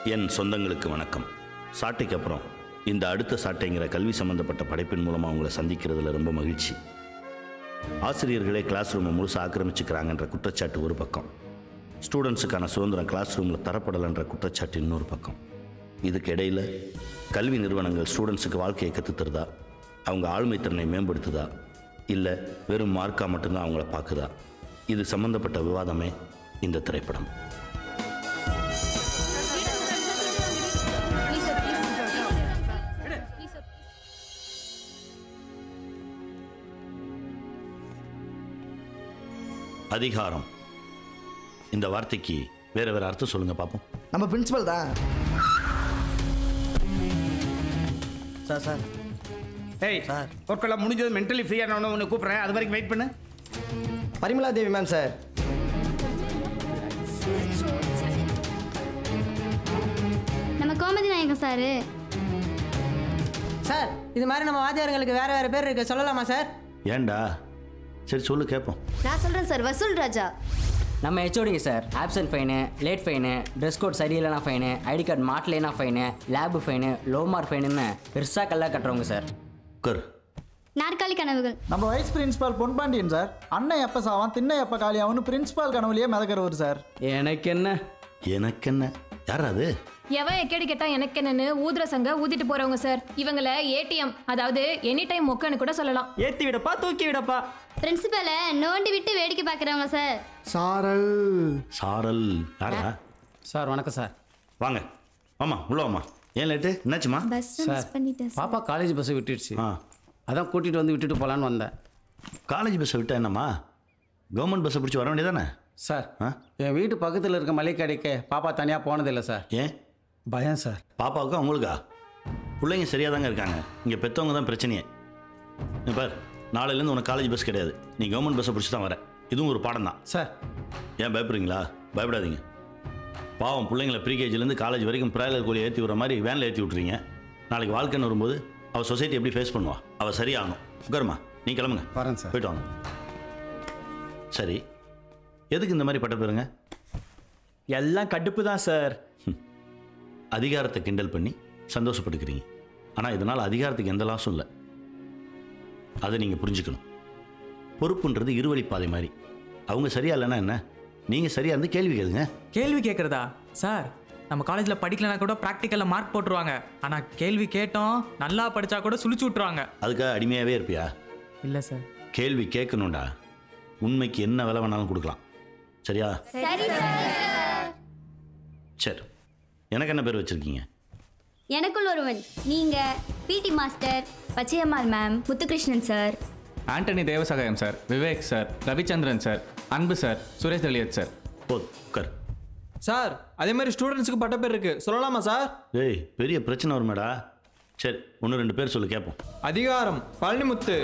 என் சொந்தங்களுக்கு வணக்கம் சாட்டைக்கு அப்புறம் இந்த அடுத்த சாட்டைங்கிற கல்வி சம்பந்தப்பட்ட படைப்பின் மூலமாக உங்களை சந்திக்கிறதுல ரொம்ப மகிழ்ச்சி ஆசிரியர்களே கிளாஸ் ரூமை முழுசாக ஆக்கிரமிச்சுக்கிறாங்கன்ற குற்றச்சாட்டு ஒரு பக்கம் ஸ்டூடெண்ட்ஸுக்கான சுதந்திரம் கிளாஸ் ரூமில் தரப்படலைன்ற குற்றச்சாட்டு இன்னொரு பக்கம் இதுக்கு இடையில் கல்வி நிறுவனங்கள் ஸ்டூடெண்ட்ஸுக்கு வாழ்க்கையை கற்றுத்தருதா அவங்க ஆளுமை திறனை மேம்படுத்துதா இல்லை வெறும் மார்க்காக மட்டும்தான் அவங்கள பார்க்குதா இது சம்பந்தப்பட்ட விவாதமே இந்த திரைப்படம் அதிகாரம் இந்த வார்த்தைக்கு வேற வேற அர்த்தம் சொல்லுங்க பார்ப்போம் நம்ம பிரின்சிபல் தான் சார் சார் ஏய் சார். ஒர்க்கெல்லாம் முடிஞ்சது மென்டலி ஃப்ரீயான ஒன்று கூப்பிட்றேன் அது வரைக்கும் வெயிட் பண்ணு பரிமலா தேவி மேம் சார் நம்ம கோமதி நாயகம் சாரு சார் இது மாதிரி நம்ம வாத்தியாருங்களுக்கு வேற வேற பேர் இருக்கு சொல்லலாமா சார் ஏன்டா சரி சொல்லு கேட்போம் நான் சொல்றேன் சார் வசூல் ராஜா நம்ம ஹெச்ஓடிங்க sir absent fine late fine dress code சரியில்லைனா ஃபைனு ஐடி கார்டு மாட்டலைனா fine lab fine low mark ஃபைனுன்னு பெருசாக கல்லா கட்டுறவங்க சார் உட்கார் நாற்காலி கனவுகள் நம்ம வைஸ் பிரின்சிபால் பொன்பாண்டியன் சார் அண்ணன் எப்போ சாவான் திண்ணை எப்போ காலியாகும்னு பிரின்சிபால் கனவுலயே மிதக்கிறவர் சார் எனக்கு என்ன எனக்கு என்ன யார் அது எவன் எக்கேடு கேட்டா எனக்கு என்னன்னு ஊதுற சங்க ஊதிட்டு போறவங்க சார் இவங்கள ஏடிஎம் அதாவது எனி டைம் மொக்கன்னு கூட சொல்லலாம் ஏற்றி விடப்பா தூக்கி விடப்பா பிரின்சிபலை நோண்டி விட்டு வேடிக்கை பார்க்குறவங்க சார் சாரல் சாரல் யாரா சார் வணக்கம் சார் வாங்க ஆமா உள்ள வாமா ஏன் லேட்டு என்னாச்சுமா பஸ் சார் பண்ணிட்டேன் பாப்பா காலேஜ் பஸ்ஸை விட்டுடுச்சு ஆ அதான் கூட்டிகிட்டு வந்து விட்டுட்டு போகலான்னு வந்தேன் காலேஜ் பஸ்ஸை விட்டா என்னம்மா கவர்மெண்ட் பஸ்ஸை பிடிச்சி வர வேண்டியதானே சார் ஆ என் வீட்டு பக்கத்தில் இருக்க மளிகை கடைக்கு பாப்பா தனியாக போனதில்லை சார் ஏன் பயம் சார் பாப்பாவுக்கா உங்களுக்கா பிள்ளைங்க சரியாக தாங்க இருக்காங்க இங்கே பெற்றவங்க தான் பிரச்சனையே நீ பார் நாளையிலேருந்து உனக்கு காலேஜ் பஸ் கிடையாது நீ கவர்மெண்ட் பஸ்ஸை பிடிச்சி தான் வர இதுவும் ஒரு பாடம் தான் சார் ஏன் பயப்படுறீங்களா பயப்படாதீங்க பாவம் பிள்ளைங்கள ப்ரீகேஜிலேருந்து காலேஜ் வரைக்கும் பிராய்லர் கோழி ஏற்றி விடுற மாதிரி வேனில் ஏற்றி விட்றீங்க நாளைக்கு வாழ்க்கைன்னு வரும்போது அவள் சொசைட்டி எப்படி ஃபேஸ் பண்ணுவா அவள் சரியாகணும் உட்காருமா நீ கிளம்புங்க வரேன் சார். போயிட்டு வாங்க சரி எதுக்கு இந்த மாதிரி பட்ட பேருங்க எல்லாம் கடுப்பு தான் சார் அதிகாரத்தை கிண்டல் பண்ணி சந்தோஷப்பட்டுக்கிறீங்க ஆனால் இதனால் அதிகாரத்துக்கு எந்த லாஸும் இல்லை அதை நீங்கள் புரிஞ்சுக்கணும் பொறுப்புன்றது இருவழிப்பாதை மாதிரி அவங்க சரியா இல்லைன்னா என்ன நீங்கள் சரியா இருந்து கேள்வி கேளுங்க கேள்வி கேட்குறதா சார் நம்ம காலேஜில் படிக்கலனா கூட ப்ராக்டிக்கலில் மார்க் போட்டுருவாங்க ஆனால் கேள்வி கேட்டோம் நல்லா படித்தா கூட சுழிச்சு விட்ருவாங்க அதுக்காக அடிமையாகவே இருப்பியா இல்லை சார் கேள்வி கேட்கணும்டா உண்மைக்கு என்ன விலை வேணாலும் கொடுக்கலாம் சரியா சரி சார் சரி எனக்கு என்ன பேர் வச்சுருக்கீங்க எனக்குள் ஒருவன் நீங்க PT master Pachaiyammal ma'am Muthukrishnan sir Antony Devasagayam sir Vivek sir Ravichandran sir Anbu sir Suresh Thaliyath sir போது உட்கார் சார் அதே மாதிரி ஸ்டூடெண்ட்ஸுக்கு பட்ட பேர் இருக்கு சொல்லலாமா சார் ஏய் பெரிய பிரச்சனை வருமேடா சரி ஒன்று ரெண்டு பேர் சொல்லு கேட்போம் அதிகாரம் பழனிமுத்து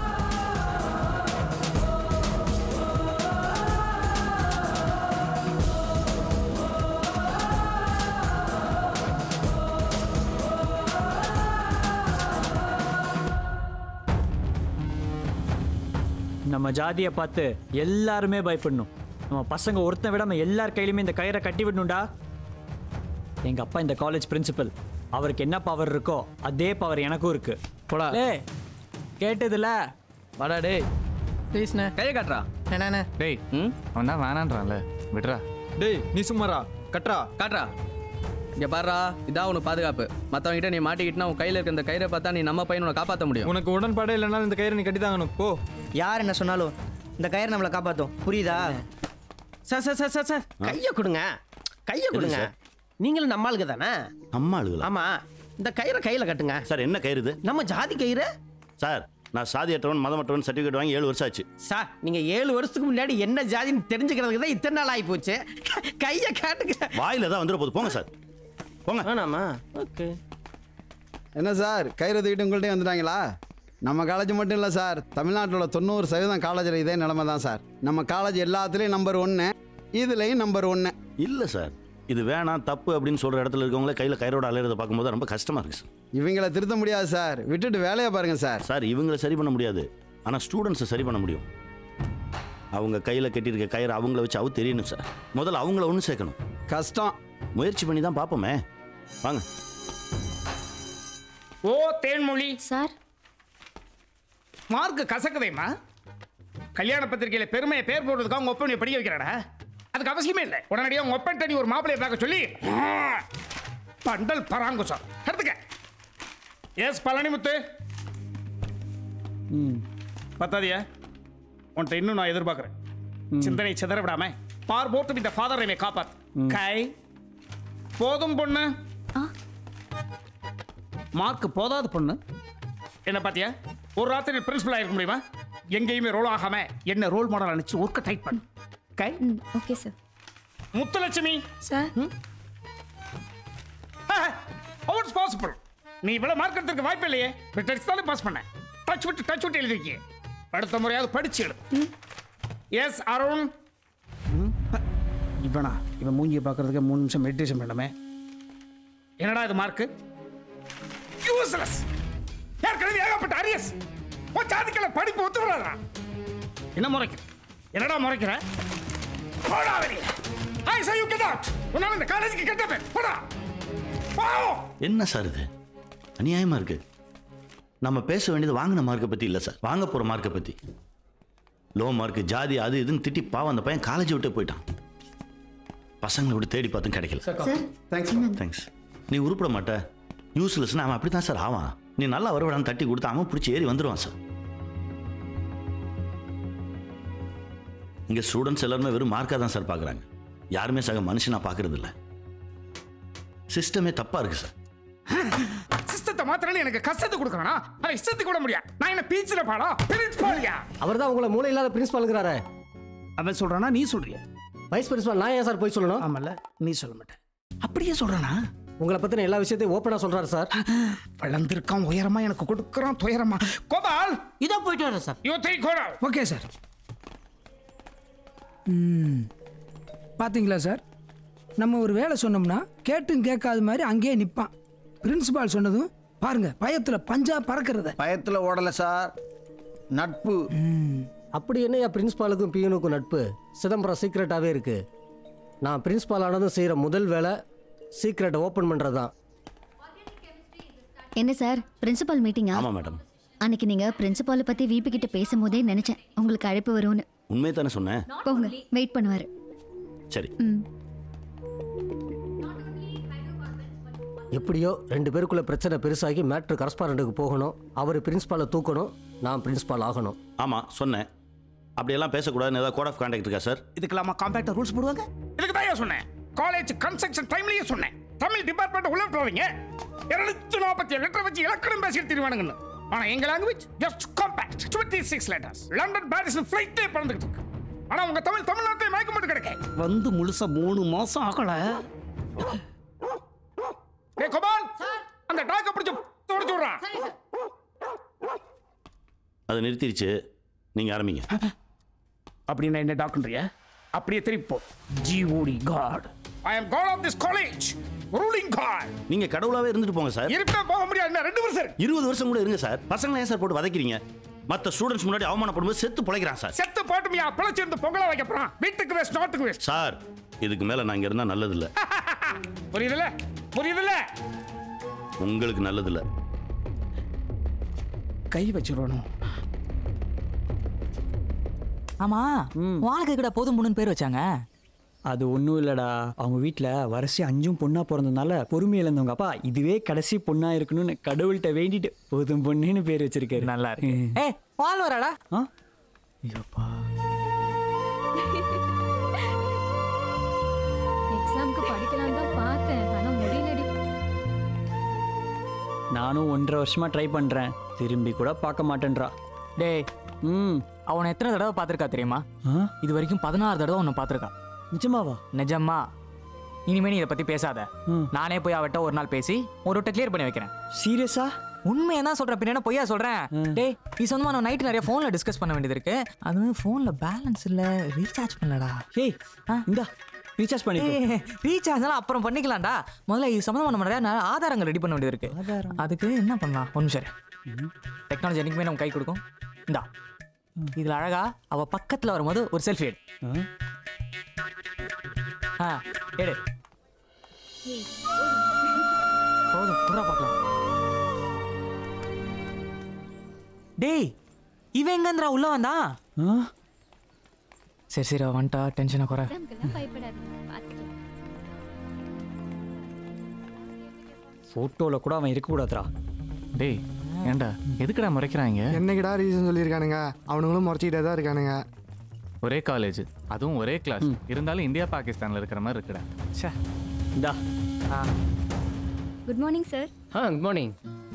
நம்ம ஜாதியை பார்த்து எல்லாருமே பயப்படணும் நம்ம பசங்க ஒருத்தன் விடாம எல்லார் கையிலுமே இந்த கயிறை கட்டி விடணும்டா எங்க அப்பா இந்த காலேஜ் பிரின்சிபல் அவருக்கு என்ன பவர் இருக்கோ அதே பவர் எனக்கும் இருக்கு போடா. ஏய் கேட்டதுல வாடா டேய் ப்ளீஸ்ண்ணே கையை காட்டுறா என்னண்ணே டேய் ம் அவன் தான் வேணான்றான்ல விடுறா டேய் நீ சும்மாரா கட்றா காட்டுறா இங்கே பாருடா இதான் உனக்கு பாதுகாப்பு மற்றவங்கிட்ட நீ மாட்டிக்கிட்டுனா உன் கையில் இருக்க இந்த கயிறை பார்த்தா நீ நம்ம பையனை காப்பாற்ற முடியும் உனக்கு உடன்பாடே இல்லைனாலும் இந்த கயிறை நீ கட்டி தாங்கணும் போ யார் என்ன சொன்னாலும் இந்த கயிறு நம்மளை காப்பாற்றும் புரியுதா sir sir sir sir sir கையை கொடுங்க கையை கொடுங்க சார்? நீங்களும் நம்ம ஆளுங்க தானே நம்ம ஆளுகளா ஆமா இந்த கயிறை கையில கட்டுங்க சார் என்ன கயிறு இது நம்ம ஜாதி கயிறு சார் நான் சாதியற்றவன் மதமற்றவன் சர்டிஃபிகேட் வாங்கி ஏழு வருஷம் ஆச்சு சார் நீங்க ஏழு வருஷத்துக்கு முன்னாடி என்ன ஜாதின்னு தெரிஞ்சுக்கிறதுக்கு தான் இத்தனை நாள் ஆகி போச்சு கையை காட்டுங்க வாயில தான் வந்துட போகுது போங்க சார் போங்க வேணாமா ஓகே என்ன சார் கயிறு தூக்கிட்டு உங்கள்கிட்ட வந்துட்டாங்களா நம்ம காலேஜ் மட்டும் இல்லை சார் தமிழ்நாட்டோட தொண்ணூறு சதவீதம் காலேஜில் இதே நிலமை தான் சார் நம்ம காலேஜ் எல்லாத்துலேயும் நம்பர் ஒன்று இதுலேயும் நம்பர் ஒன்று இல்லை சார் இது வேணாம் தப்பு அப்படின்னு சொல்கிற இடத்துல இருக்கவங்களே கையில் கயிறோட அலையிறத பார்க்கும்போது ரொம்ப கஷ்டமாக இருக்கு சார் இவங்களை திருத்த முடியாது சார் விட்டுட்டு வேலையை பாருங்கள் சார் சார் இவங்களை சரி பண்ண முடியாது ஆனால் ஸ்டூடெண்ட்ஸை சரி பண்ண முடியும் அவங்க கையில் கட்டியிருக்க கயிறு அவங்கள வச்சு அவ தெரியணும் சார் முதல்ல அவங்கள ஒன்று சேர்க்கணும் கஷ்டம் முயற்சி பண்ணி தான் பார்ப்போமே வாங்க ஓ தேன்மொழி சார் மார்க் கசக்குதேம்மா கல்யாண பத்திரிகையில பெருமையை பேர் போடுறதுக்காக உங்க ஒப்பனை படிக்க வைக்கிறாடா அதுக்கு அவசியமே இல்லை உடனடியாக உங்க ஒப்பன் நீ ஒரு மாப்பிளையை பார்க்க சொல்லி பண்டல் பராங்குசம் எடுத்துக்க எஸ் பழனிமுத்து பத்தாதியா உன்கிட்ட இன்னும் நான் எதிர்பார்க்குறேன் சிந்தனை சிதற விடாம பார் போட்டு இந்த ஃபாதர் என்னை காப்பாத்து கை போதும் பொண்ணு மார்க் போதாது பொண்ணு என்ன பாத்தியா ஒரு ராத்திரி பிரின்சிபல் ஆயிருக்க முடியுமா எங்கேயுமே ரோல் ஆகாம என்ன ரோல் மாடல் அனுப்பிச்சு ஒர்க்க டைட் பண்ணு கை okay sir Muthulakshmi sir how it's possible நீ இவ்வளவு மார்க் எடுத்திருக்க வாய்ப்பு இல்லையே பிட் அடிச்சாலும் பாஸ் பண்ண டச் விட்டு டச் விட்டு எழுதிருக்கீங்க அடுத்த முறையாவது படிச்சு எழுது எஸ் அருண் இவனா இவன் மூஞ்சியை பார்க்கறதுக்கு மூணு நிமிஷம் மெடிடேஷன் பண்ணமே என்னடா இது மார்க்கு யூஸ்லெஸ் ஏற்கனவே ஏகப்பட்ட அரியஸ் உன் ஜாதிக்கல படிப்பு ஒத்து வராதா என்ன முறைக்கிற என்னடா முறைக்கிற போடா வெளியே I say you get out உன்னால இந்த காலேஜுக்கு கெட்ட பேர் போடா போ என்ன சார் இது அநியாயமா இருக்கு நம்ம பேச வேண்டியது வாங்கின மார்க்கை பத்தி இல்லை சார் வாங்க போற மார்க்கை பத்தி லோ மார்க் ஜாதி அது இதுன்னு திட்டி பாவம் அந்த பையன் காலேஜ் விட்டு போயிட்டான் பசங்களை விட்டு தேடி பார்த்தும் கிடைக்கல தேங்க்ஸ் தேங்க்ஸ் நீ உருப்பிட மாட்ட யூஸ்லெஸ்னா அவன் அப்படி தான் சார் ஆவான் நீ நல்லா வருவான்னு தட்டி கொடுத்து அவன் பிடிச்சி ஏறி வந்துடுவான் சார் இங்கே ஸ்டூடெண்ட்ஸ் எல்லாருமே வெறும் மார்க்காக தான் சார் பார்க்குறாங்க யாருமே சக மனுஷனா பார்க்கறது இல்ல சிஸ்டமே தப்பாக இருக்கு சார் சிஸ்டத்தை மாத்திரன்னு எனக்கு கஷ்டத்தை கொடுக்கறனா அதை இஷ்டத்துக்கு கூட முடியாது நான் என்ன பீச்சில் பாடா பிரின்சிபாலியா அவர் தான் உங்களை மூளை இல்லாத பிரின்சிபாலுங்கிறாரு அவன் சொல்றானா நீ சொல்றியா வைஸ் பிரின்சிபால் நான் ஏன் சார் போய் சொல்லணும் ஆமல்ல நீ சொல்ல மாட்டேன் அப்படியே சொல்றானா உங்களை பத்தின எல்லா விஷயத்தையும் ஓப்பனா சொல்றாரு சார் வளர்ந்திருக்கான் உயரமா எனக்கு கொடுக்கறான் துயரமா கோபால் இதோ போயிட்டு வரேன் சார் யூ த்ரீ கோடா ஓகே சார் ம் பார்த்தீங்களா சார் நம்ம ஒரு வேலை சொன்னோம்னா கேட்டும் கேட்காத மாதிரி அங்கேயே நிற்பான் பிரின்சிபால் சொன்னதும் பாருங்க பயத்தில் பஞ்சா பறக்கிறத பயத்தில் ஓடலை சார் நட்பு அப்படி என்னையா பிரின்சிபாலுக்கும் பியூனுக்கும் நட்பு சிதம்பரம் சீக்ரெட்டாகவே இருக்கு நான் பிரின்சிபால் ஆனதும் செய்கிற முதல் வேலை சீக்ரெட்டை ஓப்பன் பண்ணுறது தான் என்ன சார் பிரின்சிபால் மீட்டிங்கா ஆமாம் மேடம் அன்னைக்கு நீங்க பிரின்சிபாலை பத்தி விபி கிட்ட பேசும்போதே நினைச்சேன் உங்களுக்கு அழைப்பு வரும்னு உண்மையை தானே சொன்னேன் போங்க வெயிட் பண்ணுவாரு சரி ம் எப்படியோ ரெண்டு பேருக்குள்ள பிரச்சனை பெருசாகி மேட்ரு கரஸ்பாரண்ட்டுக்கு போகணும் அவர் பிரின்சிபாலை தூக்கணும் நான் பிரின்சிபால் ஆகணும் ஆமாம் சொன்னேன் அப்படியெல்லாம் பேசக்கூடாதுன்னு ஏதாவது கோட் ஆஃப் கான்டாக்ட் இருக்கா சார் இதுக்கெல்லாமா காம்பேக்டா ரூல்ஸ் போடுவாங்க இதுக்கு தான் சொன்னேன் காலேஜ் கன்ஸ்ட்ரக்ஷன் டைம்லயே சொன்னேன் தமிழ் டிபார்ட்மெண்ட் உள்ள விட்டுறீங்க இருநூத்தி நாற்பத்தி ஏழு லெட்டர் வச்சு இலக்கணம் பேசிட்டு திருவானுங்கன்னு ஆனா எங்க language just compact twenty six letters London Paris ஃபிளைட்டே பறந்துகிட்டு இருக்கு ஆனா உங்க தமிழ் தமிழ்நாட்டில் மயக்க மட்டும் கிடைக்க வந்து முழுசா மூணு மாசம் ஆகல ஏ கோபால் அந்த டாக்க பிடிச்சு தொடச்சு விடுறான் அதை நிறுத்திடுச்சு நீங்கள் ஆரம்பிங்க அப்படின்னா என்ன டாக்டர்யா அப்படியே திருப்பி போ GOD god I am god of this college ruling god நீங்கள் கடவுளாகவே இருந்துட்டு போங்க சார் இருப்பேன் போக முடியாது இன்னும் ரெண்டு வருஷம் இருக்கு. இருபது வருஷம் கூட இருங்க சார் பசங்களை ஏன் சார் போட்டு வதைக்கிறீங்க மற்ற ஸ்டூடெண்ட்ஸ் முன்னாடி அவமானப்படும்போது செத்து பிழைக்கிறான் சார் செத்து போட்டுமியா பிழைச்சிருந்து பொங்கலை வைக்க போறான் வீட்டுக்கு வேஸ்ட் நாட்டுக்கு வேஸ்ட் சார் இதுக்கு மேலே நான் இங்கே இருந்தால் நல்லதில்லை புரியுதுல புரியுதுல உங்களுக்கு நல்லதில்லை கை வச்சிடணும் ஆமா வாழ்க்கை கூட போதும் பொண்ணுன்னு பேர் வச்சாங்க அது ஒன்றும் இல்லைடா அவங்க வீட்டில் வரிசை அஞ்சும் பொண்ணாக பிறந்ததுனால பொறுமை இழந்தவங்க அப்பா இதுவே கடைசி பொண்ணாக இருக்கணும்னு கடவுள்கிட்ட வேண்டிட்டு போதும் பொண்ணுன்னு பேர் வச்சிருக்காரு நல்லா இருக்கு ஏ வாழ் வராடா ஆ எக்ஸாம்க்கு படிக்கலாம் தான் பார்த்தேன் ஆனா முடியலடி நானும் ஒன்றரை வருஷமாக ட்ரை பண்ணுறேன் திரும்பி கூட பார்க்க மாட்டேன்றா டேய் ம் அவனை எத்தனை தடவை பார்த்துருக்கா தெரியுமா இது வரைக்கும் பதினாறு தடவை உன்னை பார்த்துருக்கா நிஜமாவா நிஜமா இனிமே நீ இதை பத்தி பேசாத நானே போய் அவட்ட ஒரு நாள் பேசி ஒரு விட்ட கிளியர் பண்ணி வைக்கிறேன் சீரியஸா உண்மையை தான் சொல்றேன் பின்ன என்ன பொய்யா சொல்றேன் டேய் நீ சொந்தமா நான் நைட் நிறைய ஃபோன்ல டிஸ்கஸ் பண்ண வேண்டியது இருக்கு அது ஃபோன்ல பேலன்ஸ் இல்ல ரீசார்ஜ் பண்ணலடா ஏய் இந்தா ரீசார்ஜ் பண்ணி ரீசார்ஜ் எல்லாம் அப்புறம் பண்ணிக்கலாம்டா முதல்ல இது சம்மந்தமா நம்ம நிறைய நிறைய ஆதாரங்கள் ரெடி பண்ண வேண்டியது இருக்கு அதுக்கு என்ன பண்ணலாம் ஒன்று சரி டெக்னாலஜி என்னைக்குமே நம்ம கை கொடுக்கும் இந்தா இதுல அழகா அவ பக்கத்துல வரும்போது ஒரு செல்ஃபி எடு ஆ எடு போதும் புறா பார்க்கலாம் டேய் இவன் எங்கந்திரா உள்ள வந்தா சரி சரி அவ வந்துட்டா டென்ஷனை குறை ஃபோட்டோவில் கூட அவன் இருக்கக்கூடாதுடா டேய் ஏன்டா எதுக்குடா முறைக்கிறாங்க என்னைக்குடா ரீசன் சொல்லியிருக்கானுங்க அவனுங்களும் முறைச்சிக்கிட்டே தான் இருக்கானுங்க ஒரே காலேஜ் அதுவும் ஒரே கிளாஸ் இருந்தாலும் இந்தியா பாகிஸ்தான்ல இருக்கிற மாதிரி இருக்குடா ச்சே இந்தா குட் மார்னிங் சார் ஆ குட் மார்னிங்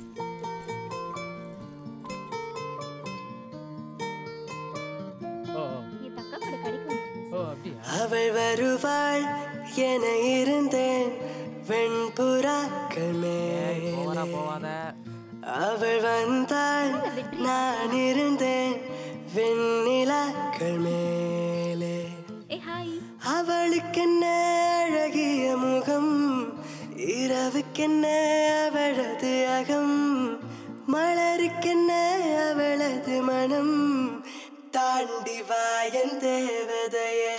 ஓ அப்படியா அவள் வருவாள் என இருந்தேன் வெண்புறாக்கள் மேலே அவள் வந்தாள் நான் இருந்தேன் வெண்ணிலாக்கள் மேலே அவளுக்கென்ன அழகிய முகம் இரவுக்கென்ன அவளது அகம் மலருக்கென்ன அவளது மனம் தாண்டி வாயன் தேவதையே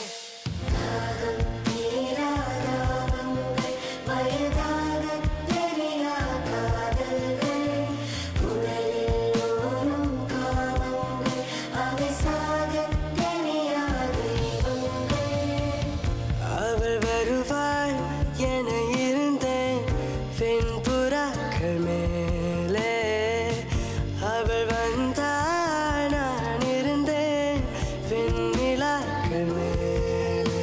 அவள் வருவாள் என இருந்தேன் வெண்புறாக்கள் மேலே அவள் வந்தாள் நான் இருந்தேன் வெண்ணிலாக்கள் மேலே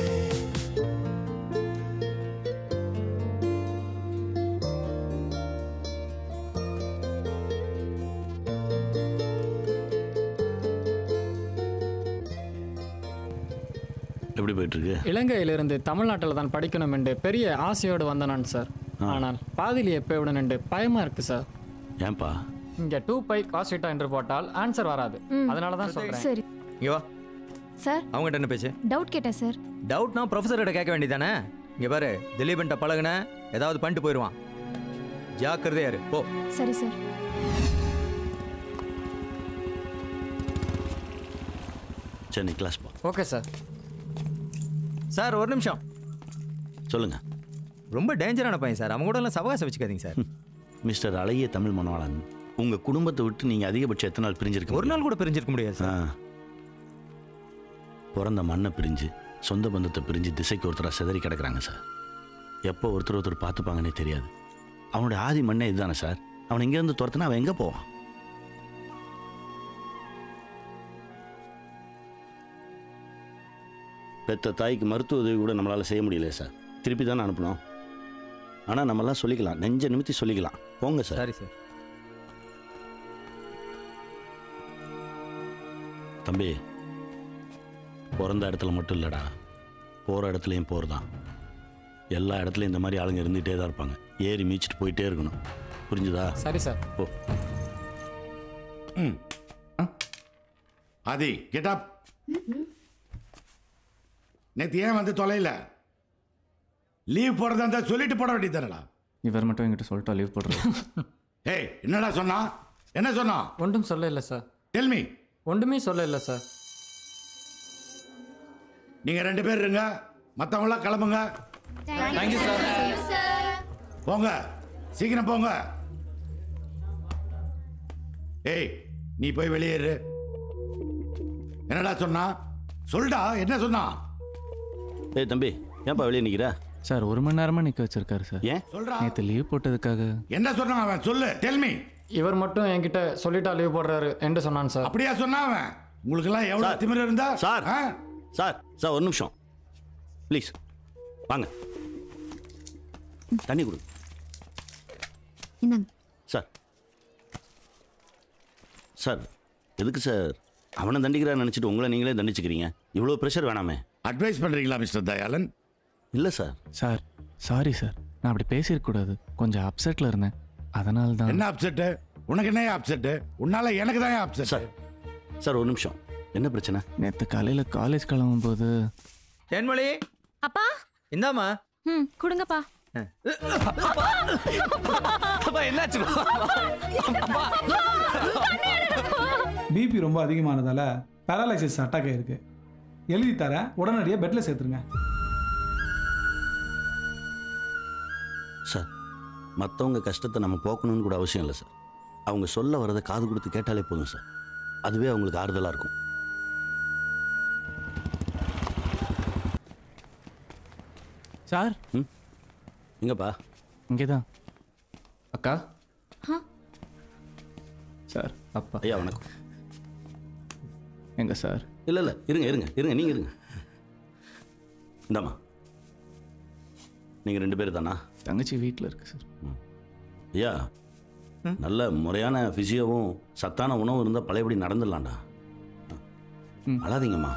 எப்படி போயிட்டு இருக்கு இலங்கையிலிருந்து தமிழ்நாட்டில் தான் படிக்கணும் என்று பெரிய ஆசையோடு வந்தனான் சார் ஆனால் பாதியிலேயே போய்விடன் என்று பயமா இருக்கு சார் ஏன்பா இங்க டூ பை காஸ்டா என்று போட்டால் ஆன்சர் வராது ம். அதனால தான் சொல்றேன் சரி இங்க வா சார் அவங்ககிட்ட என்ன பேச்சு டவுட் கேட்டேன் சார் டவுட்னா ப்ரொஃபஸர்கிட்ட கேட்க வேண்டியதானே இங்க பாரு திலீபன்ட்ட பழகுன ஏதாவது பண்ணிட்டு போயிடுவான் ஜாக்கிரதையா இரு போ சரி சார் சரி நீ கிளாஸ் போ ஓகே சார் சார் ஒரு நிமிஷம் சொல்லுங்க ரொம்ப டேஞ்சரான பையன் சார் அவங்க கூட எல்லாம் சவகாசம் வச்சுக்காதீங்க சார் மிஸ்டர் அழகிய தமிழ் மனவாளன் உங்க குடும்பத்தை விட்டு நீங்க அதிகபட்சம் எத்தனை நாள் பிரிஞ்சிருக்க ஒரு நாள் கூட பிரிஞ்சிருக்க முடியாது சார் பிறந்த மண்ணை பிரிஞ்சு சொந்த பந்தத்தை பிரிஞ்சு திசைக்கு ஒருத்தராக சிதறி கிடக்குறாங்க சார் எப்போ ஒருத்தர் ஒருத்தர் பார்த்துப்பாங்கன்னே தெரியாது அவனுடைய ஆதி மண்ணே இதுதானே சார் அவன் இங்கேருந்து துரத்துனா அவன் எங்கே போவான் பெத்த தாய்க்கு மருத்துவ உதவி கூட நம்மளால் செய்ய முடியல சார் திருப்பி தானே அனுப்பணும் ஆனால் நம்மலாம் சொல்லிக்கலாம் நெஞ்ச நிமித்தி சொல்லிக்கலாம் போங்க சார் சரி சார் தம்பி பிறந்த இடத்துல மட்டும் இல்லைடா போகிற இடத்துலையும் போர் தான் எல்லா இடத்துலையும் இந்த மாதிரி ஆளுங்க இருந்துகிட்டே தான் இருப்பாங்க ஏறி மீச்சிட்டு போயிட்டே இருக்கணும் புரிஞ்சுதா சரி சார் ஓ ம் ஆதி கெட் அப் நேற்று ஏன் வந்து தொலைல லீவ் போடுறதா இருந்தா சொல்லிட்டு போட வேண்டியதானடா இவர் மட்டும் என்கிட்ட சொல்லிட்டா லீவ் போடுறேன் ஏய் என்னடா சொன்னா என்ன சொன்னா ஒன்றும் சொல்ல இல்லை சார் டெல்மி ஒன்றுமே சொல்ல இல்லை சார் நீங்க ரெண்டு பேர் இருங்க மற்றவங்களாம் கிளம்புங்க தேங்க்யூ சார் போங்க சீக்கிரம் போங்க ஏய் நீ போய் வெளியேறு என்னடா சொன்னா சொல்டா என்ன சொன்னா ஏய் தம்பி ஏன்பா வெளியே நிற்கிற சார் ஒரு மணி நேரமா நிக்க வச்சிருக்காரு சார் ஏன் சொல்றா நேற்று லீவ் போட்டதுக்காக என்ன சொன்னான் அவன் சொல்லு டெல்மி இவர் மட்டும் என்கிட்ட சொல்லிட்டா லீவ் போடுறாரு என்று சொன்னான் சார் அப்படியா சொன்னான் அவன் உங்களுக்கெல்லாம் எவ்வளவு திமிரு இருந்தா சார் சார் சார் ஒரு நிமிஷம் ப்ளீஸ் வாங்க தண்ணி கொடு இந்தாங்க சார் சார் எதுக்கு சார் அவனை தண்டிக்கிறான்னு நினச்சிட்டு உங்களை நீங்களே தண்டிச்சுக்கிறீங்க இவ்வளோ ப்ரெஷர் வேணாமே அட்வைஸ் பண்ணுறீங்களா மிஸ்டர் தயாளன் இல்லை சார் சார் சாரி சார் நான் அப்படி பேசியிருக்க கூடாது கொஞ்சம் அப்செட்ல இருந்தேன் அதனால தான் என்ன அப்செட்டு உனக்கு என்ன அப்செட்டு உன்னால எனக்கு தான் அப்செட் சார் சார் ஒரு நிமிஷம் என்ன பிரச்சனை நேற்று காலையில் காலேஜ் கிளம்பும்போது தேன்மொழி அப்பா இந்தாம்மா ம் கொடுங்கப்பா என்னாச்சு பிபி ரொம்ப அதிகமானதால பேரலைசிஸ் அட்டாக் ஆயிருக்கு எழுதி தரேன் உடனடியாக பெட்டில் சேர்த்துருங்க சார் மற்றவங்க கஷ்டத்தை நம்ம போக்கணும்னு கூட அவசியம் இல்லை சார் அவங்க சொல்ல வரதை காது கொடுத்து கேட்டாலே போதும் சார் அதுவே அவங்களுக்கு ஆறுதலாக இருக்கும் சார் ம் எங்கப்பா இங்கே தான் அக்கா ஆ. சார் அப்பா ஐயா வணக்கம் எங்க சார் இல்லை இல்லை இருங்க இருங்க இருங்க நீங்கள் இருங்க இந்தாம்மா நீங்கள் ரெண்டு பேர் தானா தங்கச்சி வீட்டில் இருக்கு சார் ஐயா நல்ல முறையான ஃபிசியோவும் சத்தான உணவும் இருந்தால் பழையபடி நடந்துடலாம்டா அழாதீங்கம்மா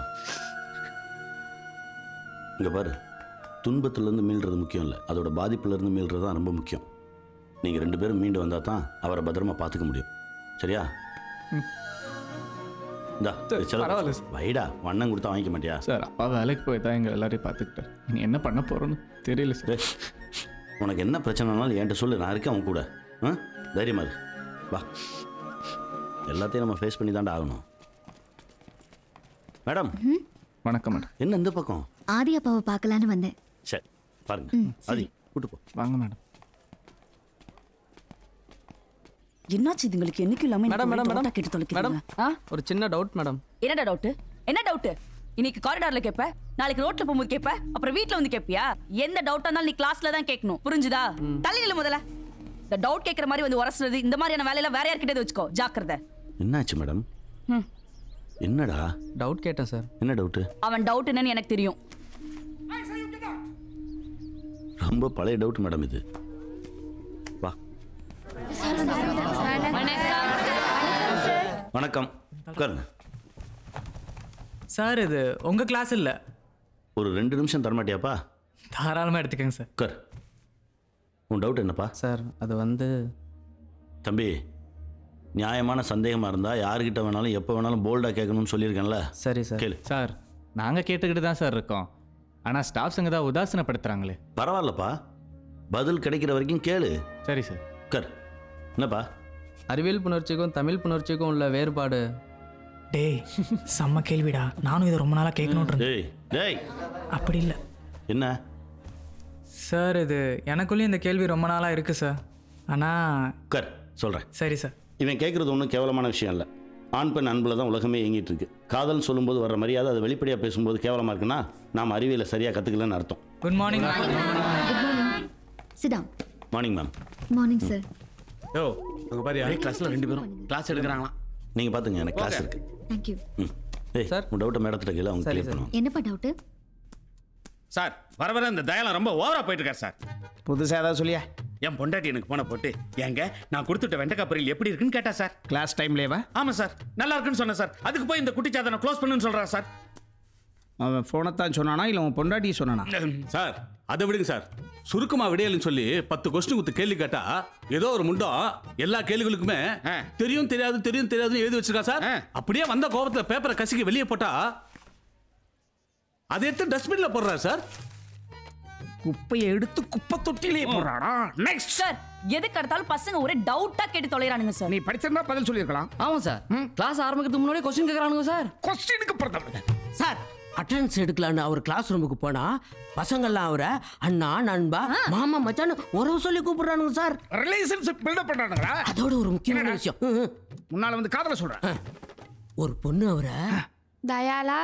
இங்கே பாரு துன்பத்திலேருந்து மீள்றது முக்கியம் இல்லை அதோட பாதிப்புலேருந்து மீள்றது தான் ரொம்ப முக்கியம் நீங்கள் ரெண்டு பேரும் மீண்டு வந்தால் தான் அவரை பத்திரமா பார்த்துக்க முடியும் சரியா இந்தா இது செலவு. பரவாயில்ல வைடா வண்ணம் கொடுத்தா வாங்கிக்க மாட்டியா சார் அப்பா வேலைக்கு போய் தான் எங்கள் எல்லாரையும் பார்த்துக்கிட்டார் இனி என்ன பண்ண போகிறோன்னு தெரியல சார் உனக்கு என்ன பிரச்சனைனாலும் என்கிட்ட சொல்லு நான் இருக்கேன் அவன் கூட ஆ தைரியமா இரு வா எல்லாத்தையும் நம்ம ஃபேஸ் பண்ணி தாண்டா ஆகணும் மேடம் வணக்கம் மேடம் என்ன இந்த பக்கம் ஆதி அப்பாவை பார்க்கலான்னு வந்தேன் சரி பாருங்க ம், ஆதி கூட்டு போ வாங்க மேடம் என்னாச்சு இதுங்களுக்கு என்னைக்கும் இல்லாம மேடம் மேடம் மேடம் கேட்டு தொலைக்கிறீங்க மேடம் ஒரு சின்ன டவுட் மேடம் என்னடா டவுட் என்ன டவுட் இன்னைக்கு காரிடார்ல கேப்ப நாளைக்கு ரோட்ல போகும்போது கேப்ப அப்புறம் வீட்ல வந்து கேப்பியா எந்த டவுட்டா இருந்தாலும் நீ கிளாஸ்ல தான் கேட்கணும் புரிஞ்சுதா தலையில முதல்ல இந்த டவுட் கேட்கற மாதிரி வந்து உரசுறது இந்த மாதிரியான வேலையெல்லாம் வேற யார்கிட்ட வச்சுக்கோ ஜாக்கிரதை என்னாச்சு மேடம் ம். என்னடா டவுட் கேட்டேன் சார் என்ன டவுட்டு அவன் டவுட் என்னன்னு எனக்கு தெரியும் ரொம்ப பழைய டவுட் மேடம் இது வா வணக்கம் உட்காருங்க சார் இது உங்க கிளாஸ் இல்ல ஒரு ரெண்டு நிமிஷம் தரமாட்டியாப்பா தாராளமா எடுத்துக்கங்க சார் உட்கார் உன் டவுட் என்னப்பா சார் அது வந்து தம்பி நியாயமான சந்தேகமாக இருந்தால் யாருக்கிட்ட வேணாலும் எப்போ வேணாலும் போல்டாக கேட்கணும்னு சொல்லியிருக்கேன்ல சரி சார் கேளு சார் நாங்கள் கேட்டுக்கிட்டு தான் சார் இருக்கோம் ஆனால் ஸ்டாஃப்ஸுங்க தான் உதாசீனப்படுத்துகிறாங்களே பரவாயில்லப்பா பதில் கிடைக்கிற வரைக்கும் கேளு சரி சார் உட்கார் என்னப்பா அறிவியல் புணர்ச்சிக்கும் தமிழ் புணர்ச்சிக்கும் உள்ள வேறுபாடு டேய் செம்ம கேள்விடா நானும் இதை ரொம்ப நாளா கேட்கணும் டேய் டேய் அப்படி இல்ல என்ன சார் இது எனக்குள்ளேயும் இந்த கேள்வி ரொம்ப நாளா இருக்கு சார் ஆனா உட்கார் சொல்கிறேன் சரி சார் இவன் கேட்குறது ஒன்றும் கேவலமான விஷயம் இல்லை ஆண் பெண் அன்பில் தான் உலகமே இயங்கிட்டு இருக்கு காதல் சொல்லும்போது வர மரியாதை அதை வெளிப்படையாக பேசும்போது கேவலமாக இருக்குன்னா நாம் அறிவியலை சரியாக கற்றுக்கலன்னு அர்த்தம் குட் மார்னிங் சிடா மார்னிங் மேம் மார்னிங் சார் யோ அங்கே பாரு கிளாஸில் ரெண்டு பேரும் கிளாஸ் எடுக்கிறாங்களாம் நீங்கள் பார்த்துங்க எனக்கு கிளாஸ் இருக்கு தேங்க்யூ ம் ஏய் சார் உன் டவுட்டை மேடத்திட்ட கேளு அவங்க கிளியர் பண்ணுவாங்க என்னப்பா டவுட்டு சார் வர வர இந்த தயாலம் ரொம்ப ஓவரா போயிட்டு இருக்கார் சார் புதுசாக ஏதாவது சொல்லியா என் பொண்டாட்டி எனக்கு போன போட்டு ஏங்க நான் கொடுத்துட்ட வெண்டைக்காய் பொரியல் எப்படி இருக்குன்னு கேட்டா சார் கிளாஸ் டைம்லேவா ஆமா சார் நல்லா இருக்குன்னு சொன்னேன் சார் அதுக்கு போய் இந்த குட்டிச்சாதனை க்ளோஸ் பண்ணுன்னு சொல்றா சார் அவன் ஃபோனை தான் சொன்னானா இல்லை உன் பொண்டாட்டியை சொன்னானா சார் அதை விடுங்க சார் சுருக்கமா விடையல்னு சொல்லி பத்து கொஸ்டின் கொடுத்து கேள்வி கேட்டா ஏதோ ஒரு முண்டம் எல்லா கேள்விகளுக்குமே தெரியும் தெரியாது தெரியும் தெரியாதுன்னு எழுதி வச்சிருக்கா சார் அப்படியே வந்த கோபத்துல பேப்பரை கசிக்க வெளியே போட்டா அதை எடுத்து டஸ்ட்பின்ல போடுறாரு சார் குப்பையை எடுத்து குப்பை தொட்டிலே போடுறாடா நெக்ஸ்ட் சார் எதுக்கு எடுத்தாலும் பசங்க ஒரே டவுட்டா கேட்டு தொலைறானுங்க சார் நீ படிச்சிருந்தா பதில் சொல்லியிருக்கலாம் ஆமா சார் கிளாஸ் ஆரம்பிக்கிறதுக்கு முன்னாடி கொஸ்டின் கேக்குறானுங்க சார் கொஸ்டினுக்கு பிறந்தவங்க சார் அட்டெண்டன்ஸ் எடுக்கலான்னு அவர் கிளாஸ் ரூமுக்கு போனா பசங்கள்லாம் அவரை அண்ணா நண்பா மாமா மச்சான்னு உறவு சொல்லி கூப்பிடுறானுங்க சார் ரிலேஷன்ஷிப் பில்டப் பண்றானுங்களா அதோட ஒரு முக்கியமான விஷயம் ம், ம். முன்னால வந்து காதல சொல்றேன் ஒரு பொண்ணு அவரை தயாலா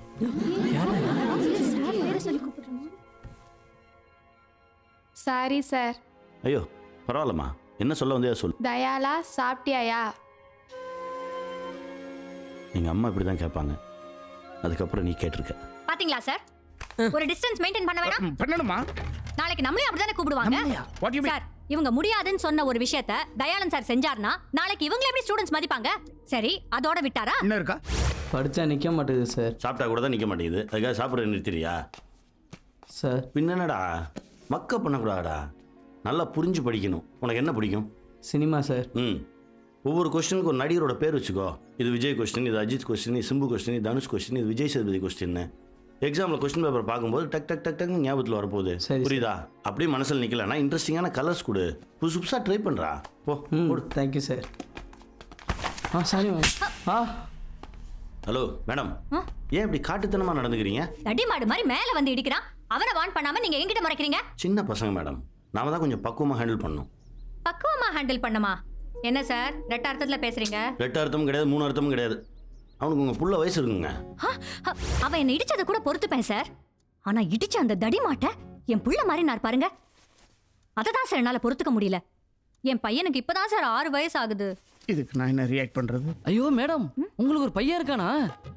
சாரி சார் ஐயோ பரவாயில்லம்மா என்ன சொல்ல வந்தியா சொல் தயாலா சாப்பிட்டியாயா எங்கள் அம்மா இப்படி தான் கேட்பாங்க அதுக்கப்புறம் நீ கேட்டிருக்க பாத்தீங்களா சார் ஒரு டிஸ்டன்ஸ் மெயின்டைன் பண்ண வேணாம் பண்ணணுமா நாளைக்கு நம்மளையும் அப்படிதானே கூப்பிடுவாங்க சார் இவங்க முடியாதுன்னு சொன்ன ஒரு விஷயத்த தயானந்த் சார் செஞ்சார்னா நாளைக்கு இவங்களை எப்படி ஸ்டூடெண்ட்ஸ் மதிப்பாங்க சரி அதோட விட்டாரா என்ன இருக்கா படித்தா நிற்க மாட்டேங்குது சார் சாப்பிட்டா கூட தான் நிற்க மாட்டேங்குது அதுக்காக சாப்பிட்ற நிறுத்திரியா சார் பின்னடா மக்க பண்ணக்கூடாடா நல்லா புரிஞ்சு படிக்கணும் உனக்கு என்ன பிடிக்கும் சினிமா சார் ம் ஒவ்வொரு கொஸ்டினுக்கு ஒரு நடிகரோட பேர் வச்சுக்கோ இது விஜய் கொஸ்டின் இது அஜித் கொஸ்டின் இது சிம்பு கொஸ்டின் இது தனுஷ் கொஸ்டின் இது விஜய் சேதுபதி கொஸ்டின் எக்ஸாமில் கொஸ்டின் பேப்பர் பார்க்கும்போது டக் டக் டக் டக்னு ஞாபகத்தில் வரப்போகுது புரியுதா அப்படியே மனசில் நிற்கலன்னா இன்ட்ரெஸ்டிங்கான கலர்ஸ் கொடு புதுசு புதுசாக ட்ரை பண்ணுறா போ ம் தேங்க்யூ சார் ஆ சாரி மேம் ஆ ஹலோ மேடம் ஏன் இப்படி காட்டுத்தனமாக நடந்துக்கிறீங்க தடி மாடு மாதிரி மேல வந்து இடிக்கிறான் அவனை வான் பண்ணாம நீங்க எங்கிட்ட மறைக்கிறீங்க சின்ன பசங்க மேடம் நாம தான் கொஞ்சம் பக்குவமாக ஹேண்டில் பண்ணணும் பக்குவமா ஹேண்டில் பண்ணமா என்ன சார் ரெட்ட அர்த்தத்துல பேசுறீங்க ரெட்டு அர்த்தமும் கிடையாது மூணு அர்த்தமும் கிடையாது அவனுக்கு உங்கள் புள்ள வயசு இருக்குங்க ஆ, ஆ, அவன் என்ன இடிச்சதை கூட பொறுத்துப்பேன் சார் ஆனா இடிச்ச அந்த தடி மாட்ட என் புள்ள மாதிரி நான் பாருங்க அதை தான் சார் என்னால பொறுத்துக்க முடியல என் பையனுக்கு இப்பதான் சார் ஆறு வயசு ஆகுது இதுக்கு நான் என்ன ரியாக்ட் பண்றது ஐயோ மேடம் உங்களுக்கு ஒரு பையன் இருக்கானா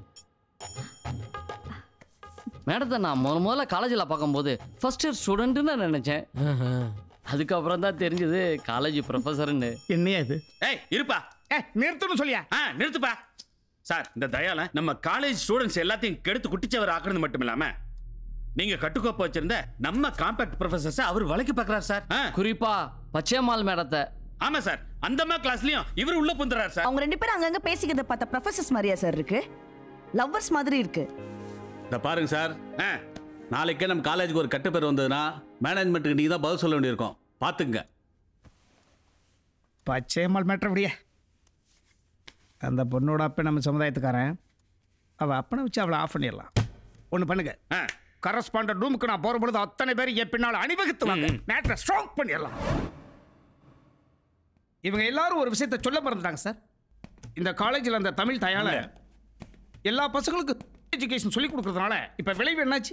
மேடத்தை நான் முத முதல்ல காலேஜில் பார்க்கும்போது ஃபர்ஸ்ட் இயர் ஸ்டூடெண்ட்டுன்னு நான் நினச்சேன் அதுக்கப்புறம் தான் தெரிஞ்சது காலேஜ் ப்ரொஃபஸர்னு என்னையா இது ஏய் இருப்பா ஏய் நிறுத்தணும் சொல்லியா ஆ நிறுத்துப்பா சார் இந்த தயால நம்ம காலேஜ் ஸ்டூடெண்ட்ஸ் எல்லாத்தையும் கெடுத்து குட்டிச்சவர் ஆக்குறது மட்டும் இல்லாம நீங்க கட்டுக்கோப்ப வச்சிருந்த நம்ம காம்பாக்ட் ப்ரொஃபசர்ஸ் அவர் வழக்கு பார்க்கறாரு சார் குறிப்பா பச்சையம்மாள் மேடத்தை ஆமா சார் அந்த கிளாஸ்லயும் இவர் உள்ள புந்துறாரு சார் அவங்க ரெண்டு பேரும் அங்கங்க பேசிக்கிறத பார்த்தா ப்ரொஃபசர்ஸ் மாதிரியா சார் இருக்கு லவ்வர்ஸ் மாதிரி இருக்கு இந்த பாருங்க சார் நாளைக்கே நம்ம காலேஜுக்கு ஒரு கட்டுப்பேர் வந்ததுன்னா மேனேஜ்மெண்ட்டுக்கு நீங்க தான் பதில் சொல்ல வேண்டியிருக்கும் பாத்துங்க பச்சையம்மாள் மேட்ரு அப்படியே அந்த பொண்ணோட அப்பன் நம்ம சமுதாயத்துக்காரன் அவள் அப்பனை வச்சு அவளை ஆஃப் பண்ணிடலாம் ஒன்று பண்ணுங்க கரஸ்பாண்டன்ட் ரூமுக்கு நான் போகிற பொழுது அத்தனை பேர் என் பின்னால் அணிவகுத்து வாங்க மேட்ரை ஸ்ட்ராங் பண்ணிடலாம் இவங்க எல்லாரும் ஒரு விஷயத்தை சொல்ல மறந்துட்டாங்க சார் இந்த காலேஜில் அந்த தமிழ் தயால எல்லா பசங்களுக்கும் எஜுகேஷன் சொல்லி கொடுக்கறதுனால இப்போ விளைவு என்னாச்சு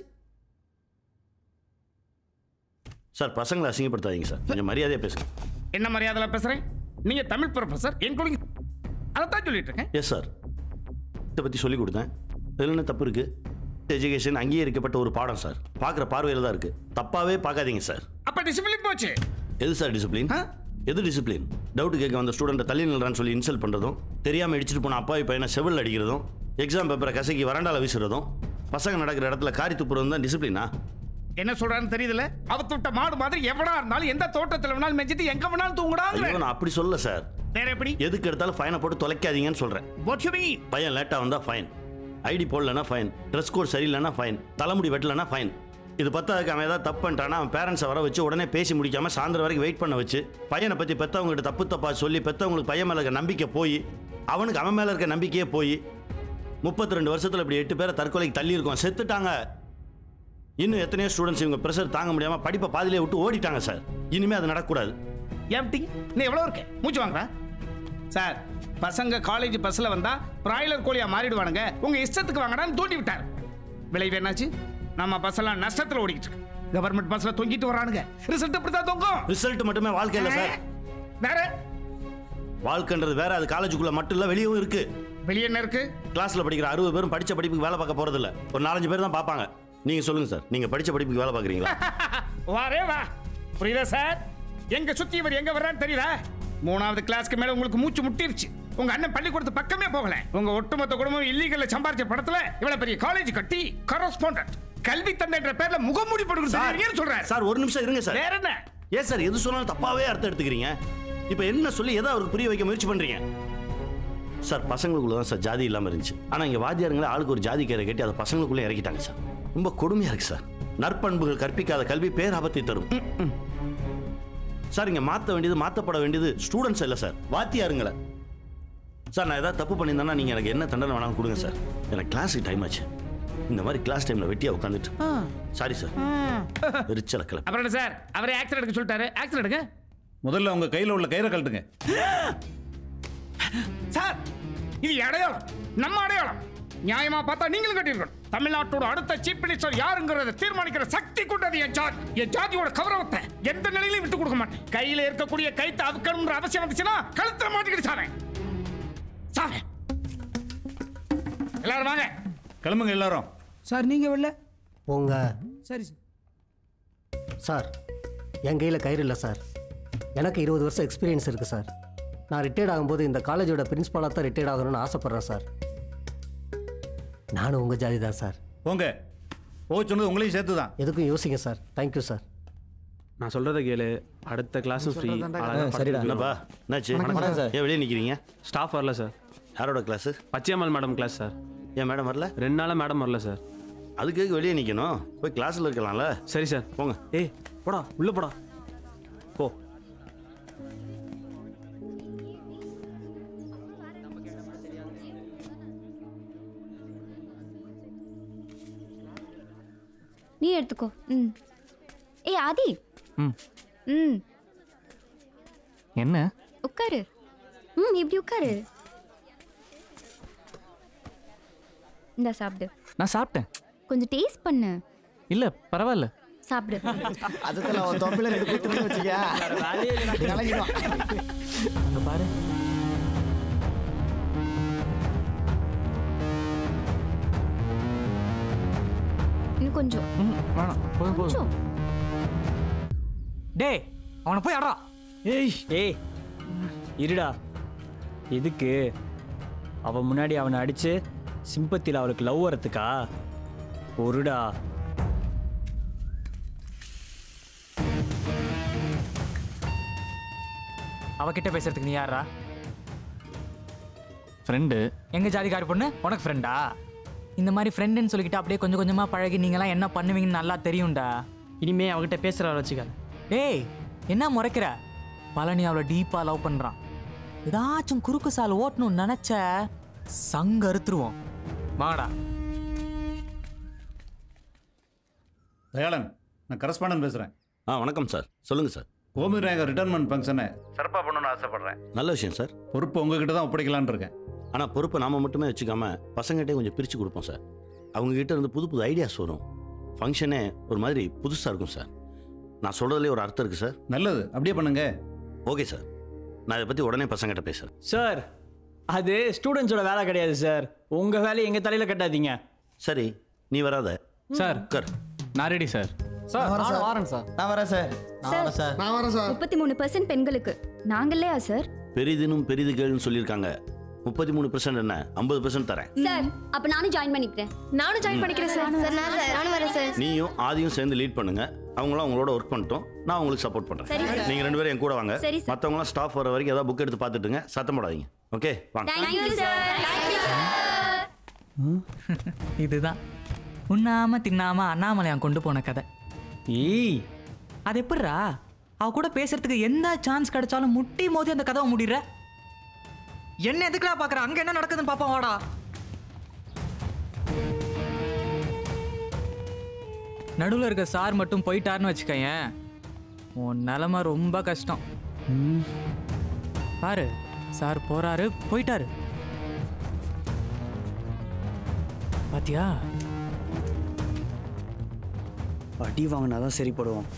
சார் பசங்களை அசிங்கப்படுத்தாதீங்க சார் கொஞ்சம் மரியாதையாக பேசுங்க என்ன மரியாதையில் பேசுகிறேன் நீங்கள் தமிழ் ப்ரொஃபஸர் என் குழந்தை அதைத்தான் சொல்லிட்டு இருக்கேன் எஸ் சார் இதை பற்றி சொல்லி கொடுத்தேன் இதில் என்ன தப்பு இருக்குது எஜுகேஷன் அங்கீகரிக்கப்பட்ட ஒரு பாடம் சார் பார்க்குற பார்வையில் தான் இருக்குது தப்பாகவே பார்க்காதீங்க சார் அப்போ டிசிப்ளின் போச்சு எது சார் டிசிப்ளின் எது டிசிப்ளின் டவுட் கேட்க வந்த ஸ்டூடெண்ட்டை தள்ளி நில்றான்னு சொல்லி இன்சல்ட் பண்ணுறதும் தெரியாமல் இடிச்சிட்டு போன அப்பாவி பையனை செவில் அடிக்கிறதும் எக்ஸாம் பேப்பரை கசக்கி வராண்டால வீசுறதும் பசங்க நடக்கிற இடத்துல காரி துப்புறதும் தான் டிசிப்ளினா என்ன சொல்றான்னு தெரியுதுல அவத்து விட்ட மாடு மாதிரி எவனா இருந்தாலும் எந்த தோட்டத்தில் வேணாலும் மெஞ்சிட்டு எங்க வேணாலும் தூங்குடாங்க ஐயோ நான் அப்படி சொல்லல சார் வேற எப்படி எதுக்கு எடுத்தாலும் ஃபைனை போட்டு தொலைக்காதீங்கன்னு சொல்கிறேன் வாட் யூ மீன் பையன் லேட்டாக வந்தால் ஃபைன் ஐடி போடலன்னா ஃபைன் ட்ரெஸ் கோட் சரியில்லைன்னா ஃபைன் தலைமுடி வெட்டலைன்னா ஃபைன் இது பத்தாதுக்கு அவன் ஏதாவது தப்பு பண்ணிட்டானா அவன் பேரண்ட்ஸை வர வச்சு உடனே பேசி முடிக்காம சாயந்தரம் வரைக்கும் வெயிட் பண்ண வச்சு பையனை பற்றி பெற்றவங்ககிட்ட தப்பு தப்பா சொல்லி பெற்றவங்களுக்கு பையன் மேலே இருக்க நம்பிக்கை போய் அவனுக்கு அவன் மேலே இருக்க நம்பிக்கையே போய் முப்பத்தி ரெண்டு வருஷத்தில் இப்படி எட்டு பேரை தற்கொலைக்கு தள்ளி இருக்கோம் செத்துட்டாங்க இன்னும் எத்தனையோ ஸ்டூடெண்ட்ஸ் இவங்க ப்ரெஷர் தாங்க முடியாமல் படிப்பை பாதியிலே விட்டு ஓடிட்டாங்க சார் இனிமேல் அது நடக்கக்கூடாது ஏப்டி நீ எவ்வளோ இருக்க மூச்சு வாங்குற சார் பசங்க காலேஜ் பஸ்ஸில் வந்தா பிராய்லர் கோழியா மாறிடுவானுங்க உங்க இஷ்டத்துக்கு வாங்கடான்னு தூண்டி விட்டார் விளைவு என்னாச்சு நம்ம பஸ் எல்லாம் நஷ்டத்தில் ஓடிக்கிட்டு இருக்கு கவர்மெண்ட் பஸ்ல தொங்கிட்டு வரானுங்க ரிசல்ட் இப்படி தான் தொங்கும் ரிசல்ட் மட்டுமே வாழ்க்கை இல்லை சார் வேற வாழ்க்கைன்றது வேற அது காலேஜுக்குள்ள மட்டும் இல்லை வெளியவும் இருக்கு வெளியே என்ன இருக்கு கிளாஸ்ல படிக்கிற அறுபது பேரும் படிச்ச படிப்புக்கு வேலை பார்க்க போறது இல்ல ஒரு நாலஞ்சு பேர் தான் பார்ப்பாங்க நீங்க சொல்லுங்க சார் நீங்க படிச்ச படிப்புக்கு வேலை பார்க்குறீங்களா வாரே வா புரியுதா சார் எங்க சுத்தி இவர் எங்க வர்றான்னு தெரியல மூணாவது கிளாஸ்க்கு மேல உங்களுக்கு மூச்சு முட்டிருச்சு உங்க அண்ணன் பள்ளிக்கூடத்து பக்கமே போகல உங்க ஒட்டுமொத்த குடும்பம் இல்லீகல்ல சம்பாரிச்ச படத்துல இவ்வளவு பெரிய காலேஜ் கட்டி கரஸ்பாண்டன்ட் கல்வி தந்தைன்ற பேர்ல முகமூடி போடுறது சொல்றாரு சார் ஒரு நிமிஷம் இருங்க சார் வேற என்ன ஏன் சார் எது சொன்னாலும் தப்பாவே அர்த்தம் எடுத்துக்கிறீங்க இப்போ என்ன சொல்லி எதை அவருக்கு புரிய வைக்க முயற்சி பண்றீங்க சார் பசங்களுக்குள்ள தான் சார் ஜாதி இல்லாமல் இருந்துச்சு ஆனால் இங்கே வாத்தியாருங்களே ஆளுக்கு ஒரு ஜாதி கயிறை கட்டி அதை பசங்களுக்குள்ளே இறக்கிட்டாங்க சார் ரொம்ப கொடுமையாக இருக்கு சார் நற்பண்புகள் கற்பிக்காத கல்வி பேராபத்தை தரும் சார் இங்கே மாற்ற வேண்டியது மாற்றப்பட வேண்டியது ஸ்டூடெண்ட்ஸ் இல்லை சார் வாத்தியாருங்களே சார் நான் ஏதாவது தப்பு பண்ணியிருந்தேன்னா நீங்கள் எனக்கு என்ன தண்டனை வேணாலும் கொடுங்க சார் எனக்கு கிளாஸுக்கு டைம் ஆச்சு இந்த மாதிரி கிளாஸ் டைமில் வெட்டியாக உட்காந்துட்டு சாரி சார் எரிச்சல கிளப்பு அப்புறம் என்ன சார் அவரே ஆக்சன் எடுக்க சொல்லிட்டாரு ஆக்சன் எடுங்க முதல்ல உங்க கையில உள்ள கயிறை கழட்டுங்க சார் இது அடையாளம் நம்ம அடையாளம் நியாயமா பார்த்தா நீங்களும் கட்டியிருக்கணும் தமிழ்நாட்டோட அடுத்த சீஃப் மினிஸ்டர் யாருங்கிறத தீர்மானிக்கிற சக்தி கொண்டது என் ஜாதி என் ஜாதியோட கௌரவத்தை எந்த நிலையிலும் விட்டு கொடுக்க மாட்டேன் கையில இருக்கக்கூடிய கைத்தை அவுக்கணும்ன்ற அவசியம் வந்துச்சுன்னா கழுத்துல மாட்டிக்கிட்டு சாவேன் சாவேன் எல்லாரும் வாங்க கிளம்புங்க எல்லாரும் சார் நீங்கள் வெளில போங்க சரி சார் சார் என் கையில் கயிறு இல்லை சார் எனக்கு இருபது வருஷம் எக்ஸ்பீரியன்ஸ் இருக்குது சார் நான் ரிட்டையர்ட் ஆகும்போது இந்த காலேஜோட பிரின்ஸ்பாலாக தான் ரிட்டையர்ட் ஆகணும்னு ஆசைப்பட்றேன் சார் நானும் உங்கள் ஜாதி தான் சார் போங்க ஓ சொன்னது உங்களையும் சேர்த்து தான் எதுக்கும் யோசிங்க சார் தேங்க்யூ சார் நான் சொல்கிறத கேளு அடுத்த கிளாஸும் ஃப்ரீ என்னப்பா என்னாச்சு ஏன் வெளியே நிற்கிறீங்க ஸ்டாஃப் வரல சார் யாரோட class Pachaiyammal madam class sir ஏன் மேடம் வரல ரெண்டு நாளாக மேடம் வரல சார் அதுக்கு எதுக்கு வெளியே நிற்கணும் போய் கிளாஸில் இருக்கலாம்ல சரி சார் போங்க ஏய் போடா உள்ளே போடா போ நீ எடுத்துக்கோ ம் ஏய் ஆதி ம் ம் என்ன உட்காரு ம் இப்படி உட்காரு இந்த சாப்பிடு நான் சாப்பிட்டேன் கொஞ்சம் டேஸ்ட் பண்ணு இல்ல பரவாயில்ல சாப்பிடு அதுக்குள்ள அவன் தொப்பில ரெண்டு குத்துன்னு வச்சுக்க அங்க பாரு இன்னும் கொஞ்சம் ம், வேணாம் போதும் போதும் கொஞ்சம் டேய் அவனை போய் அடா ஏய் ஏய் இருடா எதுக்கு அவ முன்னாடி அவனை அடிச்சு சிம்பத்தியில் அவளுக்கு லவ் வரத்துக்கா ஒருடா அவகிட்ட பேசுறதுக்கு நீ யாரா ஃப்ரெண்டு எங்க ஜாதிக்காரி பொண்ணு உனக்கு ஃப்ரெண்டா இந்த மாதிரி ஃப்ரெண்டுன்னு சொல்லிக்கிட்டு அப்படியே கொஞ்சம் கொஞ்சமா பழகி நீங்களாம் என்ன பண்ணுவீங்கன்னு நல்லா தெரியும்டா இனிமே அவகிட்ட பேசுற வச்சுக்காத டேய் என்ன முறைக்கிற பழனி அவளை டீப்பா லவ் பண்றான் ஏதாச்சும் குறுக்கு சால் ஓட்டணும்னு நினைச்ச சங்க அறுத்துருவோம் வாடா தயாளன் நான் கரஸ்பாண்டன் பேசுகிறேன் ஆ வணக்கம் சார் சொல்லுங்கள் சார் கோமதி நாயகர் ரிட்டர்மெண்ட் ஃபங்க்ஷனை சிறப்பாக பண்ணணும்னு ஆசைப்பட்றேன் நல்ல விஷயம் சார் பொறுப்பு உங்ககிட்ட தான் ஒப்படைக்கலான்னு இருக்கேன் ஆனால் பொறுப்பை நாம மட்டுமே வச்சுக்காம பசங்ககிட்டே கொஞ்சம் பிரித்து கொடுப்போம் சார் அவங்க கிட்ட இருந்து புது புது ஐடியாஸ் வரும் ஃபங்க்ஷனே ஒரு மாதிரி புதுசாக இருக்கும் சார் நான் சொல்கிறதுலே ஒரு அர்த்தம் இருக்குது சார் நல்லது அப்படியே பண்ணுங்க ஓகே சார் நான் இதை பற்றி உடனே பசங்ககிட்ட பேசுகிறேன் சார் அது ஸ்டூடெண்ட்ஸோட வேலை கிடையாது சார் உங்க வேலையை எங்க தலையில கட்டாதீங்க சரி நீ வராத சார் உட்கார் நான் ரெடி சார் சார் வரேன் நானும் சார். வாரேன் சார் நான் வரேன் சார் நான் வரேன் சார் நான் வரேன் சார் முப்பத்தி மூணு பர்சன்ட் பெண்களுக்கு நாங்களேயா சார் பெரிதினும் பெரிதுகள்னு சொல்லியிருக்காங்க முப்பத்தி மூணு பெர்சன்ட் என்ன ஐம்பது பெர்சன்ட் தரேன் சார் அப்ப நானும் ஜாயின் பண்ணிக்கிறேன் நானும் ஜாயின் பண்ணிக்கிறேன் சார் சார் நான் சார் நானும் வரேன் சார் நீயும் ஆதியும் சேர்ந்து லீட் பண்ணுங்க அவங்களும் அவங்களோட ஒர்க் பண்ணிட்டோம் நான் உங்களுக்கு சப்போர்ட் சரி, பண்ணுறேன் சார். நீங்கள் ரெண்டு பேரும் என் கூட வாங்க சரி, சார். மற்றவங்களாம் ஸ்டாஃப் வர வரைக்கும் ஏதாவது புக் எடுத்து பார்த்துட்டுங்க சத்தம் போடாதீங்க ஓகே வாங்க தேங்க்யூ சார் இதுதான் உண்ணாம தின்னாம அண்ணாமலையான் கொண்டு போன கதை ஏய் அது எப்படிரா அவ கூட பேசுறதுக்கு எந்த சான்ஸ் கிடைச்சாலும் முட்டி மோதி அந்த கதவை முடிடுற என்ன எதுக்குடா பாக்குற அங்க என்ன நடக்குதுன்னு பாப்போம் வாடா நடுவில் இருக்க சார் மட்டும் போயிட்டாருன்னு வச்சுக்கயேன் உன் நிலமை ரொம்ப கஷ்டம் பாரு சார் போறாரு போயிட்டாரு பாத்தியா அடி வாங்கினாதான் சரிப்படுவோம்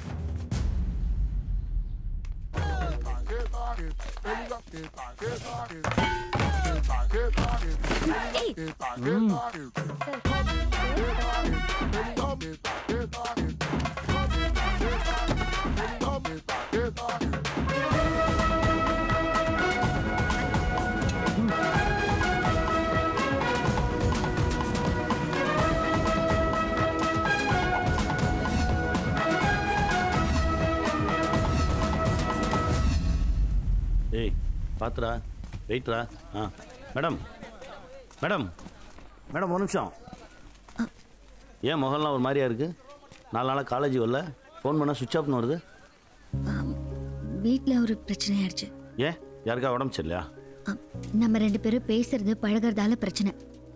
ஏய் பாத்துடா வெயிட்ரா ஆ மேடம் மேடம் மேடம் ஒரு நிமிஷம் ஏன் முகம்லாம் ஒரு மாதிரியா இருக்கு நாலு நாளாக காலேஜ் வரல ஃபோன் பண்ணால் சுவிட்ச் ஆஃப்னு வருது வீட்டில் ஒரு பிரச்சனை ஆயிடுச்சு ஏன் யாருக்கா உடம்பு சரியில்லையா நம்ம ரெண்டு பேரும் பேசுறது பழகுறதால பிரச்சனை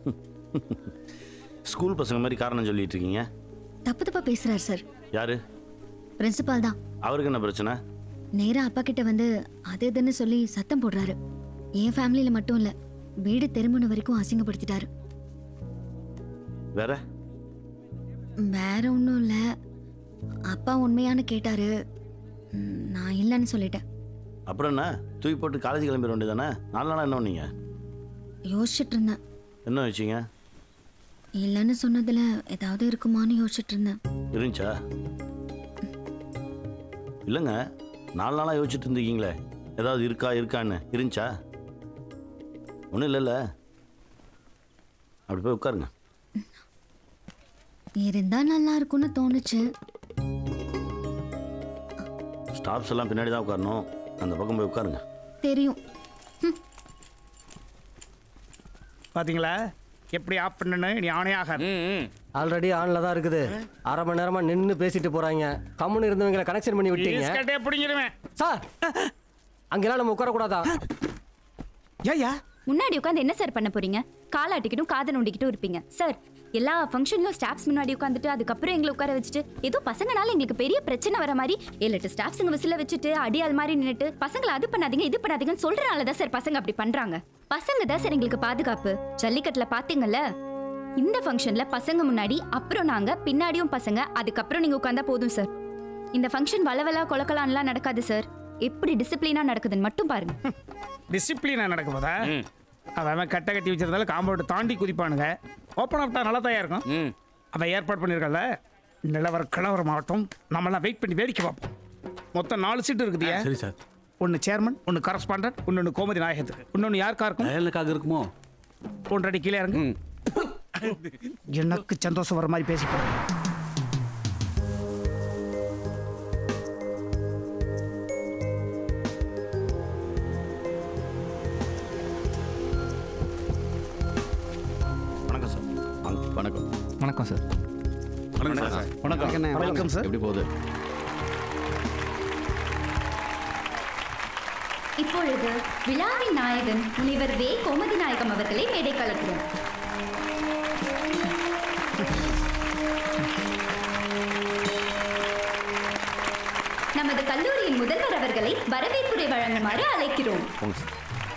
ஸ்கூல் பசங்க மாதிரி காரணம் சொல்லிட்டு இருக்கீங்க தப்பு தப்பா பேசுறாரு சார் யாரு பிரின்சிபால் தான் அவருக்கு என்ன பிரச்சனை நேரா அப்பா கிட்ட வந்து அது இதுன்னு சொல்லி சத்தம் போடுறாரு என் ஃபேமிலியில மட்டும் இல்ல வீடு திருமணம் வரைக்கும் அசிங்கப்படுத்திட்டாரு வேற வேற ஒன்றும் இல்லை அப்பா உண்மையானு கேட்டாரு ம், நான் இல்லைன்னு சொல்லிட்டேன் அப்புறம் என்ன தூக்கி போட்டு காலேஜ் கிளம்பிட வேண்டியதானே நாலு நாளாக என்ன பண்ணீங்க யோசிச்சுட்டு இருந்தேன் என்ன வச்சீங்க இல்லைன்னு சொன்னதுல ஏதாவது இருக்குமான்னு யோசிச்சுட்டு இருந்தேன் இருந்துச்சா இல்லைங்க நாலு நாளாக யோசிச்சுட்டு இருந்தீங்களே ஏதாவது இருக்கா இருக்கான்னு இருந்துச்சா ஒன்றும் இல்லைல்ல அப்படி போய் உட்காருங்க இருந்தா நல்லா இருக்கும்னு தோணுச்சு ஸ்டாஃப்ஸ் எல்லாம் பின்னாடி தான் உட்காரணும் அந்த பக்கம் போய் உட்காருங்க தெரியும் பாத்தீங்களா எப்படி ஆஃப் பண்ணனு நீ ஆனே ஆகாது ஆல்ரெடி ஆன்ல தான் இருக்குது அரை மணி நேரமா நின்று பேசிட்டு போறாங்க கம்முன்னு இருந்தவங்களை கனெக்ஷன் பண்ணி விட்டீங்க கட்டே பிடிங்கிருவேன் சார் அங்கெல்லாம் நம்ம உட்காரக்கூடாதா ஏயா முன்னாடி உட்காந்து என்ன சார் பண்ண போறீங்க காலாட்டிக்கிட்டும் காதை நோண்டிக்கிட்டும் இருப்பீங்க சார் எல்லா ஃபங்க்ஷன்லயும் ஸ்டாஃப்ஸ் முன்னாடி உட்காந்துட்டு அதுக்கப்புறம் எங்களை உட்கார வச்சுட்டு ஏதோ பசங்கனால எங்களுக்கு பெரிய பிரச்சனை வர மாதிரி ஏழு எட்டு ஸ்டாஃப்ஸுங்க விசில வச்சுட்டு அடியால் மாதிரி நின்னுட்டு பசங்களை அது பண்ணாதீங்க இது பண்ணாதீங்கன்னு சொல்றனால தான் சார் பசங்க அப்படி பண்றாங்க பசங்க தான் சார் எங்களுக்கு பாதுகாப்பு ஜல்லிக்கட்டுல பாத்தீங்கல்ல இந்த ஃபங்க்ஷன்ல பசங்க முன்னாடி அப்புறம் நாங்க பின்னாடியும் பசங்க அதுக்கப்புறம் நீங்க உட்காந்தா போதும் சார் இந்த ஃபங்க்ஷன் வளவலா கொலக்கலான்லாம் நடக்காது சார் எப்படி டிசிப்ளினா நடக்குதுன்னு மட்டும் பாருங்க டிசிப்ளினா நடக்கும் போதா அவன் அவன் கட்டை கட்டி வச்சிருந்தாலும் காம்பவுண்ட் தாண்டி குதிப்பானுங்க ஓப்பன் ஆஃப்டா நல்லா தான் இருக்கும் அவன் ஏற்பாடு பண்ணியிருக்கல நிலவர கலவரம் ஆகட்டும் நம்மளாம் வெயிட் பண்ணி வேடிக்கை பார்ப்போம் மொத்தம் நாலு சீட்டு இருக்குதுயா சரி சார் ஒன்று சேர்மன் ஒன்று கரஸ்பாண்டன்ட் இன்னொன்று கோமதி நாயகத்துக்கு இன்னொன்று யாருக்கா இருக்கும் அயலுக்காக இருக்குமோ ஒன்றரை கீழே இறங்கு எனக்கு சந்தோஷம் வர மாதிரி பேசி போறேன் வணக்கம் சார் வணக்கம் வணக்கம் சார் வணக்கம் சார் வணக்கம். வணக்கம் சார். எப்படி போகுது இப்பொழுது விழாவின் நாயகன் முனிவர் வே கோமதி நாயகம் அவர்களை மேடை கலக்கிறோம் நமது கல்லூரியின் முதல்வர் அவர்களை வரவேற்புரை வழங்குமாறு அழைக்கிறோம் போங்க சார்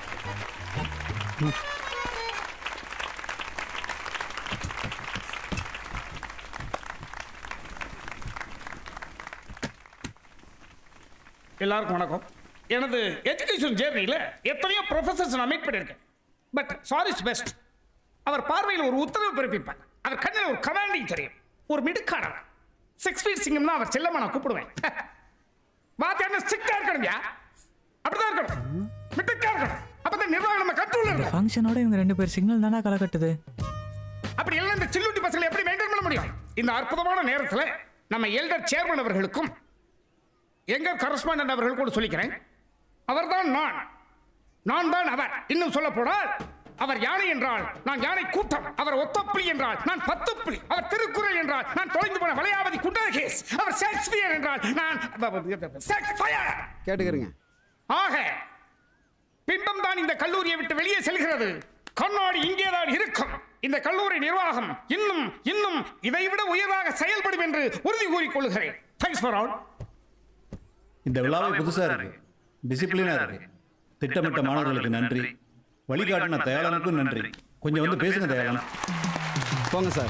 எல்லாருக்கும் வணக்கம் எனது எஜுகேஷன் ஜேர்னியில் எத்தனையோ ப்ரொஃபசர்ஸ் நான் மீட் பண்ணியிருக்கேன் பட் சாரி இஸ் பெஸ்ட் அவர் பார்வையில் ஒரு உத்தரவு பிறப்பிப்பார் அவர் கண்ணில் ஒரு கமாண்டிங் தெரியும் ஒரு மிடுக்கானவர் சிக்ஸ் ஃபீட் சிங்கம் தான் அவர் செல்லமா நான் கூப்பிடுவேன் வாத்தியார் ஸ்ட்ரிக்டா இருக்கணும்யா அப்படிதான் இருக்கணும் மிடுக்கா இருக்கணும் அப்பதான் நிர்வாகம் நம்ம கண்ட்ரோல் இருக்கும் ஃபங்க்ஷனோட இவங்க ரெண்டு பேர் சிக்னல் தானே களை கட்டுது அப்படி எல்லாம் இந்த சில்லுட்டி பசங்களை எப்படி மெயின்டைன் பண்ண முடியும் இந்த அற்புதமான நேரத்தில் நம்ம எல்டர் சேர்மன் அவர்களுக்கும் எங்க கரஸ்பாண்டன்ட் அவர்கள் கூட சொல்லிக்கிறேன் அவர்தான் நான் நான் தான் அவர் இன்னும் சொல்ல போனால் அவர் யானை என்றால் நான் யானை கூட்டம் அவர் ஒத்தப்புலி என்றால் நான் பத்துப்புலி அவர் திருக்குறள் என்றால் நான் தொலைந்து போன வளையாவதி குண்டகேஸ் அவர் ஷேக்ஸ்பியர் என்றால் நான் ஷேக்ஸ்பியர். கேட்டுக்கிறீங்க ஆக பிம்பம் தான் இந்த கல்லூரியை விட்டு வெளியே செல்கிறது கண்ணாடி இங்கேதான் இருக்கும் இந்த கல்லூரி நிர்வாகம் இன்னும் இன்னும் இதைவிட உயர்வாக செயல்படும் என்று உறுதி கூறிக்கொள்கிறேன் தேங்க்ஸ் ஃபார் ஆல் இந்த விழாவை புதுசாக இருக்கு டிசிப்ளினாக இருக்கு திட்டமிட்ட மாணவர்களுக்கு நன்றி வழிகாட்டின தயாளனுக்கும் நன்றி கொஞ்சம் வந்து பேசுங்க தயாளன் போங்க சார்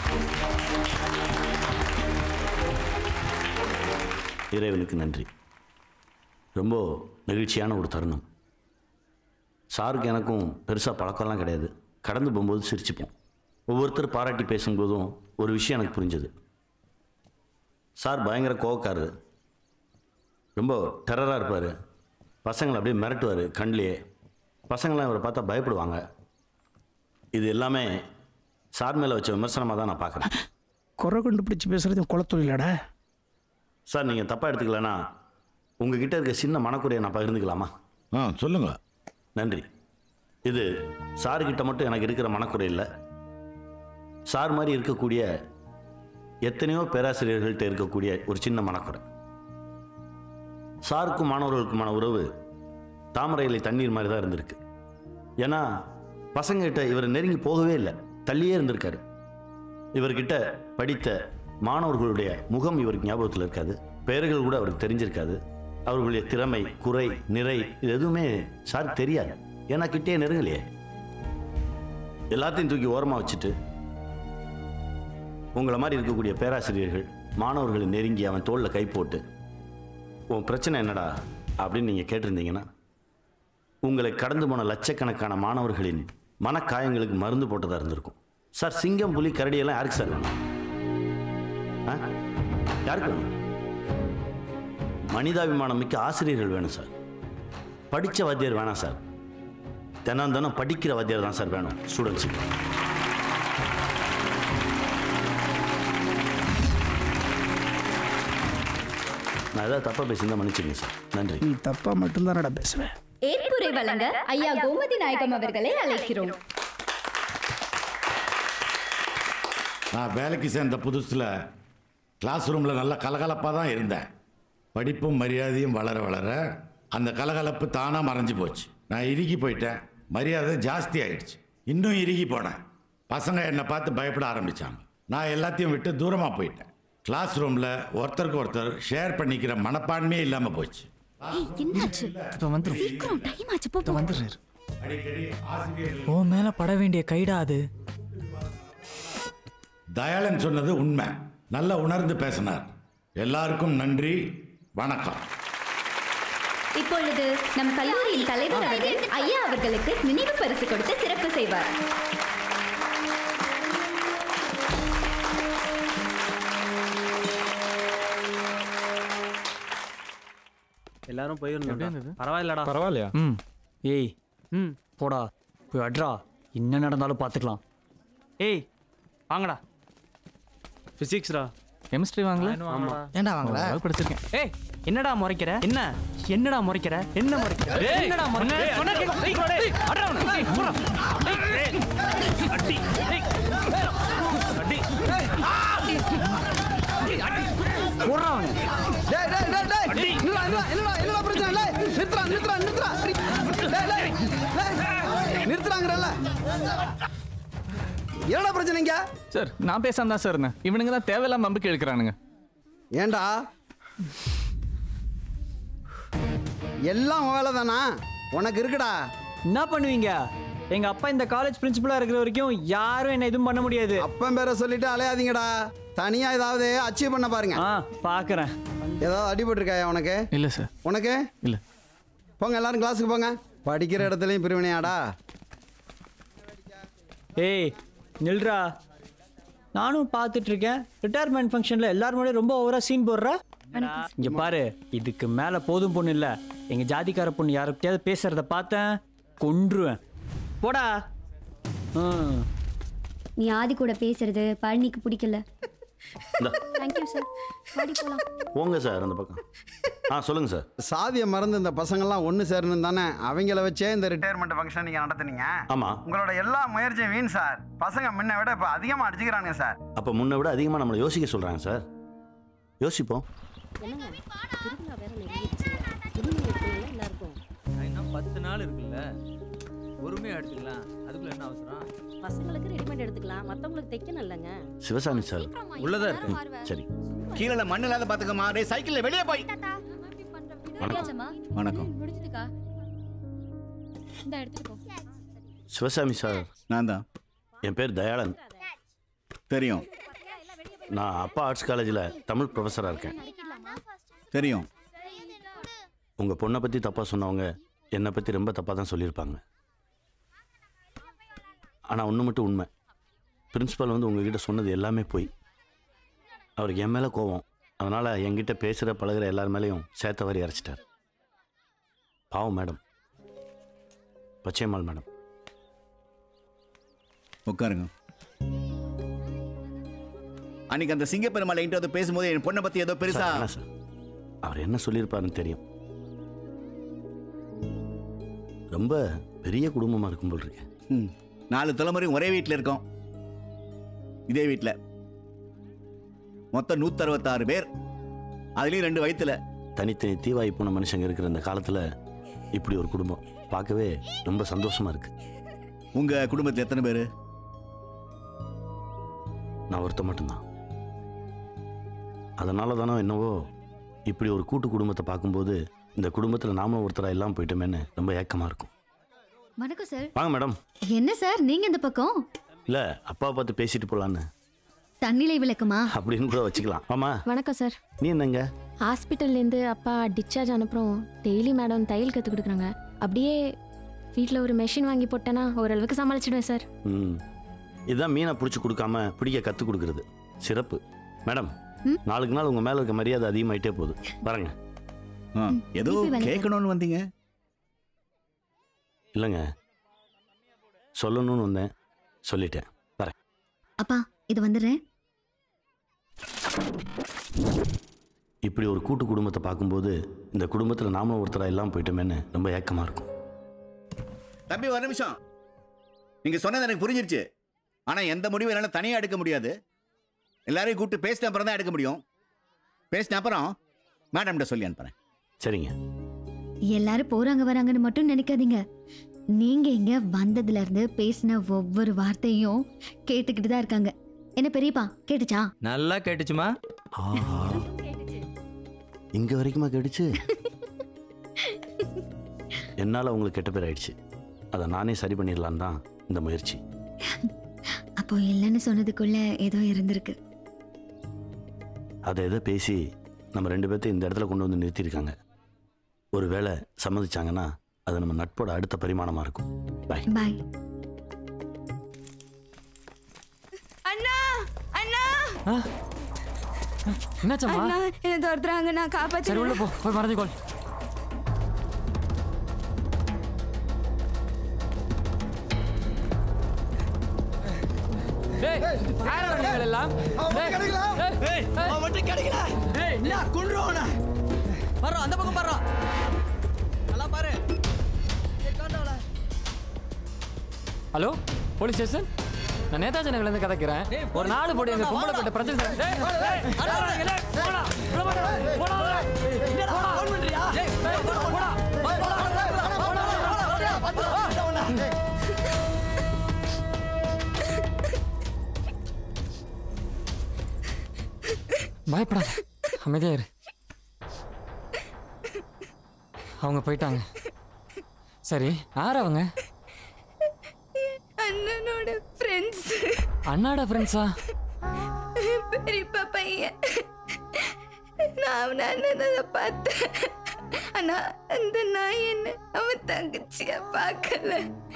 இறைவனுக்கு நன்றி ரொம்ப நெகிழ்ச்சியான ஒரு தருணம் சாருக்கு எனக்கும் பெருசாக பழக்கம்லாம் கிடையாது கடந்து போகும்போது சிரிச்சுப்போம் ஒவ்வொருத்தர் பாராட்டி பேசும்போதும் ஒரு விஷயம் எனக்கு புரிஞ்சது சார் பயங்கர கோவக்காரரு ரொம்ப டெரராக இருப்பார் பசங்களை அப்படியே மிரட்டுவார் கண்ணிலேயே பசங்களாம் இவரை பார்த்தா பயப்படுவாங்க இது எல்லாமே சார் மேலே வச்ச விமர்சனமாக தான் நான் பார்க்குறேன் குறை கண்டுபிடிச்சு பேசுறது குளத்தொழிலடா சார் நீங்கள் தப்பாக எடுத்துக்கலனா உங்ககிட்ட இருக்க சின்ன மனக்குறையை நான் பகிர்ந்துக்கலாமா ஆ சொல்லுங்க நன்றி இது சார்கிட்ட மட்டும் எனக்கு இருக்கிற மனக்குறை இல்லை சார் மாதிரி இருக்கக்கூடிய எத்தனையோ பேராசிரியர்கள்ட்ட இருக்கக்கூடிய ஒரு சின்ன மனக்குறை சாருக்கும் மாணவர்களுக்குமான உறவு தாமரை இலை தண்ணீர் மாதிரி தான் இருந்திருக்கு ஏன்னா பசங்ககிட்ட இவர் நெருங்கி போகவே இல்லை தள்ளியே இருந்திருக்காரு இவர்கிட்ட படித்த மாணவர்களுடைய முகம் இவருக்கு ஞாபகத்தில் இருக்காது பெயர்கள் கூட அவருக்கு தெரிஞ்சிருக்காது அவர்களுடைய திறமை குறை நிறை இது எதுவுமே சார் தெரியாது ஏன்னா கிட்டே நெருங்கலையே எல்லாத்தையும் தூக்கி ஓரமாக வச்சுட்டு உங்களை மாதிரி இருக்கக்கூடிய பேராசிரியர்கள் மாணவர்களை நெருங்கி அவன் தோளில் கை போட்டு உன் பிரச்சனை என்னடா அப்படின்னு நீங்கள் கேட்டிருந்தீங்கன்னா உங்களை கடந்து போன லட்சக்கணக்கான மாணவர்களின் மனக்காயங்களுக்கு மருந்து போட்டதாக இருந்திருக்கும் சார் சிங்கம் புலி கரடியெல்லாம் யாருக்கு சார் வேணும் ஆ யாருக்கு வேணும் மனிதாபிமானம் மிக்க ஆசிரியர்கள் வேணும் சார் படித்த வாத்தியார் வேணாம் சார் தினம் தினம் படிக்கிற வாத்தியார் தான் சார் வேணும் ஸ்டூடெண்ட்ஸுக்கு நான் ஏதாவது தப்பாக பேசியிருந்தா மன்னிச்சுங்க சார் நன்றி நீ தப்பா மட்டும்தானடா பேசுவேன் ஏற்புரை வழங்க ஐயா கோமதி நாயகம் அவர்களை அழைக்கிறோம் நான் வேலைக்கு சேர்ந்த புதுசில் கிளாஸ் ரூமில் நல்ல கலகலப்பாக தான் இருந்தேன் படிப்பும் மரியாதையும் வளர வளர அந்த கலகலப்பு தானாக மறைஞ்சு போச்சு நான் இறுகி போயிட்டேன் மரியாதை ஜாஸ்தி ஆயிடுச்சு இன்னும் இறுகி போனேன் பசங்க என்னை பார்த்து பயப்பட ஆரம்பித்தாங்க நான் எல்லாத்தையும் விட்டு தூரமாக போயிட்டேன் கிளாஸ் ரூமில் ஒருத்தருக்கு ஒருத்தர் ஷேர் பண்ணிக்கிற மனப்பான்மையே இல்லாமல் போச்சு ஏய் என்னாச்சு இப்போ வந்துடும் சீக்கிரம் டைம் ஆச்சு போ போ. வந்துடுறாரு அடிக்கடி ஆசிரியர்கள் ஓ மேல பட வேண்டிய கைடா அது தயாளன் சொன்னது உண்மை நல்லா உணர்ந்து பேசினார் எல்லாருக்கும் நன்றி வணக்கம் இப்பொழுது நம் கல்லூரியின் தலைவர் அவர்கள் ஐயா அவர்களுக்கு நினைவு பரிசு கொடுத்து சிறப்பு செய்வார் எல்லாரும் போயிருந்தோம் இருந்தது? பரவாயில்லடா பரவாயில்லையா ம் ஏய் ம் போடா போய் அட்ரா என்ன நடந்தாலும் பார்த்துக்கலாம் ஏய் வாங்கடா பிசிக்ஸ்டா கெமிஸ்ட்ரி வாங்கல ஆமா. ஏன்டா வாங்கல படிச்சிருக்கேன் ஏய் என்னடா முறைக்கிற என்ன என்னடா முறைக்கிற என்ன முறைக்கிற ஏய், என்னடா முறைக்கிற ஏய், சொன்னா கேளு. ஏய், ஏய், அட்ரா அவனை. ஏய், போடா. ஏய், அடி ஏய், அடி போடுறா அவனை. டேய் டேய் டேய் டேய் அடி. நில்றா நில்றா என்னடா என்னடா பிரச்சனை லே நிறுத்துறா நிறுத்துறா நிறுத்துறா அடி. டேய் டேய் டேய் நிறுத்துறாங்கறல என்னடா பிரச்சனைங்க சார் நான் பேசாம தான் சார் இருந்தேன் இவனுங்க தான் தேவையில்லாம நம்பிக்கை எடுக்கிறானுங்க ஏன்டா எல்லாம் உன் வேலை தானா உனக்கு இருக்குடா என்ன பண்ணுவீங்க எங்க அப்பா இந்த காலேஜ் பிரின்சிபலா இருக்கிற வரைக்கும் யாரும் என்ன எதுவும் பண்ண முடியாது அப்பன் பேரை சொல்லிட்டு அலையாதீங்கடா தனியா ஏதாவது அச்சீவ் பண்ண பாருங்க ஆ பாக்குறேன் ஏதாவது அடிபட்டிருக்காயா உனக்கு இல்ல சார் உனக்கு இல்ல போங்க எல்லாரும் கிளாஸுக்கு போங்க படிக்கிற இடத்துலயும் பிரிவினையாடா ஏய் நில்றா நானும் பார்த்துட்டு இருக்கேன் ரிட்டையர்மெண்ட் ஃபங்க்ஷன்ல எல்லாரும் முன்னாடி ரொம்ப ஓவரா சீன் போடுற இங்க பாரு இதுக்கு மேல போதும் பொண்ணு இல்ல எங்க ஜாதிக்கார பொண்ணு யாருக்கிட்டயாவது பேசுறத பார்த்தேன் கொன்றுவேன் போடா ம் நீ ஆதி கூட பேசுறது பழனிக்கு பிடிக்கல இந்தா தேங்க்யூ சார் பாடி போலாம் போங்க சார் அந்த பக்கம் ஆ சொல்லுங்க சார் சாதியை மறந்து இந்த பசங்கள்லாம் ஒன்று சேரணும் தானே அவங்கள வச்சே இந்த ரிட்டையர்மெண்ட் ஃபங்க்ஷன் நீங்கள் நடத்துனீங்க ஆமா உங்களோட எல்லா முயற்சியும் வீண் சார் பசங்க முன்ன விட இப்போ அதிகமாக அடிச்சுக்கிறானுங்க சார் அப்போ முன்னை விட அதிகமாக நம்மளை யோசிக்க சொல்கிறாங்க சார் யோசிப்போம் இன்னும் பத்து நாள் இருக்குல்ல பொறுமையா எடுத்துக்கலாம் அதுக்குள்ள என்ன அவசரம் பசங்களுக்கு ரெடிமேட் எடுத்துக்கலாம் மத்தவங்களுக்கு தைக்கணும் இல்லைங்க சிவசாமி சார் உள்ளதா ம், சரி கீழே மண்ணு இல்லாத பாத்துக்கமா டேய் சைக்கிள்ல வெளியே போய் வணக்கம் முடிஞ்சதுக்கா இந்த எடுத்துட்டு போ சிவசாமி சார் நான் தான் என் பேர் தயாளன் தெரியும் நான் அப்பா ஆர்ட்ஸ் காலேஜில் தமிழ் ப்ரொஃபஸராக இருக்கேன் தெரியும் உங்கள் பொண்ணை பற்றி தப்பாக சொன்னவங்க என்னை பற்றி ரொம்ப தப்பாக தான் சொல்லியிருப்பாங்க ஆனால் ஒன்று மட்டும் உண்மை பிரின்ஸிபல் வந்து உங்ககிட்ட சொன்னது எல்லாமே போய் அவருக்கு என் மேலே கோவம் அதனால் என்கிட்ட பேசுகிற பழகுற எல்லார் மேலேயும் சேர்த்த வாரி அரைச்சிட்டார் பாவம் மேடம் பச்சையம்மாள் மேடம் உட்காருங்க அன்னைக்கு அந்த சிங்க பெருமாள் என்கிட்ட வந்து பேசும்போது என் பொண்ணை பத்தி ஏதோ பெருசா சார், வேணாம் சார் அவர் என்ன சொல்லியிருப்பாருன்னு தெரியும் ரொம்ப பெரிய குடும்பமாக இருக்கும் போல் இருக்கு ம், நாலு தலைமுறை ஒரே வீட்டில் இருக்கோம் இதே வீட்டில் மொத்தம் நூற்றறுபத்தாறு பேர் அதுலேயும் ரெண்டு வயிற்றுல தனித்தனி தீவாய் போன மனுஷங்க இருக்கிற இந்த காலத்தில் இப்படி ஒரு குடும்பம் பார்க்கவே ரொம்ப சந்தோஷமா இருக்கு உங்க குடும்பத்தில் எத்தனை பேர் நான் ஒருத்த மட்டும்தான் அதனால தானோ என்னவோ இப்படி ஒரு கூட்டு குடும்பத்தை பார்க்கும்போது இந்த குடும்பத்தில் நாமளும் ஒருத்தராக எல்லாம் போயிட்டோமேன்னு ரொம்ப ஏக்கமாக இருக்கும் வணக்கம் சார் வாங்க மேடம் என்ன சார் நீங்க இந்த பக்கம் இல்லை அப்பாவை பார்த்து பேசிட்டு போகலான்னு தண்ணிலை விளக்குமா அப்படின்னு கூட வச்சுக்கலாம் ஆமா வணக்கம் சார் நீ என்னங்க ஹாஸ்பிட்டல்லேருந்து அப்பா டிஸ்சார்ஜ் அனுப்புகிறோம் டெய்லி மேடம் தையல் கற்றுக் கொடுக்குறாங்க அப்படியே வீட்டில் ஒரு மெஷின் வாங்கி போட்டேன்னா ஓரளவுக்கு சமாளிச்சிடுவேன் சார் ம் இதுதான் மீனை பிடிச்சி கொடுக்காம பிடிக்க கற்றுக் கொடுக்கறது சிறப்பு மேடம் நாளுக்கு நாள் உங்கள் மேலே இருக்க மரியாதை அதிகமாயிட்டே போகுது வரேங்க ஏதோ கேட்கணும்னு வந்தீங்க இல்லைங்க சொல்லணும்னு வந்தேன் சொல்லிட்டேன் வரேன் அப்பா இது வந்துடுறேன் இப்படி ஒரு கூட்டு குடும்பத்தை பார்க்கும்போது இந்த குடும்பத்தில் நாமளும் ஒருத்தராக எல்லாம் போயிட்டோமேன்னு ரொம்ப ஏக்கமாக இருக்கும் தம்பி ஒரு நிமிஷம் நீங்க சொன்னது எனக்கு புரிஞ்சிருச்சு ஆனா எந்த முடிவும் என்னால தனியா எடுக்க முடியாது எல்லாரையும் கூப்பிட்டு பேசின அப்புறம் தான் எடுக்க முடியும் பேசின அப்புறம் மேடம்கிட்ட சொல்லி அனுப்புறேன் சரிங்க எல்லாரும் போறாங்க வராங்கன்னு மட்டும் நினைக்காதீங்க நீங்க இங்க வந்ததுல இருந்து பேசின ஒவ்வொரு வார்த்தையும் கேட்டுக்கிட்டு தான் இருக்காங்க என்ன பெரியப்பா கேட்டுச்சா நல்லா கேட்டுச்சுமா ஆஹா இங்க வரைக்குமா கேட்டுச்சு என்னால் உங்களுக்கு கெட்ட பேர் ஆயிடுச்சு அதை நானே சரி பண்ணிடலான்னு தான் இந்த முயற்சி அப்போ இல்லைன்னு சொன்னதுக்குள்ள ஏதோ இருந்திருக்கு அதை எதை பேசி நம்ம ரெண்டு பேர்த்தையும் இந்த இடத்துல கொண்டு வந்து நிறுத்தியிருக்காங்க ஒரு வேளை சம்மதிச்சாங்கன்னா அது நம்ம நட்போட அடுத்த பரிமாணமாக இருக்கும் பாய் பாய் அண்ணா அண்ணா என்னாச்சம்மா அண்ணா என்ன துரத்துறாங்க நான் சரி காப்பாத்து உள்ள போ போய் மறந்துக்கோள் டேய் யாரா நீங்கள் எல்லாம் டேய் டேய் அவன் மட்டும் கிடைக்கல டேய் என்ன கொன்றுவானா பாரு அந்த பக்கம் பாரு நல்லா பாரு ஹலோ போலீஸ் ஸ்டேஷன் நான் நேதாஜி நகர்லேருந்து கதைக்கிறேன் ஒரு நாலு போடி எங்க பொம்பளை போட்ட பிரச்சனை சார். டேய், டேய், யாரா நீங்கள்? டேய், போடா, உள்ள போடா, போடா, டேய். போடா. டேய், டேய், போடா, போடா. பயப்படாத அமைதியா இரு அவங்க போயிட்டாங்க சரி யார் அவங்க அண்ணனோட ஃப்ரெண்ட்ஸ் அண்ணாட ஃப்ரெண்ட்ஸா பெரியப்பா பையன் நான் அவன் அண்ணனை பார்த்தேன் ஆனா அந்த நாய் என்ன அவன் தங்கச்சியா பார்க்கல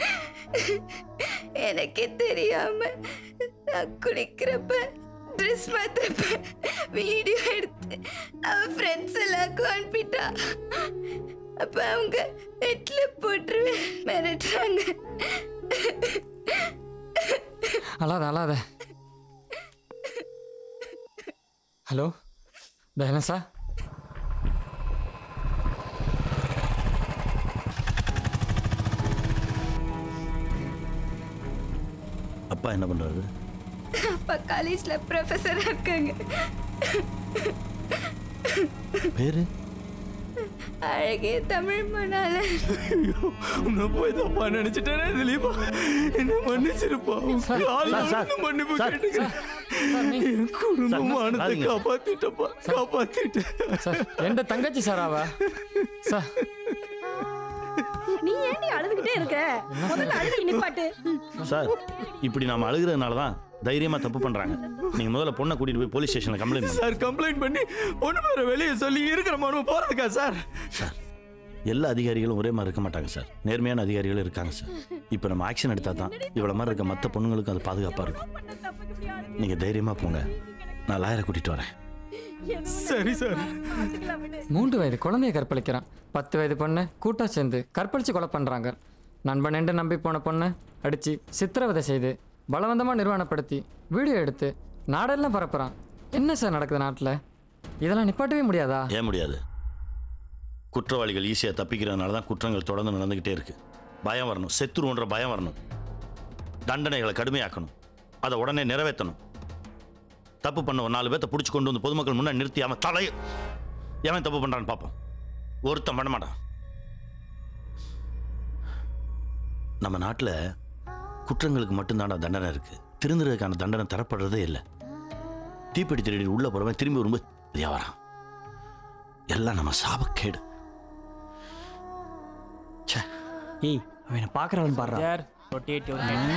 எனக்கே தெரியாம நான் குளிக்கிறப்ப ட்ரெஸ் மாத்துறப்ப வீடியோ எடுத்து அவன் ஃப்ரெண்ட்ஸ் எல்லாருக்கும் அனுப்பிட்டா அப்ப அவங்க நெட்ல போட்டு மிரட்டுறாங்க அழாத அழாத ஹலோ தயனசா அப்பா என்ன பண்ணுறாரு அப்பா காலேஜ்ல ப்ரொஃபஸரா இருக்காங்க பேரு அழகிய தமிழ் மணால உன்னை போய் தப்பா நினைச்சிட்டேனே திலீபா என்ன மன்னிச்சிருப்பா சார், கால்ல சார், சார், விழுந்து மன்னிப்பு சார், கேட்டுக்கிறேன் சார், நீ- என் குடும்ப சார், மானத்தை சாரிங்க. காப்பாத்திட்டப்பா காப்பாத்திட்டேன் சார் எந்த தங்கச்சி சார் அவ சார் நீ ஏன்டி அழுதுகிட்டே இருக்க முதல்ல அழுது நிப்பாட்டு சார் இப்படி நாம அழுகிறதுனால தான் தைரியமாக தப்பு பண்ணுறாங்க நீங்கள் முதல்ல பொண்ணை கூட்டிகிட்டு போய் போலீஸ் ஸ்டேஷனில் கம்ப்ளைண்ட் பண்ணுங்க சார் கம்ப்ளைண்ட் பண்ணி ஒண்ணு பேரை வெளியே சொல்லி இருக்கிற மனு போறதுக்கா சார் எல்லா அதிகாரிகளும் ஒரே மாதிரி இருக்க மாட்டாங்க சார் நேர்மையான அதிகாரிகளும் இருக்காங்க சார் இப்போ நம்ம ஆக்ஷன் எடுத்தால் தான் இவ்வளோ மாதிரி இருக்க மற்ற பொண்ணுங்களுக்கும் அது பாதுகாப்பாக இருக்கும் நீங்கள் தைரியமாக போங்க நான் லாயரை கூட்டிகிட்டு வரேன் சரி சார் மூன்று வயது குழந்தைய கற்பழிக்கிறான் பத்து வயது பொண்ணு கூட்டா சேர்ந்து கற்பழிச்சு கொலை பண்ணுறாங்க நண்பன் என்று நம்பி போன பொண்ணை அடித்து சித்திரவதை செய்து பலவந்தமாக நிர்வாணப்படுத்தி வீடியோ எடுத்து நாடெல்லாம் பரப்புறான் என்ன சார் நடக்குது நாட்டில் இதெல்லாம் நிப்பாட்டவே முடியாதா ஏன் முடியாது குற்றவாளிகள் ஈஸியாக தப்பிக்கிறதுனால தான் குற்றங்கள் தொடர்ந்து நடந்துக்கிட்டே இருக்கு பயம் வரணும் செத்துருன்ற பயம் வரணும் தண்டனைகளை கடுமையாக்கணும் அதை உடனே நிறைவேற்றணும் தப்பு பண்ண ஒரு நாலு பேர்த்த பிடிச்சி கொண்டு வந்து பொதுமக்கள் முன்னாடி நிறுத்தி அவன் தலை எவன் தப்பு பண்ணுறான்னு பார்ப்போம் ஒருத்தன் பண்ண மாட்டான் நம்ம நாட்டில் குற்றங்களுக்கு மட்டும்தான தண்டனை இருக்கு திருந்துறதுக்கான தண்டனை தரப்படுறதே இல்லை தீப்பெட்டி திருடி உள்ள போறவன் திரும்பி வரும்போது சரியா வரான் எல்லாம் நம்ம சாபக்கேடு ஏய் அவனை பார்க்குறவன் பாடுறா சார் ரொட்டேட்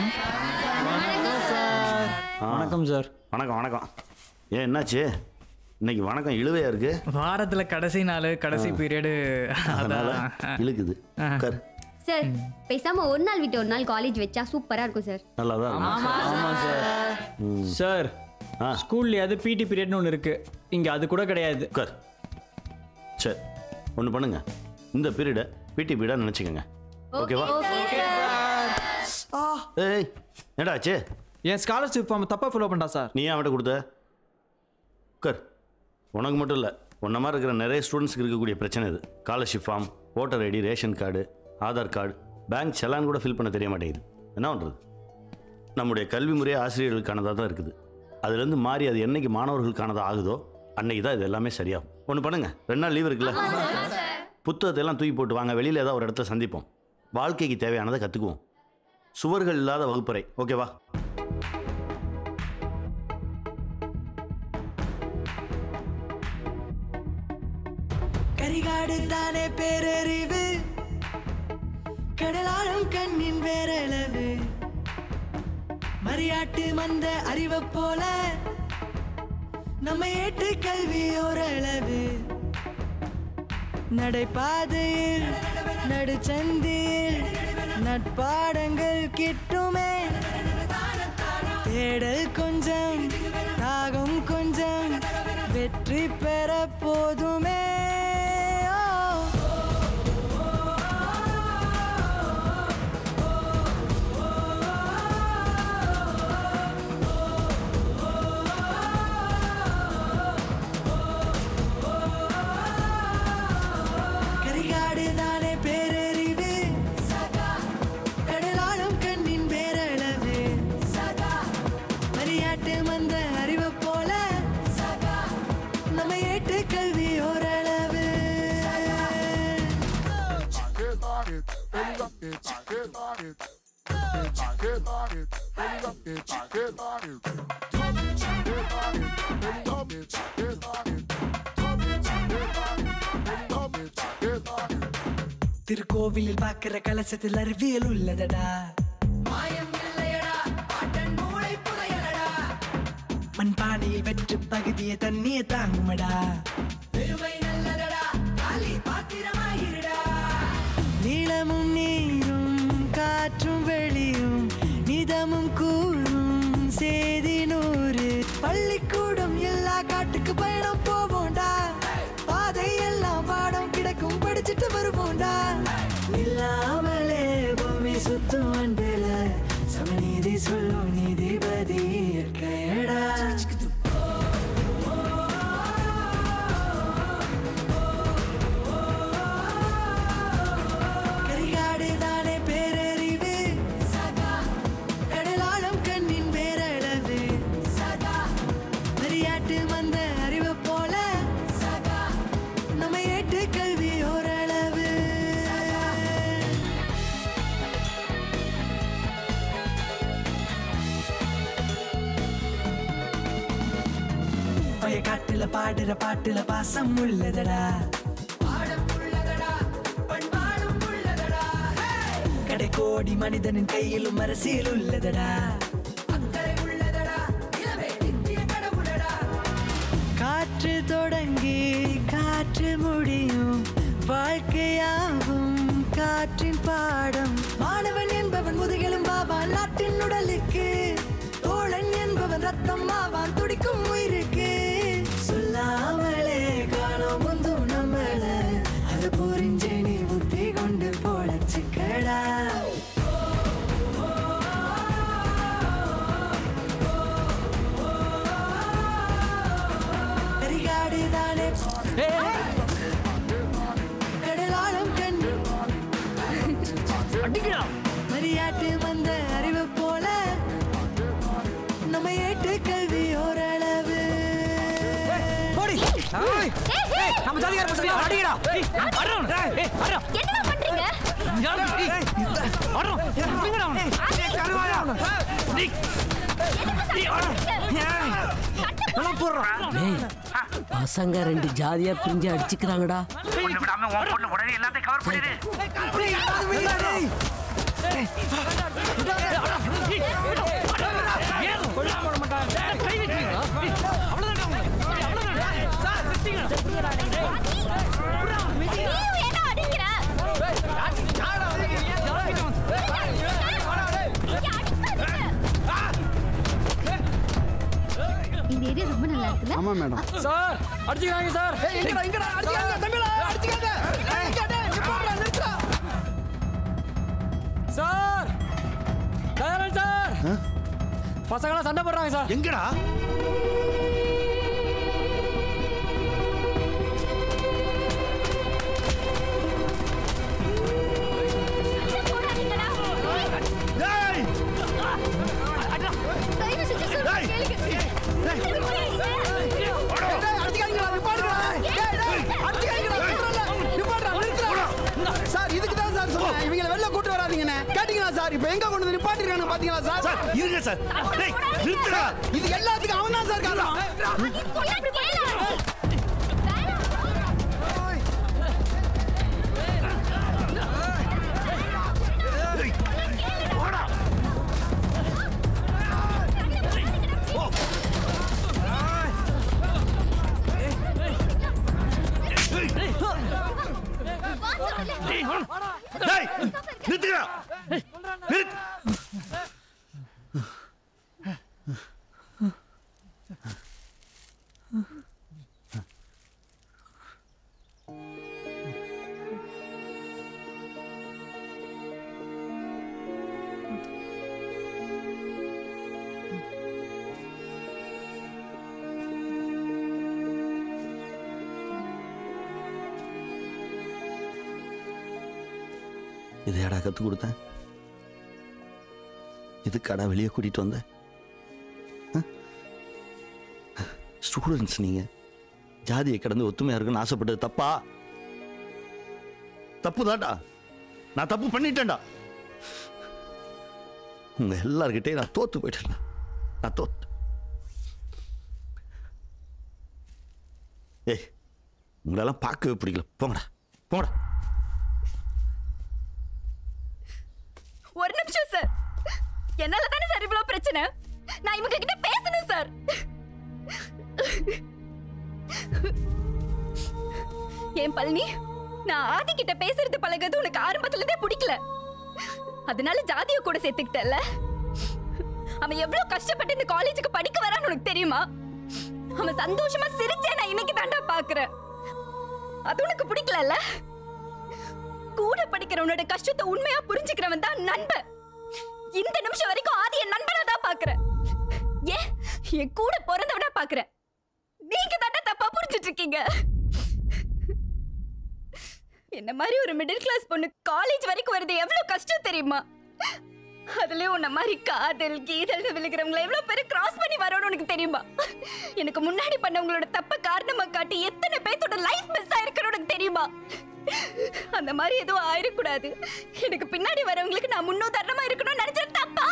வணக்கம் சார் வணக்கம் வணக்கம் ஏன் என்னாச்சு இன்னைக்கு வணக்கம் இழுவையா இருக்கு வாரத்துல கடைசி நாள் கடைசி ஆ. பீரியடு அதனால இழுக்குது உட்கார் சார் பேசாம ஒரு நாள் விட்டு ஒரு நாள் காலேஜ் வச்சா சூப்பரா இருக்கும் சார் நல்லா தான் ஆமாம் சார் சார் ஸ்கூல்லையாவது பிடி பீரியட்னு ஒன்று இருக்கு இங்கே அது கூட கிடையாது உட்கார் சரி ஒன்று பண்ணுங்க இந்த பீரியடை பிடி பீரியடாக நினச்சிக்கோங்க ஓகேவா ஏய் என்னடா ஆச்சு என் ஸ்காலர்ஷிப் ஃபார்ம் தப்பாக ஃபாலோ பண்ணா சார் நீ ஏன் அவன்கிட்ட கொடுத்த உட்கார் உனக்கு மட்டும் இல்லை உன்ன மாதிரி இருக்கிற நிறைய ஸ்டூடெண்ட்ஸ்க்கு இருக்கக்கூடிய பிரச்சனை இது scholarship form voter ID ration card Aadhaar card bank challan கூட ஃபில் பண்ண தெரிய மாட்டேங்குது என்ன பண்ணுறது நம்முடைய கல்வி முறையே ஆசிரியர்களுக்கானதாக தான் இருக்குது அதுலேருந்து மாறி அது என்னைக்கு மாணவர்களுக்கானதாக ஆகுதோ அன்னைக்கு தான் இது எல்லாமே சரியாகும் ஒன்று பண்ணுங்க ரெண்டு நாள் லீவ் இருக்குல்ல புத்தகத்தை எல்லாம் தூக்கி போட்டு வாங்க வெளியில் ஏதாவது ஒரு இடத்துல சந்திப்போம் வாழ்க்கைக்கு தேவையானதை கற்றுக்குவோம் சுவர்கள் இல்லாத வகுப்பறை ஓகேவா கரிகாடு தானே பேரறிவு கடலாளும் கண்ணின் வேரளவு மரியாட்டு மந்த அறிவை போல நம்ம ஏட்டு கல்வி ஓரளவு நடைபாதையில் நடுச்சந்தியில் நட்பாடங்கள் கிட்டுமே தேடல் கொஞ்சம் தாகம் கொஞ்சம் வெற்றி பெற போதுமே ஓ. கரிகாடு தானே பேரறிவு கடலாளும் கண்ணின் பேரளவு மரியாட்டு மந்த அறிவை போல நம்ம ஏட்டு கல்வி ஓரளவு திருக்கோவிலில் பார்க்கிற கலசத்தில் அறிவியல் உள்ளதடா மண்பானையில் வெற்று பகுதியை தண்ணியை தாங்குமடா நீளமும் நீரும் காற்றும் வெளியும் நிதமும் கூறும் சேதி நூறு பள்ளிக்கூடம் எல்லா காட்டுக்கு பயணம் போவோம்டா பாதை எல்லாம் பாடம் கிடக்கும் படிச்சுட்டு வருவோம்டா இல்லாமலே பூமி சுத்தும் அன்புல சமநீதி சொல்லும் நீதிபதி இயற்கையடா கரிகாடு தானே பேரறிவு கடலாளம் கண்ணின் பேரளவு மரியாட்டு வந்த அறிவை போல நம்ம ஏட்டு கல்வி ஓரளவு வயக்காட்டுல பாடுற பாட்டுல பாசம் உள்ளதடா கடை கோடி மனிதனின் கையிலும் அரசியல் உள்ளதடா காற்று தொடங்கி காற்று முடியும் வாழ்க்கையாகும் காற்றின் பாடம் மாணவன் என்பவன் முதுகெலும் பாவான் நாட்டின் உடலுக்கு தோழன் என்பவன் ரத்தம் ஆவான் துடிக்கும் உயிருக்கு சொல்லாமலே காணோம் முந்தும் நம்மள அது புரிஞ்சு நீ புத்தி கொண்டு போலச்சுக்கடா கரிகாடு தானே கடலாளம் கண் மரியாட்டு வந்த அறிவு போல நம்ம ஏட்டு கல்வி ஓரளவு போடி நம்ம ஜாதிகார பசங்க அடிங்கடா அறோம் ஏய் அறோம் என்னமா பண்றீங்க அறோம் எங்கடா அவன் ஏய் கருவாயா நீ நீ அறோம் எல்லாம் போடுறான் டேய் பசங்க ரெண்டு ஜாதியா பிரிஞ்சு அடிச்சுக்கிறாங்கடா ஒண்ணு விடாம உன் பொண்ணு உடனே எல்லாத்தையும் கவர் பண்ணிடு இந்த ஏரியா ரொம்ப நல்லா இருக்குல்ல ஆமா மேடம் சார் அடிச்சுக்கிறாங்க சார் ஏய், எங்கடா, எங்கடா, அடிச்சுக்காதீங்க, தம்பிகளா, அடிச்சுக்காதீங்க. ஏய், டேய், நிப்பாட்டுடா, நிறுத்துடா. சார் தயாரன் சார் பசங்களாம் சண்டை போடுறாங்க சார் எங்கடா தயவு செஞ்சு சொல்றேன் கேளுங்க டேய், அடிச்சுக்காதீங்கடா, நிப்பாட்டுங்கடா. டேய், டேய், அடிச்சுக்காதீங்கடா, சொல்றேன்ல. நிப்பாட்டுடா, நிறுத்துடா. சார் இதுக்கு தான் சார் சொன்னேன் இவங்களை வெளில கூட்டு வராதீங்கன்னு கேட்டீங்களா சார் இப்போ எங்க கொண்டு வந்து நிப்பாட்டிருக்காங்க பாத்தீங்களா சார் சார், இருங்க சார். டேய், நிறுத்துடா. இது எல்லாத்துக்கும் அவன் தான் சார் காரணம் டேய், நிறுத்துக்கடா. நிறுத்து. இதையாடா கற்றுக் கொடுத்தேன் இதுக்காடா வெளியே கூட்டிகிட்டு வந்த ஸ்டூடெண்ட்ஸ் நீங்கள் ஜாதியை கடந்து ஒத்துமையாக இருக்குன்னு ஆசைப்பட்டது தப்பா தப்பு தான்டா நான் தப்பு பண்ணிட்டேன்டா உங்க எல்லார்கிட்டையும் நான் தோத்து போயிட்டேன்டா நான் தோத்து ஏய் உங்களெல்லாம் பார்க்கவே பிடிக்கல போங்கடா போங்கடா ஒரு நிமிஷம் சார் என்னால தானே சார் இவ்வளவு பிரச்சனை நான் இவங்க கிட்ட பேசணும் சார் ஏன் பழனி நான் ஆதி கிட்ட பேசுறது பழகிறது உனக்கு ஆரம்பத்துல இருந்தே பிடிக்கல அதனால ஜாதிய கூட சேர்த்துக்கிட்டல அவன் எவ்வளவு கஷ்டப்பட்டு இந்த காலேஜுக்கு படிக்க வரான்னு உனக்கு தெரியுமா அவன் சந்தோஷமா சிரிச்சே நான் இன்னைக்கு தாண்டா பாக்குறேன் அது உனக்கு பிடிக்கலல்ல கூட படிக்கிறவனோட கஷ்டத்தை உண்மையா புரிஞ்சுக்கிறவன் தான் நண்பன் இந்த நிமிஷம் வரைக்கும் ஆதி என் நண்பனா தான் பாக்குறேன் ஏன் என் கூட பிறந்தவனா பாக்குறேன் நீங்க தானே தப்பா புரிஞ்சிட்டு இருக்கீங்க என்ன மாதிரி ஒரு மிடில் கிளாஸ் பொண்ணு காலேஜ் வரைக்கும் வருது எவ்வளவு கஷ்டம் தெரியுமா அதுலயும் உன்ன மாதிரி காதல் கீதல் விழுகிறவங்கள எவ்வளவு பேர் கிராஸ் பண்ணி வரணும்னு உனக்கு தெரியுமா எனக்கு முன்னாடி பண்ணவங்களோட தப்ப காரணமா காட்டி எத்தனை பேர்த்தோட லைஃப் மிஸ் ஆயிருக்கணும் உனக்கு தெரியுமா அந்த மாதிரி எதுவும் ஆயிடக்கூடாது எனக்கு பின்னாடி வரவங்களுக்கு நான் முன்னுதாரணமா இருக்கணும்னு நினைச்சது தப்பா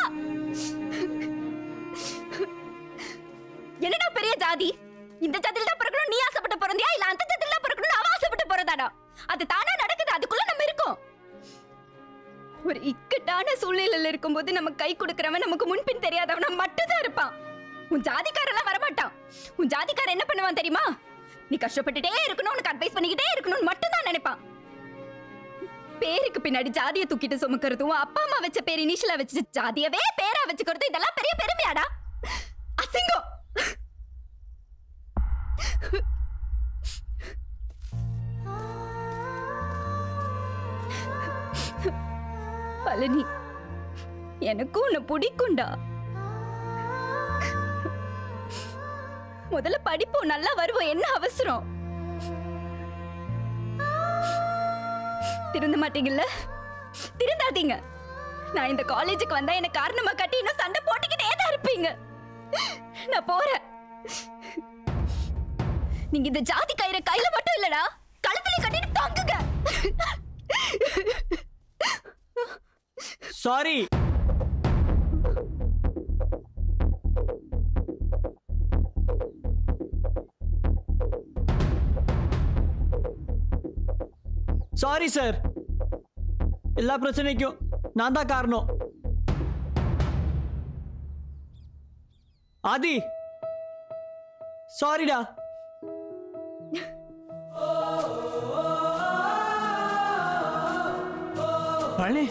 என்னடா பெரிய ஜாதி இந்த ஜாதியில தான் பிறக்கணும் நீ ஆசைப்பட்டு பிறந்தியா இல்ல அந்த ஜாதியில தான் பிறக்கணும் அவன் ஆசைப்பட்டு பிறந்தாடா அது தானா நடக்குது அதுக்குள்ள நம்ம இருக்கோம் ஒரு இக்கட்டான சூழ்நிலையில இருக்கும்போது நம்ம கை கொடுக்கறவன் நமக்கு முன்பின் தெரியாதவனா மட்டும்தான் இருப்பான் உன் ஜாதிக்காரெல்லாம் வரமாட்டான் உன் ஜாதிக்காரன் என்ன பண்ணுவான் தெரியுமா நீ கஷ்டப்பட்டுட்டே இருக்கணும் உனக்கு அட்வைஸ் பண்ணிக்கிட்டே இருக்கணும்னு மட்டும்தான் நினைப்பான் பேருக்கு பின்னாடி ஜாதியை தூக்கிட்டு சுமக்கிறதும் அப்பா அம்மா வச்ச பேர் இனிஷியலா வச்சு ஜாதியவே பேரா வச்சுக்கிறது இதெல்லாம் பெரிய பெருமையாடா அசிங்கம் பழனி எனக்கும் உன்னை பிடிக்கும்டா முதல்ல படிப்போம் நல்லா வருவோம் என்ன அவசரம் திருந்த மாட்டீங்கல்ல திருந்தாதீங்க நான் இந்த காலேஜுக்கு வந்தா என்ன காரணமா காட்டி இன்னும் சண்டை போட்டுக்கிட்டே தான் இருப்பீங்க நான் போறேன் நீங்க இந்த ஜாதி கயிறை கையில மட்டும் இல்லடா கழுத்துல கட்டிட்டு தாங்குங்க சாரி சாரி சார் எல்லா பிரச்சனைக்கும் நான் தான் காரணம் ஆதி சாரிடா பழனி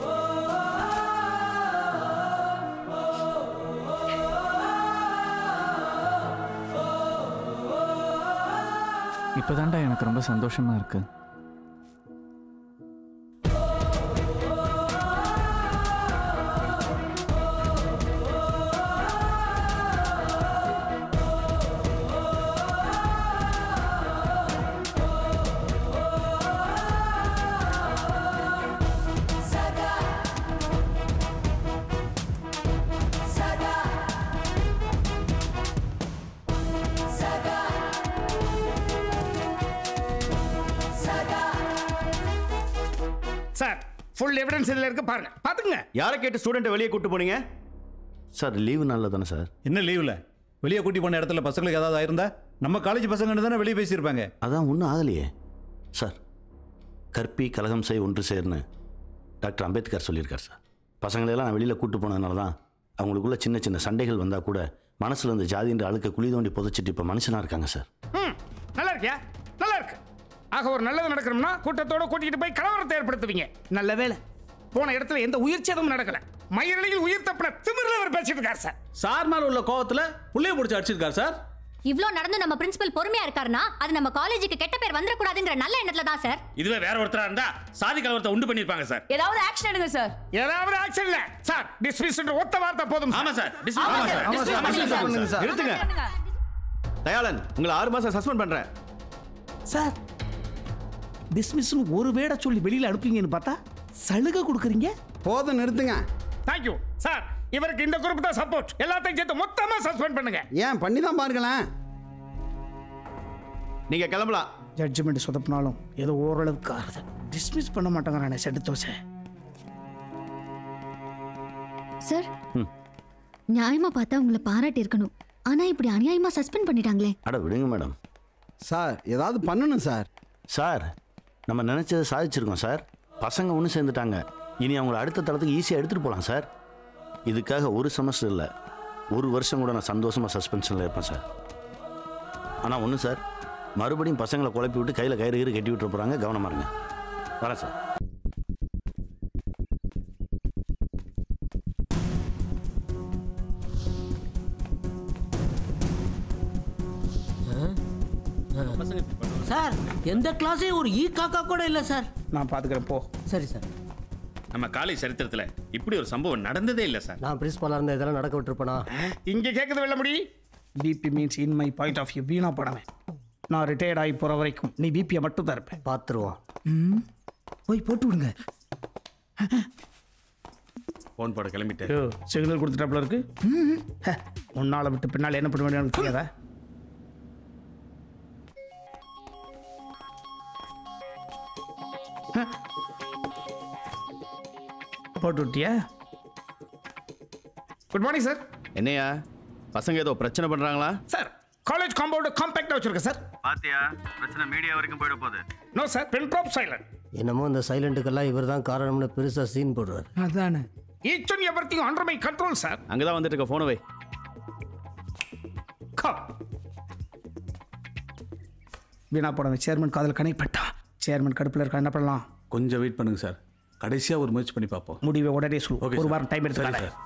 இப்போதான்டா எனக்கு ரொம்ப சந்தோஷமா இருக்கு சார் ஃபுல் எவிடன்ஸ் இதில் இருக்கு பாருங்க பாத்துங்க யாரை கேட்டு ஸ்டூடெண்ட்டை வெளியே கூட்டு போனீங்க சார் லீவு நாளில் தானே சார் என்ன லீவில் வெளியே கூட்டி போன இடத்துல பசங்களுக்கு ஏதாவது ஆயிருந்தா நம்ம காலேஜ் பசங்கன்னு தானே வெளியே பேசியிருப்பாங்க அதான் ஒன்றும் ஆகலையே சார் கற்பி கலகம் செய் ஒன்று சேர்னு டாக்டர் அம்பேத்கர் சொல்லியிருக்கார் சார் பசங்களெல்லாம் நான் வெளியில் கூட்டு போனதுனால தான் அவங்களுக்குள்ள சின்ன சின்ன சண்டைகள் வந்தால் கூட மனசில் இந்த ஜாதின்ற அழுக்க குழி தோண்டி புதைச்சிட்டு இப்போ மனுஷனாக இருக்காங்க சார் ம் நல்லா இருக்கியா நல்லா இருக்கு ஆக ஒரு நல்லது நடக்கணும்னா கூட்டத்தோட கூட்டிட்டு போய் கலவரத்தை ஏற்படுத்துவீங்க நல்ல வேலை போன இடத்துல எந்த உயிர் சேதமும் நடக்கல மயிரிழையில் உயிர் தப்பின திமிரில் அவர் பேசிட்டு இருக்கார் சார் சார் மேல உள்ள கோவத்துல புள்ளைய பிடிச்சி அடிச்சிருக்கார் சார் இவ்ளோ நடந்து நம்ம பிரின்சிபல் பொறுமையா இருக்காருன்னா அது நம்ம காலேஜுக்கு கெட்ட பேர் வந்துடக்கூடாதுங்கிற நல்ல எண்ணத்துல தான் சார் இதுவே வேற ஒருத்தரா இருந்தா சாதி கலவரத்தை உண்டு பண்ணிருப்பாங்க சார் ஏதாவது ஆக்ஷன் எடுங்க சார் ஏதாவது ஆக்ஷன் இல்ல சார் டிஸ்மிஸ் ஒத்த வார்த்தை போதும் ஆமா சார் ஆமா சார். ஆமா சார் Dismiss dismiss பண்ணுங்க பண்ணுங்க சார் நிறுத்துங்க. தயாளன் உங்களை ஆறு மாசம் சஸ்பெண்ட் பண்றேன் சார் டிஸ்மிஸ்னு ஒரு வேட சொல்லி வெளியில அனுப்புவீங்கன்னு பார்த்தா சலுகை கொடுக்குறீங்க போதும் நிறுத்துங்க தேங்க்யூ சார் இவருக்கு இந்த குரூப் தான் சப்போர்ட் எல்லாத்தையும் சேர்த்து மொத்தமா சஸ்பெண்ட் பண்ணுங்க ஏன் பண்ணி தான் பாருங்களேன் நீங்க கிளம்பலாம் ஜட்ஜ்மெண்ட் சொதப்பினாலும் ஏதோ ஓரளவுக்கு ஆகுது டிஸ்மிஸ் பண்ண மாட்டேங்கிறானே செட்டு தோசை சார் நியாயமா பார்த்தா உங்களை பாராட்டி இருக்கணும் ஆனா இப்படி அநியாயமா சஸ்பெண்ட் பண்ணிட்டாங்களே அட விடுங்க மேடம் சார் ஏதாவது பண்ணணும் சார் சார் நம்ம நினைச்சதை சாதிச்சிருக்கோம் சார் பசங்க ஒன்று சேர்ந்துட்டாங்க இனி அவங்கள அடுத்த தளத்துக்கு ஈஸியாக எடுத்துகிட்டு போகலாம் சார் இதுக்காக ஒரு செமஸ்டர் இல்லை ஒரு வருஷம் கூட நான் சந்தோஷமாக சஸ்பென்ஷனில் இருப்பேன் சார் ஆனால் ஒன்று சார் மறுபடியும் பசங்களை குழப்பி விட்டு கையில் கயிறு கயிறு கட்டி விட்டு போகிறாங்க கவனமாக இருங்க வரேன் சார் சார் எந்த கிளாஸையும் ஒரு ஈ காக்கா கூட இல்லை சார் நான் பார்த்துக்கிறேன் போ சரி சார் நம்ம காலேஜ் சரித்திரத்தில் இப்படி ஒரு சம்பவம் நடந்ததே இல்லை சார் நான் பிரின்ஸ்பாலாக இருந்த இதெல்லாம் நடக்க விட்டுருப்பேனா இங்க கேட்குது வெள்ள முடி BP means in my point of view வீணா படமே நான் ரிட்டையர்ட் ஆகி போகிற வரைக்கும் நீ பிபியை மட்டும் தான் இருப்பேன் பார்த்துருவோம் ம் போய் போட்டு விடுங்க ஃபோன் போட கிளம்பிட்டேன் ஐயோ சிக்னல் கொடுத்துட்டாப்புல இருக்கு ம். ஹ, உன்னால விட்டு பின்னால் என்ன பண்ண வேண்டிய எனக்கு தெரியாதா ஹ. போட்டு விட்டியா குட் மார்னிங் சார் என்னையா பசங்க ஏதோ பிரச்சனை பண்றாங்களா சார் காலேஜ் காம்பவுண்ட் காம்பேக்டாக வச்சிருக்கேன் சார் பாத்தியா பிரச்சனை மீடியா வரைக்கும் போயிட போகுது no sir pin drop silent என்னமோ இந்த சைலண்ட்டுக்கெல்லாம் இவர் தான் காரணம்னு பெருசாக சீன் போடுறாரு அதானே each and everything under my control sir அங்கதான் வந்துட்டு இருக்க போன வை கம் வீணா போட சேர்மன் காதல் கணைப்பட்டா சேர்மன் கடுப்பில் இருக்கா என்ன பண்ணலாம் கொஞ்சம் வெயிட் பண்ணுங்க சார் கடைசியா ஒரு முயற்சி பண்ணி பார்ப்போம் முடிவை உடனே சொல்லு Okay, ஒரு sir. வாரம் டைம் சரி, எடுத்துக்காத sir.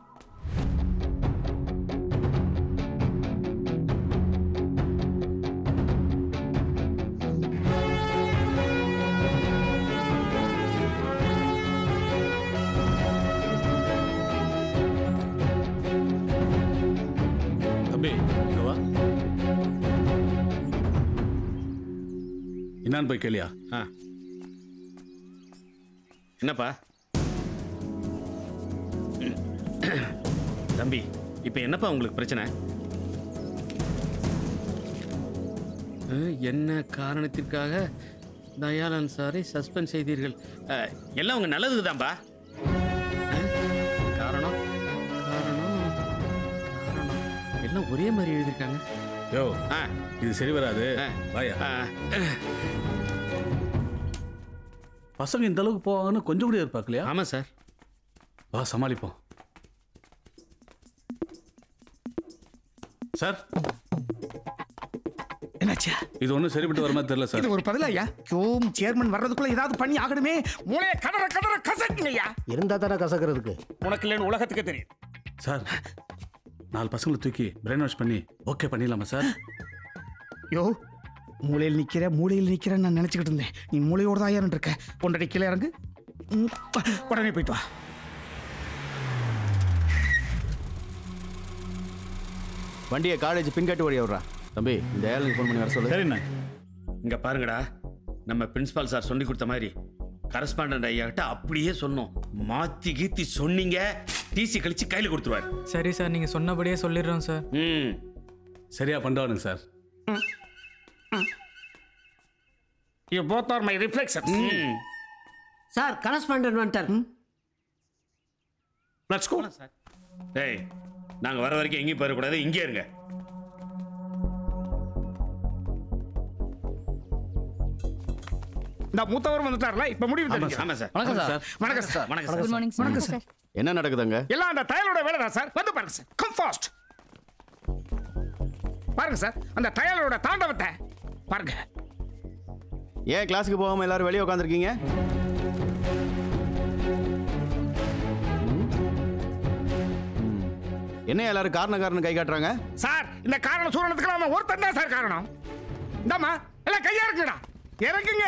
தம்பி இங்க வா என்னான்னு போய் கேளியா ஆ என்னப்பா தம்பி இப்போ என்னப்பா உங்களுக்கு பிரச்சனை அஹ், என்ன காரணத்திற்காக தயாளன் சாரை சஸ்பெண்ட் செய்தீர்கள் அஹ், எல்லாம் உங்க நல்லதுக்கு தான்பா காரணம் காரணம் காரணம் எல்லாம் ஒரே மாதிரி எழுதியிருக்காங்க யோ இது சரி வராது வாயா பசங்க இந்த அளவுக்கு போவாங்கன்னு கொஞ்சம் கூட எதிர்பார்க்கலையா ஆமா சார் வா சமாளிப்போம் சார் என்னாச்சு இது ஒன்றும் சரிப்பட்டு வர மாதிரி தெரியல சார் இது ஒரு பதிலா ஐயா யோம் சேர்மன் வர்றதுக்குள்ள ஏதாவது பண்ணி ஆகணுமே மூளைய கடற கடற கசக்குங்க ஐயா இருந்தா தானே கசக்கிறதுக்கு உனக்கு இல்லைன்னு உலகத்துக்கு தெரியும் சார் நாலு பசங்களை தூக்கி பிரெயின் வாஷ் பண்ணி ஓகே பண்ணிடலாமா சார் யோ மூலையில் நிக்கிற மூலையில் நிக்கிறேன்னு நான் நினைச்சுக்கிட்டு இருந்தேன் நீ மூளையோட தான் ஏறன் இருக்க ஒன்றரை கீழே இறங்கு ம், உடனே போயிட்டு வா வண்டியை காலேஜ் பின்கட்டு வழி விட்றா தம்பி இந்த ஏழுக்கு ஃபோன் பண்ணி வர சொல்லு சரிண்ணா இங்க பாருங்கடா நம்ம பிரின்சிபால் சார் சொல்லி கொடுத்த மாதிரி கரஸ்பாண்டன்ட் ஐயா கிட்ட அப்படியே சொன்னோம் மாத்தி கீத்தி சொன்னீங்க டிசி கழிச்சு கையில கொடுத்துருவாரு சரி சார் நீங்க சொன்னபடியே சொல்லிடுறோம் சார் ம் சரியா பண்றானுங்க sir you both are my reflection sir correspondent வந்துட்டார் லெட்ஸ் கோ டேய் நாங்க வர வரைக்கும் எங்கேயும் போயிடக்கூடாது இங்கே இருங்க இந்த மூத்தவர் வந்துட்டார்ல இப்ப முடிவு ஆமா தெரியும் சார். ஆமா சார். வணக்கம் வணக்கம் சார் சார். வணக்கம் சார் வணக்கம் சார். Good morning, sir. வணக்கம் சார் என்ன நடக்குதுங்க எல்லாம் அந்த டயலோட வேலை தான் சார் வந்து பாருங்க சார் கம் ஃபாஸ்ட் பாருங்க சார் அந்த டயலோட தாண்டவத்தை பாருங்க ஏன் கிளாஸுக்கு போகாம எல்லாரும் வெளியே உட்காந்துருக்கீங்க என்ன எல்லாரும் காரண காரணம் கை காட்டுறாங்க சார் இந்த காரண சூரணத்துக்கு அவன் ஒருத்தன் தான் சார் காரணம் இந்தாம்மா எல்லாம் கையா இருக்குடா இறக்குங்க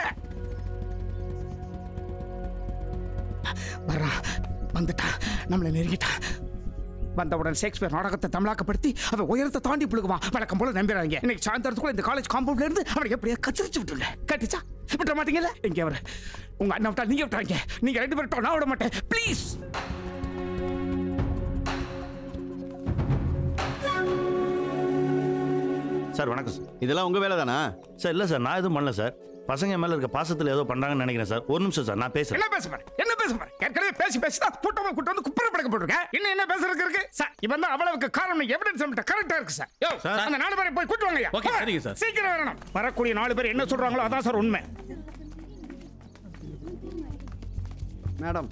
வர்றா வந்துட்டான் நம்மளை நெருங்கிட்டான் வந்தவுடன் ஷேக்ஸ்பியர் நாடகத்தை தமிழாக்கப்படுத்தி அவன் உயரத்தை தாண்டி புழுகுவான் வழக்கம் போல நம்பிடுறாங்க இன்னைக்கு சாயந்தரத்துக்குள்ள இந்த காலேஜ் காம்பவுண்ட்ல இருந்து அவனை எப்படியா கச்சிரிச்சு விட்டுருங்க கட்டிச்சா விட்டுற மாட்டீங்கல்ல இங்க அவர் உங்க அண்ணன் விட்டா நீங்க விட்டாங்க நீங்க ரெண்டு பேரும் நான் விட மாட்டேன் ப்ளீஸ் சார் வணக்கம் சார் இதெல்லாம் உங்க வேலை தானா சார் இல்லை சார் நான் எதுவும் பண்ணல சார் பசங்க மேல இருக்க பாசத்தில் ஏதோ பண்றாங்கன்னு நினைக்கிறேன் சார் ஒரு நிமிஷம் சார் நான் பேசுறேன் என்ன பேச பாரு என்ன பேச பாரு ஏற்கனவே பேசி பேசி தான் கூட்டமா கூட்டம் வந்து குப்புற படக்க போட்டிருக்கேன் இன்னும் என்ன பேசுறதுக்கு இருக்கு சார் இவன் தான் அவ்வளவுக்கு காரணம் எவிடன்ஸ் நம்மகிட்ட கரெக்டா இருக்கு சார் யோ சார். அந்த நாலு பேரை போய் கூட்டு வாங்கய்யா ஓகே, வா. சரிங்க சார். சீக்கிரம் வரணும் வரக்கூடிய நாலு பேர் என்ன சொல்றாங்களோ அதான் சார் உண்மை மேடம்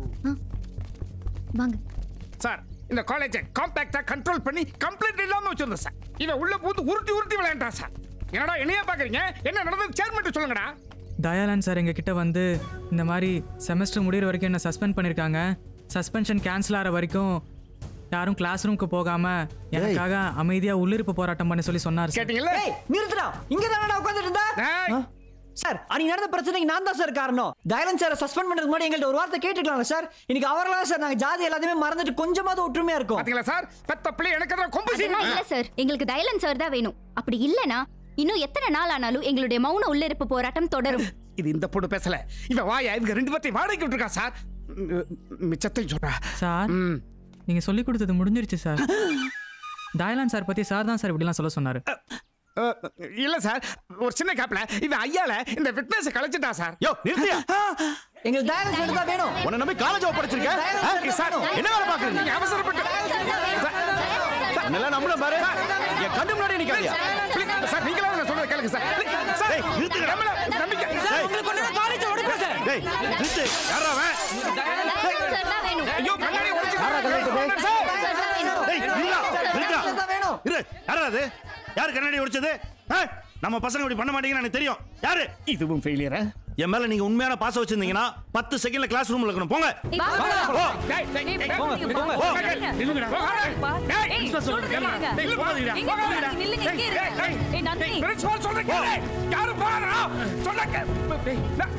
வாங்க சார் இந்த காலேஜை காம்பாக்டா கண்ட்ரோல் பண்ணி கம்ப்ளைண்ட் இல்லாம வச்சிருந்தேன் சார் இவன் உள்ள பூந்து உருட்டி உருட்டி விளையாண்டான் சார் என்னடா என்னையா பாக்குறீங்க என்ன நடந்தது சேர்மெண்ட் சொல்லுங்கடா தயாளன் சார் எங்ககிட்ட வந்து இந்த மாதிரி செமஸ்டர் முடியிற வரைக்கும் என்ன சஸ்பெண்ட் பண்ணியிருக்காங்க சஸ்பென்ஷன் கேன்சல் ஆகிற வரைக்கும் யாரும் கிளாஸ் ரூமுக்கு போகாம எனக்காக அமைதியா உள்ளிருப்பு போராட்டம் பண்ண சொல்லி சொன்னார் சார் கேட்டீங்கல்ல ஏய் நிறுத்துடா இங்க தானடா உட்கார்ந்துட்டு இருந்தா சார் அன்னைக்கு நடந்த பிரச்சனைக்கு நான் தான் சார் காரணம் தயலன் சாரை சஸ்பெண்ட் பண்றதுக்கு முன்னாடி எங்கள்ட்ட ஒரு வார்த்தை கேட்டுக்கலாம்ல சார் இன்னைக்கு அவரெல்லாம் சார் நாங்க ஜாதி எல்லாத்தையுமே மறந்துட்டு கொஞ்சமாவது ஒற்றுமையா இருக்கும் பாத்தீங்களா சார் பெத்த பிள்ளை எனக்கு தான் கொம்பு அதெல்லாம் இல்ல சார் எங்களுக்கு தயலன் சார் தான் வேணும் அப்படி இல்லனா இன்னும் எத்தனை நாள் ஆனாலும் எங்களுடைய மௌன உள்ளிருப்பு போராட்டம் தொடரும் இது இந்த பொண்ணு பேசல இவ வாயா இவங்க ரெண்டு பேர்த்தையும் வாடகைக்கு விட்டுருக்கா சார் ம், மிச்சத்தையும் சொல்றா சார் நீங்க சொல்லி கொடுத்தது முடிஞ்சிருச்சு சார் தயாளன் சார் பத்தி சார் தான் சார் இப்படிலாம் சொல்ல சொன்னாரு அஹ், இல்ல சார் ஒரு சின்ன கேப்ல இவன் ஐயால இந்த ஃபிட்னஸ் கலைச்சிட்டா சார் யோ நிறுத்தியா எங்க தயலன் சார் தான் வேணும் உன்னை நம்பி காலேஜ் படிச்சிருக்கேன் சார் என்ன வேலை பாக்குறீங்க நீங்க அவசரப்பட்டு என்னெல்லாம் நம்மளும் பாரு என் கண்ணு முன்னாடி நிக்காதியா சார் நீங்களா நான் சொல்றத கேளுங்க சார் சார் டேய், நிறுத்துங்க. நம்மள நம்பிக்கை டேய். உங்களுக்கு ஒண்ணு காலேஜ் உடைக்க சார் டேய் நிறுத்து யாரா அவன் தயாளன் சார் தான் வேணும் ஐயோ கண்ணாடி உடைச்சு யாரா கண்ணாடி உடைச்சு? சார் டேய் நில்லுடா, நில்லுடா. இரு யாரா அது யார் கண்ணாடி உடைச்சது ஆ? நம்ம பசங்க இப்படி பண்ண மாட்டீங்கன்னு எனக்கு தெரியும் யாரு இதுவும் ஃபெயிலியரா என் மேல நீங்க உண்மையான பாசம் வச்சிருந்தீங்கன்னா பத்து செகண்ட்ல கிளாஸ் ரூம்ல இருக்கணும் போங்க போ. டேய் டேய் டேய் போங்க நில்லுங்கடா டேய் பிரின்சிபல் சொல்றீங்க டேய் போகாதீங்கடா போகாதீங்கடா நில்லுங்க, இங்கே இருங்க. ஏய், நந்தினி. பிரின்சிபல் சொல்றீங்க யாரு போறா சொல்லுங்க டேய் நா-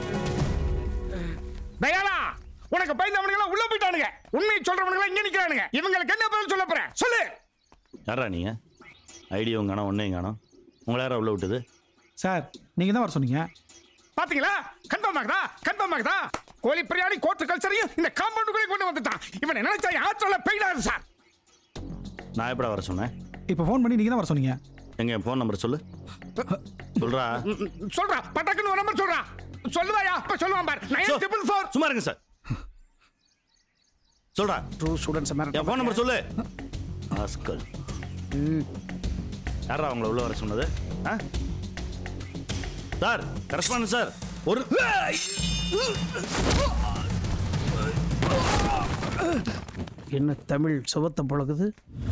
தயாளா உனக்கு பயந்தவனுங்க எல்லாம் உள்ள போயிட்டானுங்க உண்மையை சொல்றவனுங்க எல்லாம் இங்க நிக்கிறானுங்க இவங்களுக்கு என்ன பதில் சொல்ல போற சொல்லு யாரா நீங்க ஐடியாவும் காணோம் ஒன்றையும் காணோம் உங்களை யாரா உள்ள விட்டது சார் நீங்க தான் வர சொன்னீங்க பாத்தீங்களா கன்ஃபார்ம் ஆகுதா கன்ஃபார்ம் ஆகுதா கோழி பிரியாணி கோர்ட்டு கல்ச்சரையும் இந்த காம்பவுண்டுக்குள்ளே கொண்டு வந்துட்டான் இவனை நினைச்சா ஆற்றல பெய்டாது சார் நான் எப்படா வர சொன்னேன் இப்போ ஃபோன் பண்ணி நீங்க தான் வர சொன்னீங்க எங்க என் ஃபோன் நம்பர் சொல்லு சொல்றா சொல்றா பட்டக்குன்னு ஒரு நம்பர் சொல்றா சொல்லுவாயா அப்ப சொல்லுவான் பார் நைன் ட்ரிபிள் ஃபோர் சும்மா இருங்க சார் சொல்றா ட்ரூ ஸ்டூடெண்ட்ஸ் என் ஃபோன் நம்பர் சொல்லு ஆஸ்கல் யாரா அவங்கள உள்ள வர சொன்னது ஆ சார் கரஸ்பாண்ட் சார் ஒரு என்ன தமிழ் சுவத்தை பழகுது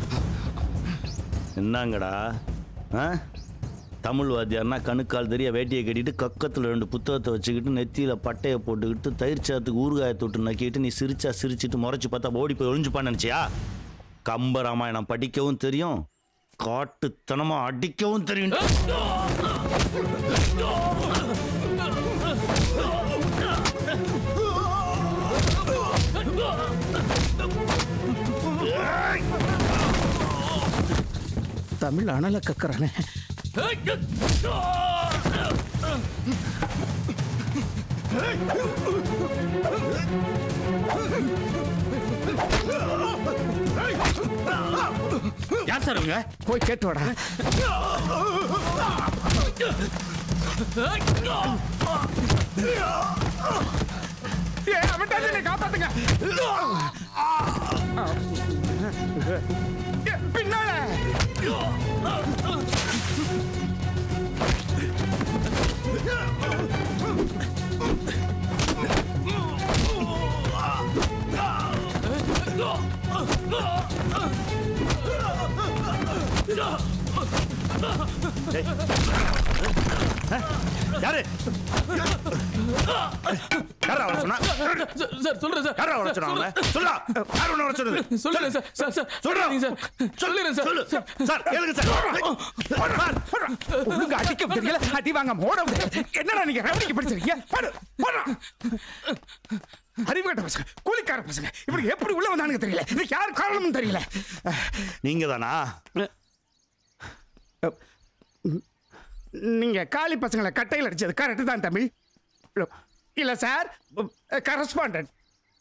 என்னங்கடா ஆ தமிழ் வாத்தியார்னா கணுக்கால் தெரிய வேட்டியை கட்டிட்டு கக்கத்தில் ரெண்டு புத்தகத்தை வச்சுக்கிட்டு நெத்தியில் பட்டையை போட்டுக்கிட்டு தயிர் சாத்துக்கு ஊறுகாயை தொட்டு நக்கிட்டு நீ சிரிச்சா சிரிச்சிட்டு முறைச்சு பார்த்தா ஓடி போய் ஒளிஞ்சுப்பான்னு நினச்சியா கம்ப ராமாயணம் படிக்கவும் தெரியும் காட்டுத்தனமாக அடிக்கவும் தெரியும் தமிழ் அனல கக்கறானே யார் சார் அவங்க போய் கேட்டு வாடா ஏ அவன் தான் என்னை காப்பாத்துங்க ஏ, பின்னால யார் யாரு யாரா வர சொன்னா சார் சொல்றேன் சார் யாரா வர சொன்னா அவங்கள? சொல்லா யார் உன்னை வர சொன்னது சொல்லுறேன் சார் சார் சார் சொல்றா சார் சொல்லுறேன் சார் சொல்லு சார் கேளுங்க சார் ஒழுங்கு அடிக்க தெரியல அடி வாங்க மோட என்னடா நீங்க ரவுடிக்கு படிச்சிருக்கீங்க பாடு பாடு அறிவு கட்ட பசங்க கூலிக்கார பசங்க இவனுக்கு எப்படி உள்ள வந்தானுங்க தெரியல இதுக்கு யார் காரணமும் தெரியல நீங்க தானா நீங்க காலி பசங்களை கட்டையில் அடிச்சது கரெக்டு தான் தமிழ் இல்ல சார் கரஸ்பாண்டன்ட்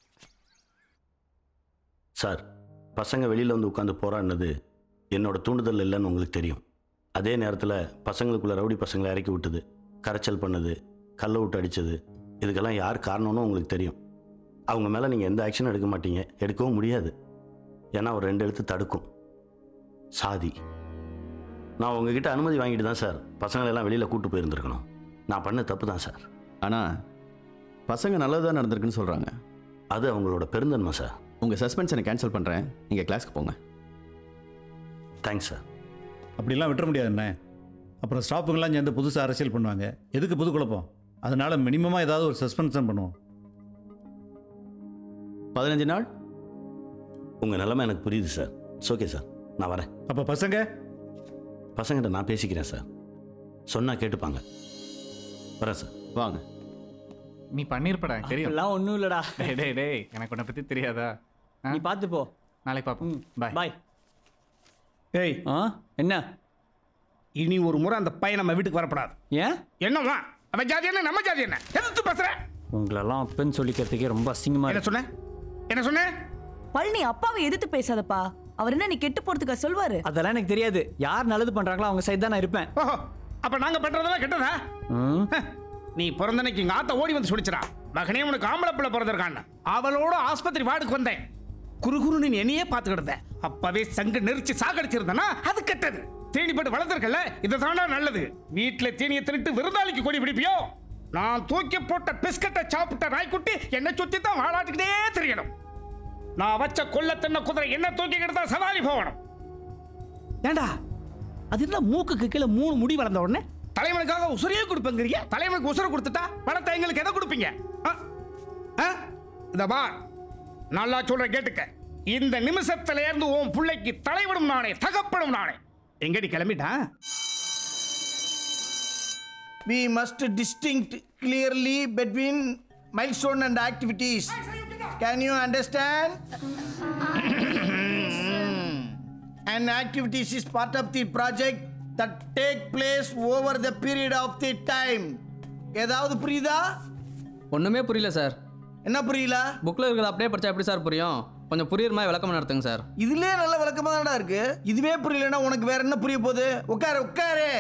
சார் பசங்க வெளியில் வந்து உட்காந்து போராடினது என்னோட தூண்டுதல் இல்லைன்னு உங்களுக்கு தெரியும் அதே நேரத்தில் பசங்களுக்குள்ள ரவுடி பசங்களை இறக்கி விட்டது கரைச்சல் பண்ணது கல்லை விட்டு அடித்தது இதுக்கெல்லாம் யார் காரணம்னு உங்களுக்கு தெரியும் அவங்க மேலே நீங்கள் எந்த ஆக்ஷனும் எடுக்க மாட்டீங்க எடுக்கவும் முடியாது ஏன்னா ஒரு ரெண்டு எழுத்து தடுக்கும் சாதி நான் உங்ககிட்ட அனுமதி வாங்கிட்டு தான் சார் பசங்களை எல்லாம் வெளியில் கூட்டு போயிருந்துருக்கணும் நான் பண்ண தப்பு தான் சார் ஆனால் பசங்க நல்லதாக நடந்திருக்குன்னு சொல்கிறாங்க அது அவங்களோட பெருந்தன்மை சார் உங்கள் சஸ்பென்ஷனை கேன்சல் பண்ணுறேன் நீங்கள் கிளாஸ்க்கு போங்க தேங்க்ஸ் சார் அப்படிலாம் விட்டுற முடியாதுண்ணே அப்புறம் ஸ்டாஃபுங்கெல்லாம் சேர்ந்து புதுசாக அரசியல் பண்ணுவாங்க எதுக்கு புது குழப்பம் அதனால மினிமமாக ஏதாவது ஒரு சஸ்பென்ஷன் பண்ணுவோம் பதினஞ்சு நாள் உங்கள் நிலைமை எனக்கு புரியுது சார் இட்ஸ் ஓகே சார் நான் வரேன் அப்போ பசங்க பசங்கிட்ட நான் பேசிக்கிறேன் சார் சொன்னால் கேட்டுப்பாங்க வரேன் சார் வாங்க நீ பண்ணிருப்படா எனக்கு தெரியும் எல்லாம் ஒன்றும் இல்லடா டேய் டேய் டேய் எனக்கு உன்னை பற்றி தெரியாதா நீ பார்த்து போ நாளைக்கு பார்ப்போம் பாய் பாய் ஏய் ஆ என்ன இனி ஒரு முறை அந்த பையன் நம்ம வீட்டுக்கு வரப்படாது ஏன் என்னவா அவன் ஜாதி என்ன நம்ம ஜாதி என்ன எதிர்த்து பேசுற உங்களெல்லாம் அப்பன்னு சொல்லிக்கிறதுக்கே ரொம்ப அசிங்கமா என்ன சொன்ன என்ன சொன்ன பழனி அப்பாவை எதிர்த்து பேசாதப்பா அவர் என்ன நீ கெட்டு போறதுக்கா சொல்வாரு அதெல்லாம் எனக்கு தெரியாது யார் நல்லது பண்றாங்களோ அவங்க சைடு தான் நான் இருப்பேன் ஓஹோ அப்ப நாங்க பண்றதெல்லாம் கெட்டதா ம் நீ பிறந்தனைக்கு எங்க ஆத்த ஓடி வந்து சொல்லிச்சுடா மகனே உனக்கு ஆம்பளை பிள்ளை பிறந்திருக்கான்னு அவளோட ஆஸ்பத்திரி வார்டுக்கு வந்தேன் குறுகுறுன்னு நீ என்னையே பார்த்துக்கிட்டு அப்பவே சங்கு நெரிச்சு சாகடிச்சிருந்தனா அது கெட்டது தேனிப்பட்டு வளர்ந்துருக்கல இதை தாண்டா நல்லது வீட்டுல தேனியை திருட்டு விருந்தாளிக்கு கொடி பிடிப்பியோ நான் தூக்கி போட்ட பிஸ்கட்டை சாப்பிட்ட நாய்க்குட்டி என்னை சுத்தி தான் வாழாட்டுக்கிட்டே தெரியணும் நான் வச்ச கொல்ல தென்ன குதிரை என்ன தூக்கிக்கிட்டு தான் சவாரி போகணும் ஏண்டா அது என்ன மூக்குக்கு கீழே மூணு முடி வளர்ந்த உடனே தலைவனுக்காக உசுரையே கொடுப்பேங்கிறீங்க தலைவனுக்கு உசுரை கொடுத்துட்டா பணத்தை எங்களுக்கு எதை கொடுப்பீங்க ஆ? ஆ? இந்த பா நல்லா சொல்ற கேட்டுக்க இந்த நிமிஷத்துல இருந்து உன் பிள்ளைக்கு தலைவனும் நானே தகப்பனும் நானே எங்கடி கிளம்பிட்டா We must distinct clearly between milestone and activities. Can you understand? and activities is part of the project that take place over the period of the time. ஏதாவது புரியுதா ஒன்றுமே புரியல சார் என்ன புரியல புக்கில் இருக்கிறத அப்படியே படிச்சா எப்படி சார் புரியும் கொஞ்சம் புரியுற மாதிரி விளக்கம் நடத்துங்க சார் இதுலயே நல்ல விளக்கமா தானடா இருக்கு இதுவே புரியலன்னா உனக்கு வேற என்ன புரிய போகுது உட்காரு உட்காரு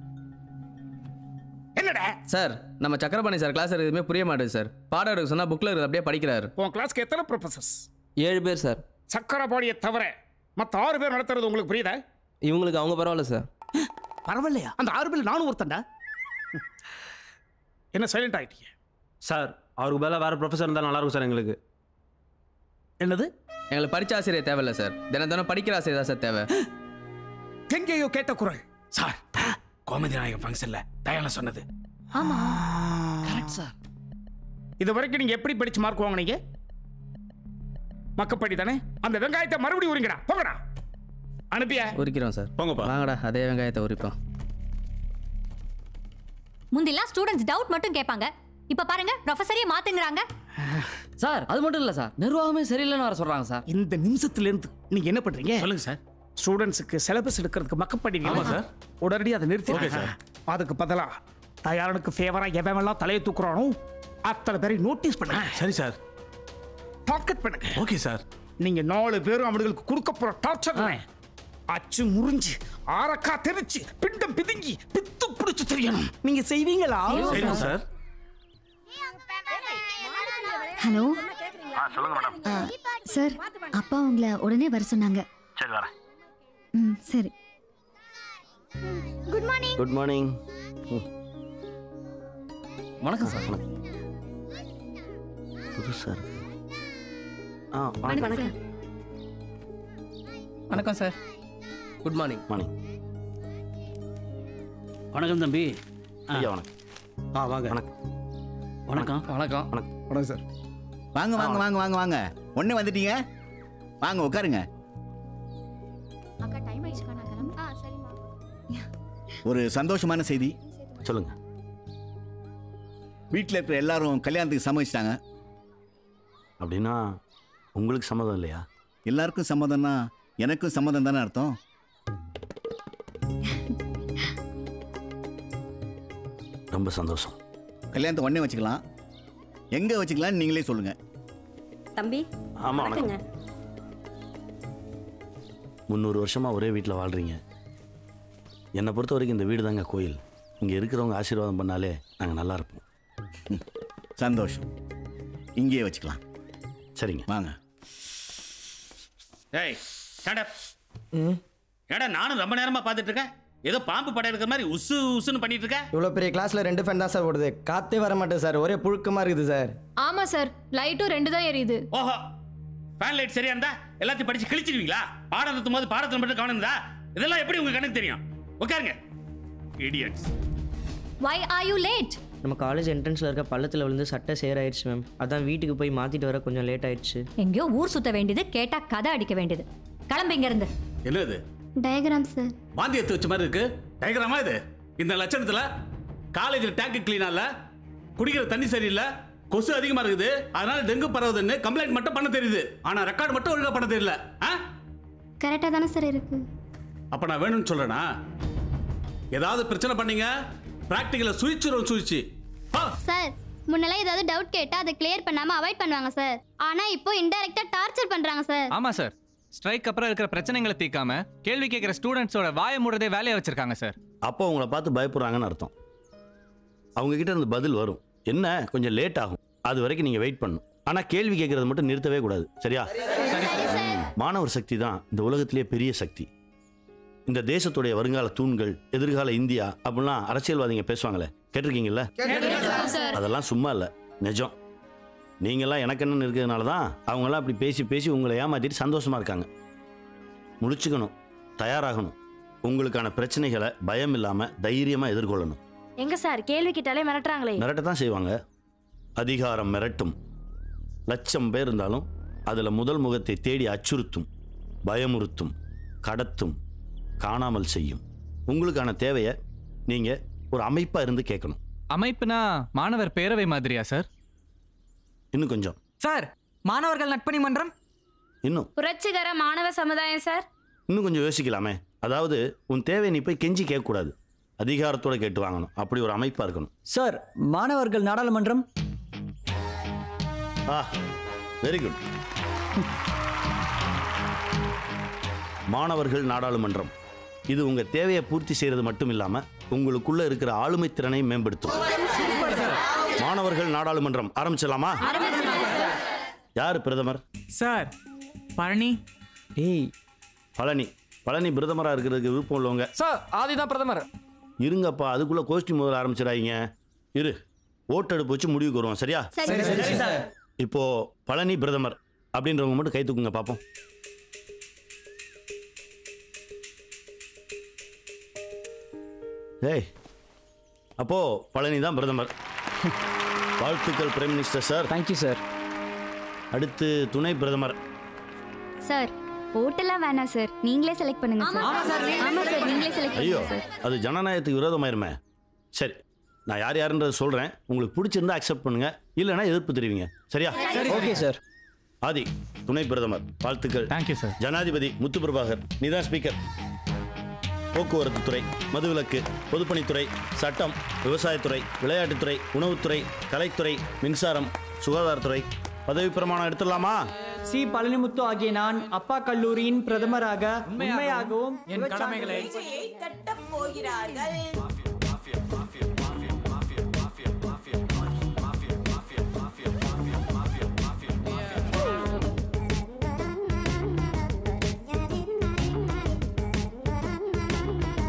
என்னடா சார் நம்ம சக்கரபாணி சார் கிளாஸ் எதுவுமே புரிய மாட்டேங்குது சார் பாடம் எடுக்க சொன்னால் புக்கில் இருக்கிறத அப்படியே படிக்கிறாரு உன் கிளாஸ்க்கு எத்தனை ப்ரொஃபசர்ஸ் ஏழு பேர் சார் சக்கரபாணியை தவிர மற்ற ஆறு பேர் நடத்துறது உங்களுக்கு புரியுதா இவங்களுக்கு அவங்க பரவாயில்ல சார் பரவாயில்லையா அந்த ஆறு பேர் நானும் ஒருத்தன்டா என்ன சைலண்ட் ஆயிட்டீங்க சார் அவருக்கு பதிலாக வேறு ப்ரொஃபஸர் இருந்தால் நல்லாயிருக்கும் சார் எங்களுக்கு என்னது எங்களுக்கு படிச்ச ஆசிரியர் தேவையில்ல சார் தினம் தினம் படிக்கிற ஆசிரியர் தான் சார் தேவை எங்கேயோ கேட்ட குரல் சார் கோமதி நாயகம் ஃபங்க்ஷன்ல தயாளம் சொன்னது ஆமா கரெக்ட் சார் இது வரைக்கும் நீங்க எப்படி படிச்சு மார்க் வாங்குனீங்க மக்கப்படி தானே அந்த வெங்காயத்தை மறுபடியும் உரிங்கடா போங்கடா அனுப்பிய உரிக்கிறோம் சார் போங்கப்பா வாங்கடா அதே வெங்காயத்தை உரிப்போம் முந்திலாம் ஸ்டூடெண்ட்ஸ் டவுட் மட்டும் கேட்பாங்க இப்ப பாருங்க ப்ரொஃபஸரே மாத்துங்கறாங்க சார் அது மட்டும் இல்லை சார் நிர்வாகமே சரியில்லைன்னு வர சொல்கிறாங்க சார் இந்த நிமிஷத்துல இருந்து நீங்க என்ன பண்றீங்க சொல்லுங்க சார் ஸ்டூடெண்ட்ஸுக்கு சிலபஸ் எடுக்கிறதுக்கு மக்கப்படி ஆமா சார். உடனடி அதை நிறுத்தி Okay, sir. அதுக்கு பதிலா தயாரனுக்கு ஃபேவரா எவன் தலையை தூக்குறானோ அத்தனை பேரை நோட்டீஸ் பண்ணுங்க சரி சார் டார்கெட் பண்ணுங்க ஓகே சார் நீங்க நாலு பேரும் அவனுங்களுக்கு கொடுக்க போற டார்ச்சர் அச்சு முறிஞ்சு ஆரக்கா தெரிச்சு பிண்டம் பிதுங்கி பித்து பிடிச்சு தெரியணும் நீங்க செய்வீங்களா சரிங்க சார் ஹலோ சொல்லுங்க மேடம் சார் அப்பா உங்களை உடனே வர சொன்னாங்க சரி வரேன் ம் சரி குட் மார்னிங் குட் மார்னிங் வணக்கம் சார் புதுசாக இருக்கு ஆ வணக்கம் சார் வணக்கம் சார் குட் மார்னிங் மார்னிங் வணக்கம் தம்பி ஐயா வணக்கம் ஆ வாங்க வணக்கம் வணக்கம் வணக்கம் சார் வாங்க வாங்க வாங்க வாங்க வாங்க ஒண்ணு வந்துட்டீங்க வாங்க உட்காருங்க அக்கா டைம் ஆயிடுச்சுக்கா நான் கிளம்பு ஆ சரிம்மா ஒரு சந்தோஷமான செய்தி சொல்லுங்க வீட்டில் இருக்கிற எல்லாரும் கல்யாணத்துக்கு சம்மதிச்சிட்டாங்க அப்படின்னா உங்களுக்கு சம்மதம் இல்லையா எல்லாருக்கும் சம்மதம்னா எனக்கும் சம்மதம் தானே அர்த்தம் ரொம்ப சந்தோஷம் கல்யாணத்தை உடனே வச்சுக்கலாம் எங்கே வச்சுக்கலாம்னு நீங்களே சொல்லுங்க தம்பி ஆமா, வணக்கங்க முந்நூறு வருஷமாக ஒரே வீட்டில் வாழ்கிறீங்க என்னை பொறுத்த வரைக்கும் இந்த வீடு தாங்க கோயில் இங்கே இருக்கிறவங்க ஆசீர்வாதம் பண்ணாலே நாங்கள் நல்லா இருப்போம் சந்தோஷம் இங்கேயே வச்சுக்கலாம் சரிங்க வாங்க ஏய் ஸ்டாண்ட் அப் ஏடா நானும் ரொம்ப நேரமா பார்த்துட்டு இருக்கேன் ஏதோ பாம்பு படம் இருக்கிற மாதிரி உசு உசுன்னு பண்ணிட்டு இருக்க இவ்வளோ பெரிய கிளாஸ்ல ரெண்டு ஃபேன் தான் சார் ஓடுது காத்தே வர மாட்டேது சார் ஒரே புழுக்கமா இருக்குது சார் ஆமா சார் லைட்டும் ரெண்டு தான் எரியுது ஓஹோ ஃபேன் லைட் சரியா இருந்தா எல்லாத்தையும் படிச்சு கிழிச்சிடுவீங்களா பாடம் நடத்தும் போது பாடத்தில் மட்டும் கவனம் இருந்தா இதெல்லாம் எப்படி உங்க கண்ணுக்கு தெரியும் உட்காருங்க idiots why are you late நம்ம காலேஜ் என்ட்ரன்ஸில் இருக்க பள்ளத்தில் விழுந்து சட்டை சேர் ஆயிடுச்சு மேம் அதான் வீட்டுக்கு போய் மாற்றிட்டு வர கொஞ்சம் லேட் ஆயிடுச்சு எங்கேயோ ஊர் சுத்த வேண்டியது கேட்டா கதை அடிக்க வேண்டியது கிளம்பு இங்க இருந்து என்னது டயக்ராம் சார் வாந்தி எடுத்து வச்ச மாதிரி இருக்கு டயக்ராமா இது இந்த லட்சணத்துல காலேஜில் டேங்க் கிளீனா இல்ல குடிக்கிற தண்ணி சரியில்லை கொசு அதிகமா இருக்குது அதனால டெங்கு பரவுதுன்னு கம்ப்ளைண்ட் மட்டும் பண்ண தெரியுது ஆனா ரெக்கார்ட் மட்டும் ஒழுங்கா பண்ண தெரியல ஆ? கரெக்டாக தானே சார் இருக்கு அப்ப நான் வேணும்னு சொல்றேனா ஏதாவது பிரச்சனை பண்ணீங்க பிராக்டிக்கல சுழிச்சிரும் சுழிச்சு சார் முன்னெல்லாம் ஏதாவது டவுட் கேட்டா அதை கிளியர் பண்ணாம அவாய்ட் பண்ணுவாங்க சார் ஆனா இப்போ இன்டைரக்டா டார்ச்சர் பண்றாங்க சார் ஆமா சார் ஸ்ட்ரைக் அப்புறம் இருக்கிற பிரச்சனைகளை தீர்க்காம கேள்வி கேட்கிற ஸ்டூடெண்ட்ஸோட வாயை மூடுறதே வேலையை வச்சிருக்காங்க சார் அப்போ உங்களை பார்த்து பயப்படுறாங்கன்னு அர்த்தம் அவங்க கிட்ட இருந்து பதில் வரும் என்ன கொஞ்சம் லேட் ஆகும் அது வரைக்கும் நீங்கள் வெயிட் பண்ணணும் ஆனால் கேள்வி கேட்கறது மட்டும் நிறுத்தவே கூடாது சரியா ம். மாணவர் சக்தி தான் இந்த உலகத்திலேயே பெரிய சக்தி இந்த தேசத்துடைய வருங்கால தூண்கள் எதிர்கால இந்தியா அப்படிலாம் அரசியல்வாதிங்க பேசுவாங்களே கேட்டிருக்கீங்கல்ல அதெல்லாம் சும்மா இல்லை நிஜம் நீங்கள்லாம் எனக்கு என்னன்னு இருக்கிறதுனால தான் அவங்கெல்லாம் அப்படி பேசி பேசி உங்களை ஏமாத்திட்டு சந்தோஷமா இருக்காங்க முழிச்சுக்கணும் தயாராகணும் உங்களுக்கான பிரச்சனைகளை பயம் இல்லாமல் தைரியமாக எதிர்கொள்ளணும் எங்க சார் கேள்வி கேட்டாலே மிரட்டுறாங்களே மிரட்ட தான் செய்வாங்க அதிகாரம் மிரட்டும் லட்சம் பேர் இருந்தாலும் அதில் முதல் முகத்தை தேடி அச்சுறுத்தும் பயமுறுத்தும் கடத்தும் காணாமல் செய்யும் உங்களுக்கான தேவையை நீங்கள் ஒரு அமைப்பாக இருந்து கேட்கணும் அமைப்புனா மாணவர் பேரவை மாதிரியா சார் இன்னும் கொஞ்சம் சார் மாணவர்கள் நட்பணி மன்றம் இன்னும் புரட்சிகர மாணவ சமுதாயம் சார் இன்னும் கொஞ்சம் யோசிக்கலாமே அதாவது உன் தேவையை நீ போய் கெஞ்சி கேட்கக்கூடாது அதிகாரத்தோட கேட்டு வாங்கணும் அப்படி ஒரு அமைப்பாக இருக்கணும் சார் மாணவர்கள் நாடாளுமன்றம் ஆ வெரி குட் மாணவர்கள் நாடாளுமன்றம் இது உங்க தேவையை பூர்த்தி செய்யறது மட்டும் இல்லாம உங்களுக்குள்ள இருக்கிற ஆளுமை திறனை மேம்படுத்தும் மாணவர்கள் நாடாளுமன்றம் ஆரம்பிச்சிடலாமா யார் பிரதமர் சார் பழனி டேய் பழனி பழனி பிரதமரா இருக்கிறதுக்கு விருப்பம் உள்ளவங்க சார் ஆதிதான் பிரதமர் இருங்கப்பா அதுக்குள்ள கோஷ்டி முதல்ல ஆரம்பிச்சிடாதீங்க இரு ஓட்டெடுப்பு வச்சு முடிவுக்கு வருவோம் சரியா சரி, சரி, சரி, சார். இப்போ பழனி பிரதமர் அப்படின்றவங்க மட்டும் கை தூக்குங்க பார்ப்போம் ஏய் அப்போ பழனி தான் பிரதமர் வாழ்த்துக்கள் prime minister sir thank you sir அடுத்து துணை பிரதமர் சார் ஓட்டெல்லாம் வேணாம் சார் நீங்களே செலக்ட் பண்ணுங்க சார் ஆமா சார் நீங்களே செலக்ட் ஐயோ பண்ணுங்க சார் அது ஜனநாயகத்துக்கு விரோதமாயிருமே சரி நான் யார் யாருன்றதை சொல்கிறேன் உங்களுக்கு பிடிச்சிருந்தா அக்செப்ட் பண்ணுங்க இல்லைன்னா எதிர்ப்பு தெரிவிங்க சரியா ஓகே சார் ஆதி துணை பிரதமர் வாழ்த்துக்கள் தேங்க்யூ சார் ஜனாதிபதி முத்து பிரபாகர் நீதான் ஸ்பீக்கர் போக்குவரத்து துறை மதுவிலக்கு பொதுப்பணித்துறை சட்டம் விவசாயத்துறை விளையாட்டுத்துறை உணவுத்துறை கலைத்துறை மின்சாரம் சுகாதாரத்துறை பதவி பிரமாணம் எடுத்துடலாமா சி பழனிமுத்து ஆகிய நான் அப்பா கல்லூரியின் பிரதமராக உண்மையாகவும் என் கடமைகளை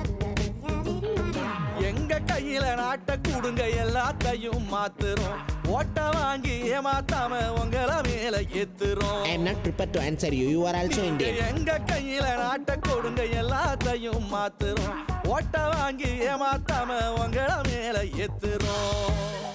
எங்க கையில நாட்டை கூடுங்க எல்லாத்தையும் மாத்துறோம் ஓட்ட வாங்கி ஏமாத்தாம உங்கள மேல ஏத்துறோம் I am not prepared to answer you. You are also Indian. எங்க கையில நாட்ட கொடுங்க எல்லாத்தையும் மாத்துறோம் ஓட்ட வாங்கி ஏமாத்தாம உங்கள மேல ஏத்துறோம்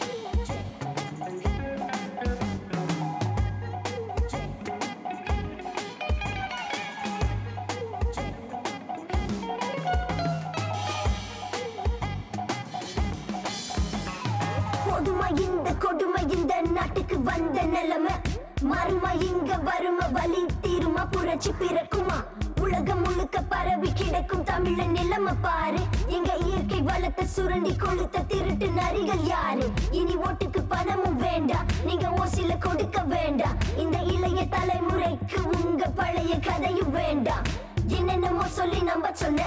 கொடுமை இந்த கொடுமை இந்த நாட்டுக்கு வந்த நிலைமை மறுமை இங்க வரும வலி தீருமா புரட்சி பிறக்குமா உலகம் முழுக்க பரவி கிடக்கும் தமிழ நிலைமை பாரு எங்க இயற்கை வளத்தை சுரண்டி கொளுத்த திருட்டு நரிகள் யாரு இனி ஓட்டுக்கு பணமும் வேண்டாம் நீங்க ஓசில கொடுக்க வேண்டாம் இந்த இளைய தலைமுறைக்கு உங்க பழைய கதையும் வேண்டாம் என்னென்னமோ சொல்லி நம்ப சொன்ன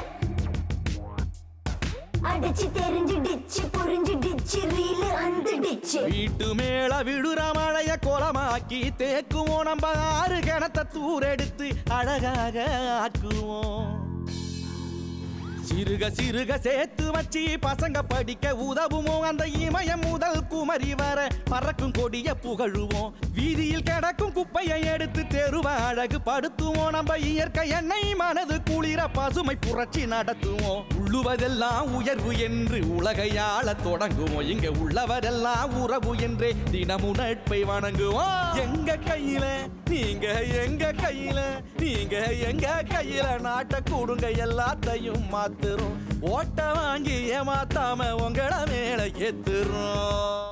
அடிச்சு தெரிஞ்சிடுச்சு புரிஞ்சிடுச்சு ரீலு வந்துடுச்சு வீட்டு மேல விடுற மழைய கோலமாக்கி தேக்குவோம் நம்ம ஆறு கிணத்த தூரெடுத்து அழகாக ஆக்குவோம் சிறுக சிறுக சேர்த்து வச்சு பசங்க படிக்க உதவுமோ அந்த இமயம் முதல் குமரி வர பறக்கும் கொடிய புகழுவோம் வீதியில் கிடக்கும் குப்பையை எடுத்து தெருவ அழகு படுத்துவோம் நம்ம இயற்கை எண்ணெய் மனது குளிர பசுமை புரட்சி நடத்துவோம் உள்ளுவதெல்லாம் உயர்வு என்று உலகையாள தொடங்குவோம் இங்க உள்ளவரெல்லாம் உறவு என்றே தினமும் நட்பை வணங்குவோம் எங்க கையில நீங்க எங்க கையில நீங்க எங்க கையில நாட்டை கூடுங்க எல்லாத்தையும் மாத்துறோம் ஓட்ட வாங்கி ஏமாத்தாம உங்கள மேல ஏத்துறோம்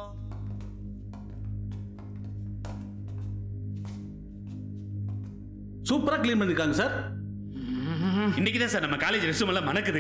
சூப்பரா க்ளீன் பண்ணிருக்காங்க சார் இன்னைக்கு தான் சார் நம்ம காலேஜ் ரெஸ்ட் எல்லாம் மணக்குது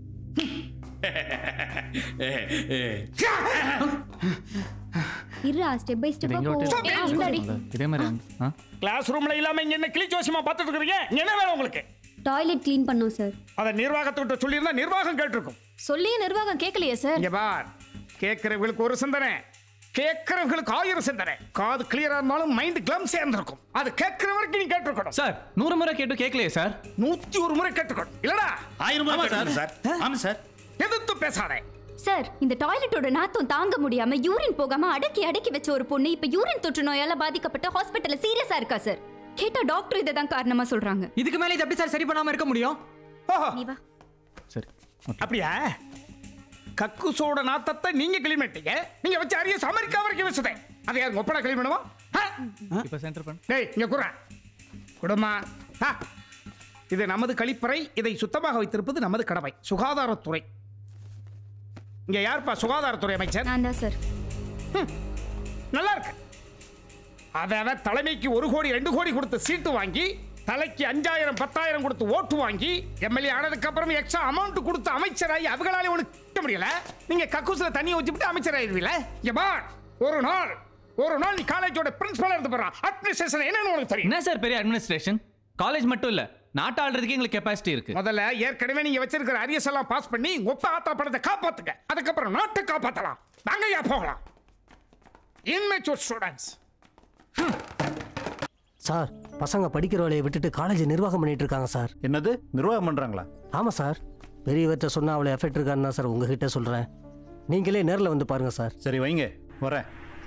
இருடா ஸ்டெப் பை ஸ்டெப்பா போ இதே மாதிரி ஆ கிளாஸ் ரூம்ல இல்லாம இங்க என்ன கிளிச்சோசியமா பார்த்துட்டு இருக்கீங்க இங்க என்ன வேணும் உங்களுக்கு டாய்லெட் க்ளீன் பண்ணோம் சார் அத நிர்வாகத்துக்கிட்ட சொல்லியிருந்தா நிர்வாகம் கேட்டிருக்கும் சொல்லியே நிர்வாகம் கேட்கலையே சார் இங்க பார் கேட்கிறவங்களுக்கு ஒரு சிந்தனை கேட்கிறவங்களுக்கு ஆயிரம் சிந்தனை காது கிளியரா இருந்தாலும் மைண்ட் கிளம் சேர்ந்திருக்கும் அது கேட்கிற வரைக்கும் நீ கேட்டிருக்கணும் சார் நூறு முறை கேட்டு கேட்கலையே சார் நூத்தி ஒரு முறை கேட்டுக்கணும் இல்லடா ஆயிரம் முறை ஆமா கேட்டுக்கணும் சார். ஆமா சார் எதிர்த்து பேசாதே சார் இந்த டாய்லெட்டோட நாத்தம் தாங்க முடியாம யூரின் போகாம அடக்கி அடக்கி வச்ச ஒரு பொண்ணு இப்ப யூரின் தொற்று நோயால பாதிக்கப்பட்டு ஹாஸ்பிட்டல்ல சீரியஸா இருக்கா சார் கேட்டா டாக்டர் இதை தான் காரணமா சொல்றாங்க இதுக்கு மேல இது எப்படி சார் சரி பண்ணாம இருக்க முடியும் நீ வா சரி அப்படியா கக்குசோட நாத்தத்தை நீங்க கிளீன் பண்ணிட்டீங்க நீங்க வச்சு அரியஸ் அமெரிக்கா வரைக்கும் வச்சதே அதை யார் ஒப்படா கிளீன் பண்ணுவா இப்போ சென்டர் பண்ண டேய் இங்க குறா குடுமா ஆ. இது நமது கழிப்பறை இதை சுத்தமாக வைத்திருப்பது நமது கடமை சுகாதாரத்துறை இங்க யார்ப்பா சுகாதாரத்துறை அமைச்சர் நான் தான் சார் நல்லா இருக்கு அவன் அவன் தலைமைக்கு ஒரு கோடி ரெண்டு கோடி கொடுத்து சீட்டு வாங்கி தலைக்கு அஞ்சாயிரம் பத்தாயிரம் கொடுத்து ஓட்டு வாங்கி எம்எல்ஏ ஆனதுக்கு அப்புறம் எக்ஸ்ட்ரா அமௌண்ட் கொடுத்து அமைச்சராகி அவங்களால ஒண்ணு கேட்க முடியல நீங்க கக்கூஸ்ல தண்ணி ஊற்றிவிட்டு அமைச்சர் ஆயிருவீல இங்க பார் ஒரு நாள் ஒரு நாள் நீ காலேஜோட பிரின்சிபலா இருந்து போறான் அட்மினிஸ்ட்ரேஷன் என்னன்னு உனக்கு தெரியும் என்ன சார் பெரிய அட்மினிஸ்ட்ரேஷன் காலேஜ் மட்டும் இல்ல நாட்டு ஆள்றதுக்கு எங்களுக்கு கெப்பாசிட்டி இருக்கு முதல்ல ஏற்கனவே நீங்க வச்சிருக்கிற அரியஸ் எல்லாம் பாஸ் பண்ணி ஒப்ப ஆத்தா படத்தை காப்பாத்துங்க அதுக்கப்புறம் நாட்டை காப்பாத்தலாம் வாங்கய்யா போகலாம் இன்மெச்சூர் ஸ்டூடெண்ட்ஸ் சார் பசங்க படிக்கிற வேலையை விட்டுட்டு காலேஜ் நிர்வாகம் பண்ணிட்டு இருக்காங்க சார் என்னது நிர்வாகம் பண்றாங்களா ஆமாம் சார் பெரியவர்கிட்ட சொன்னால் அவ்வளோ எஃபெக்ட் இருக்கான்னு தான் சார் உங்ககிட்ட சொல்கிறேன் நீங்களே நேரில் வந்து பாருங்கள் சார் சரி வைங்க வரேன்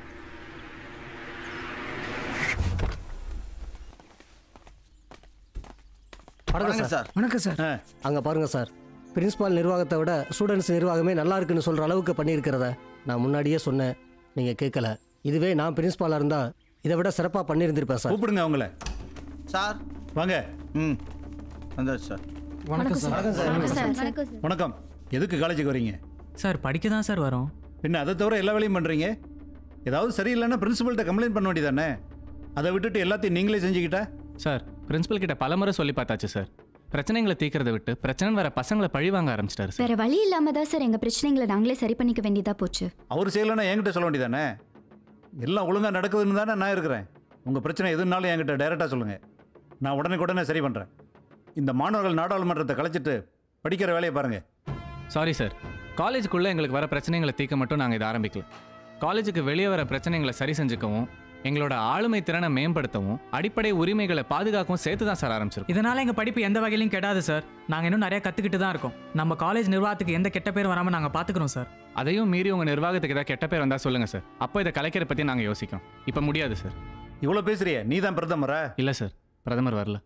வணக்கம் சார் வணக்கம் சார் அங்கே பாருங்க சார் பிரின்சிபால் நிர்வாகத்தை விட ஸ்டூடெண்ட்ஸ் நிர்வாகமே நல்லா இருக்குன்னு சொல்கிற அளவுக்கு பண்ணியிருக்கிறத நான் முன்னாடியே சொன்னேன் நீங்கள் கேட்கல இதுவே நான் பிரின்சிபாலாக இருந்தால் இதை விட சிறப்பாக பண்ணியிருந்திருப்பேன் சார் கூப்பிடுங்க அவங்கள சார் வாங்க ம் வந்தாச்சு சார் வணக்கம் சார். வணக்கம் சார். வணக்கம் சார் வணக்கம் சார் வணக்கம் எதுக்கு காலேஜுக்கு வரீங்க சார் படிக்க தான் சார் வரோம் பின்ன அதை தவிர எல்லா வேலையும் பண்றீங்க ஏதாவது சரியில்லைன்னா பிரின்சிபல்கிட்ட கம்ப்ளைண்ட் பண்ண வேண்டியதானே அதை விட்டுட்டு எல்லாத்தையும் நீங்களே செஞ்சுக்கிட்டா சார் பிரின்சிபல் கிட்ட பலமுறை சொல்லி பார்த்தாச்சு சார் பிரச்சனைகளை தீக்கிறத விட்டு பிரச்சனை வர பசங்களை பழி வாங்க ஆரம்பிச்சிட்டாரு சார் வேற வழி இல்லாம தான் சார் எங்க பிரச்சனைகளை நாங்களே சரி பண்ணிக்க வேண்டியதா போச்சு அவர் செய்யலைன்னா என்கிட்ட சொல்ல வேண்டியதானே எல்லாம் ஒழுங்கா நடக்குதுன்னு தானே நான் இருக்கிறேன் உங்க பிரச்சனை எதுனாலும் என்கிட்ட டைரெக்டாக சொல்லுங்க நான் உடனே உடனே சரி பண்றேன் இந்த மாணவர்கள் நாடாளுமன்றத்தை கலைச்சிட்டு படிக்கிற வேலையை பாருங்க சாரி சார் காலேஜுக்குள்ளே எங்களுக்கு வர பிரச்சனைகளை தீர்க்க மட்டும் நாங்கள் இதை ஆரம்பிக்கல காலேஜுக்கு வெளியே வர பிரச்சனைகளை சரி செஞ்சுக்கவும் எங்களோட ஆளுமை திறனை மேம்படுத்தவும் அடிப்படை உரிமைகளை பாதுகாக்கவும் சேர்த்து தான் சார் ஆரம்பிச்சிருக்கோம் இதனால எங்க படிப்பு எந்த வகையிலும் கெடாது சார் நாங்க இன்னும் நிறைய கத்துக்கிட்டு தான் இருக்கோம் நம்ம காலேஜ் நிர்வாகத்துக்கு எந்த கெட்ட பேரும் வராம நாங்க பாத்துக்கிறோம் சார் அதையும் மீறி உங்க நிர்வாகத்துக்கு ஏதாவது கெட்ட பேர் வந்தா சொல்லுங்க சார் அப்போ இதை கலைக்கிற பத்தி நாங்க யோசிக்கிறோம் இப்போ முடியாது சார் இவ்வளோ பேசுறியே நீ தான் பிரதமரா இல்ல சார் பிரதமர் வரல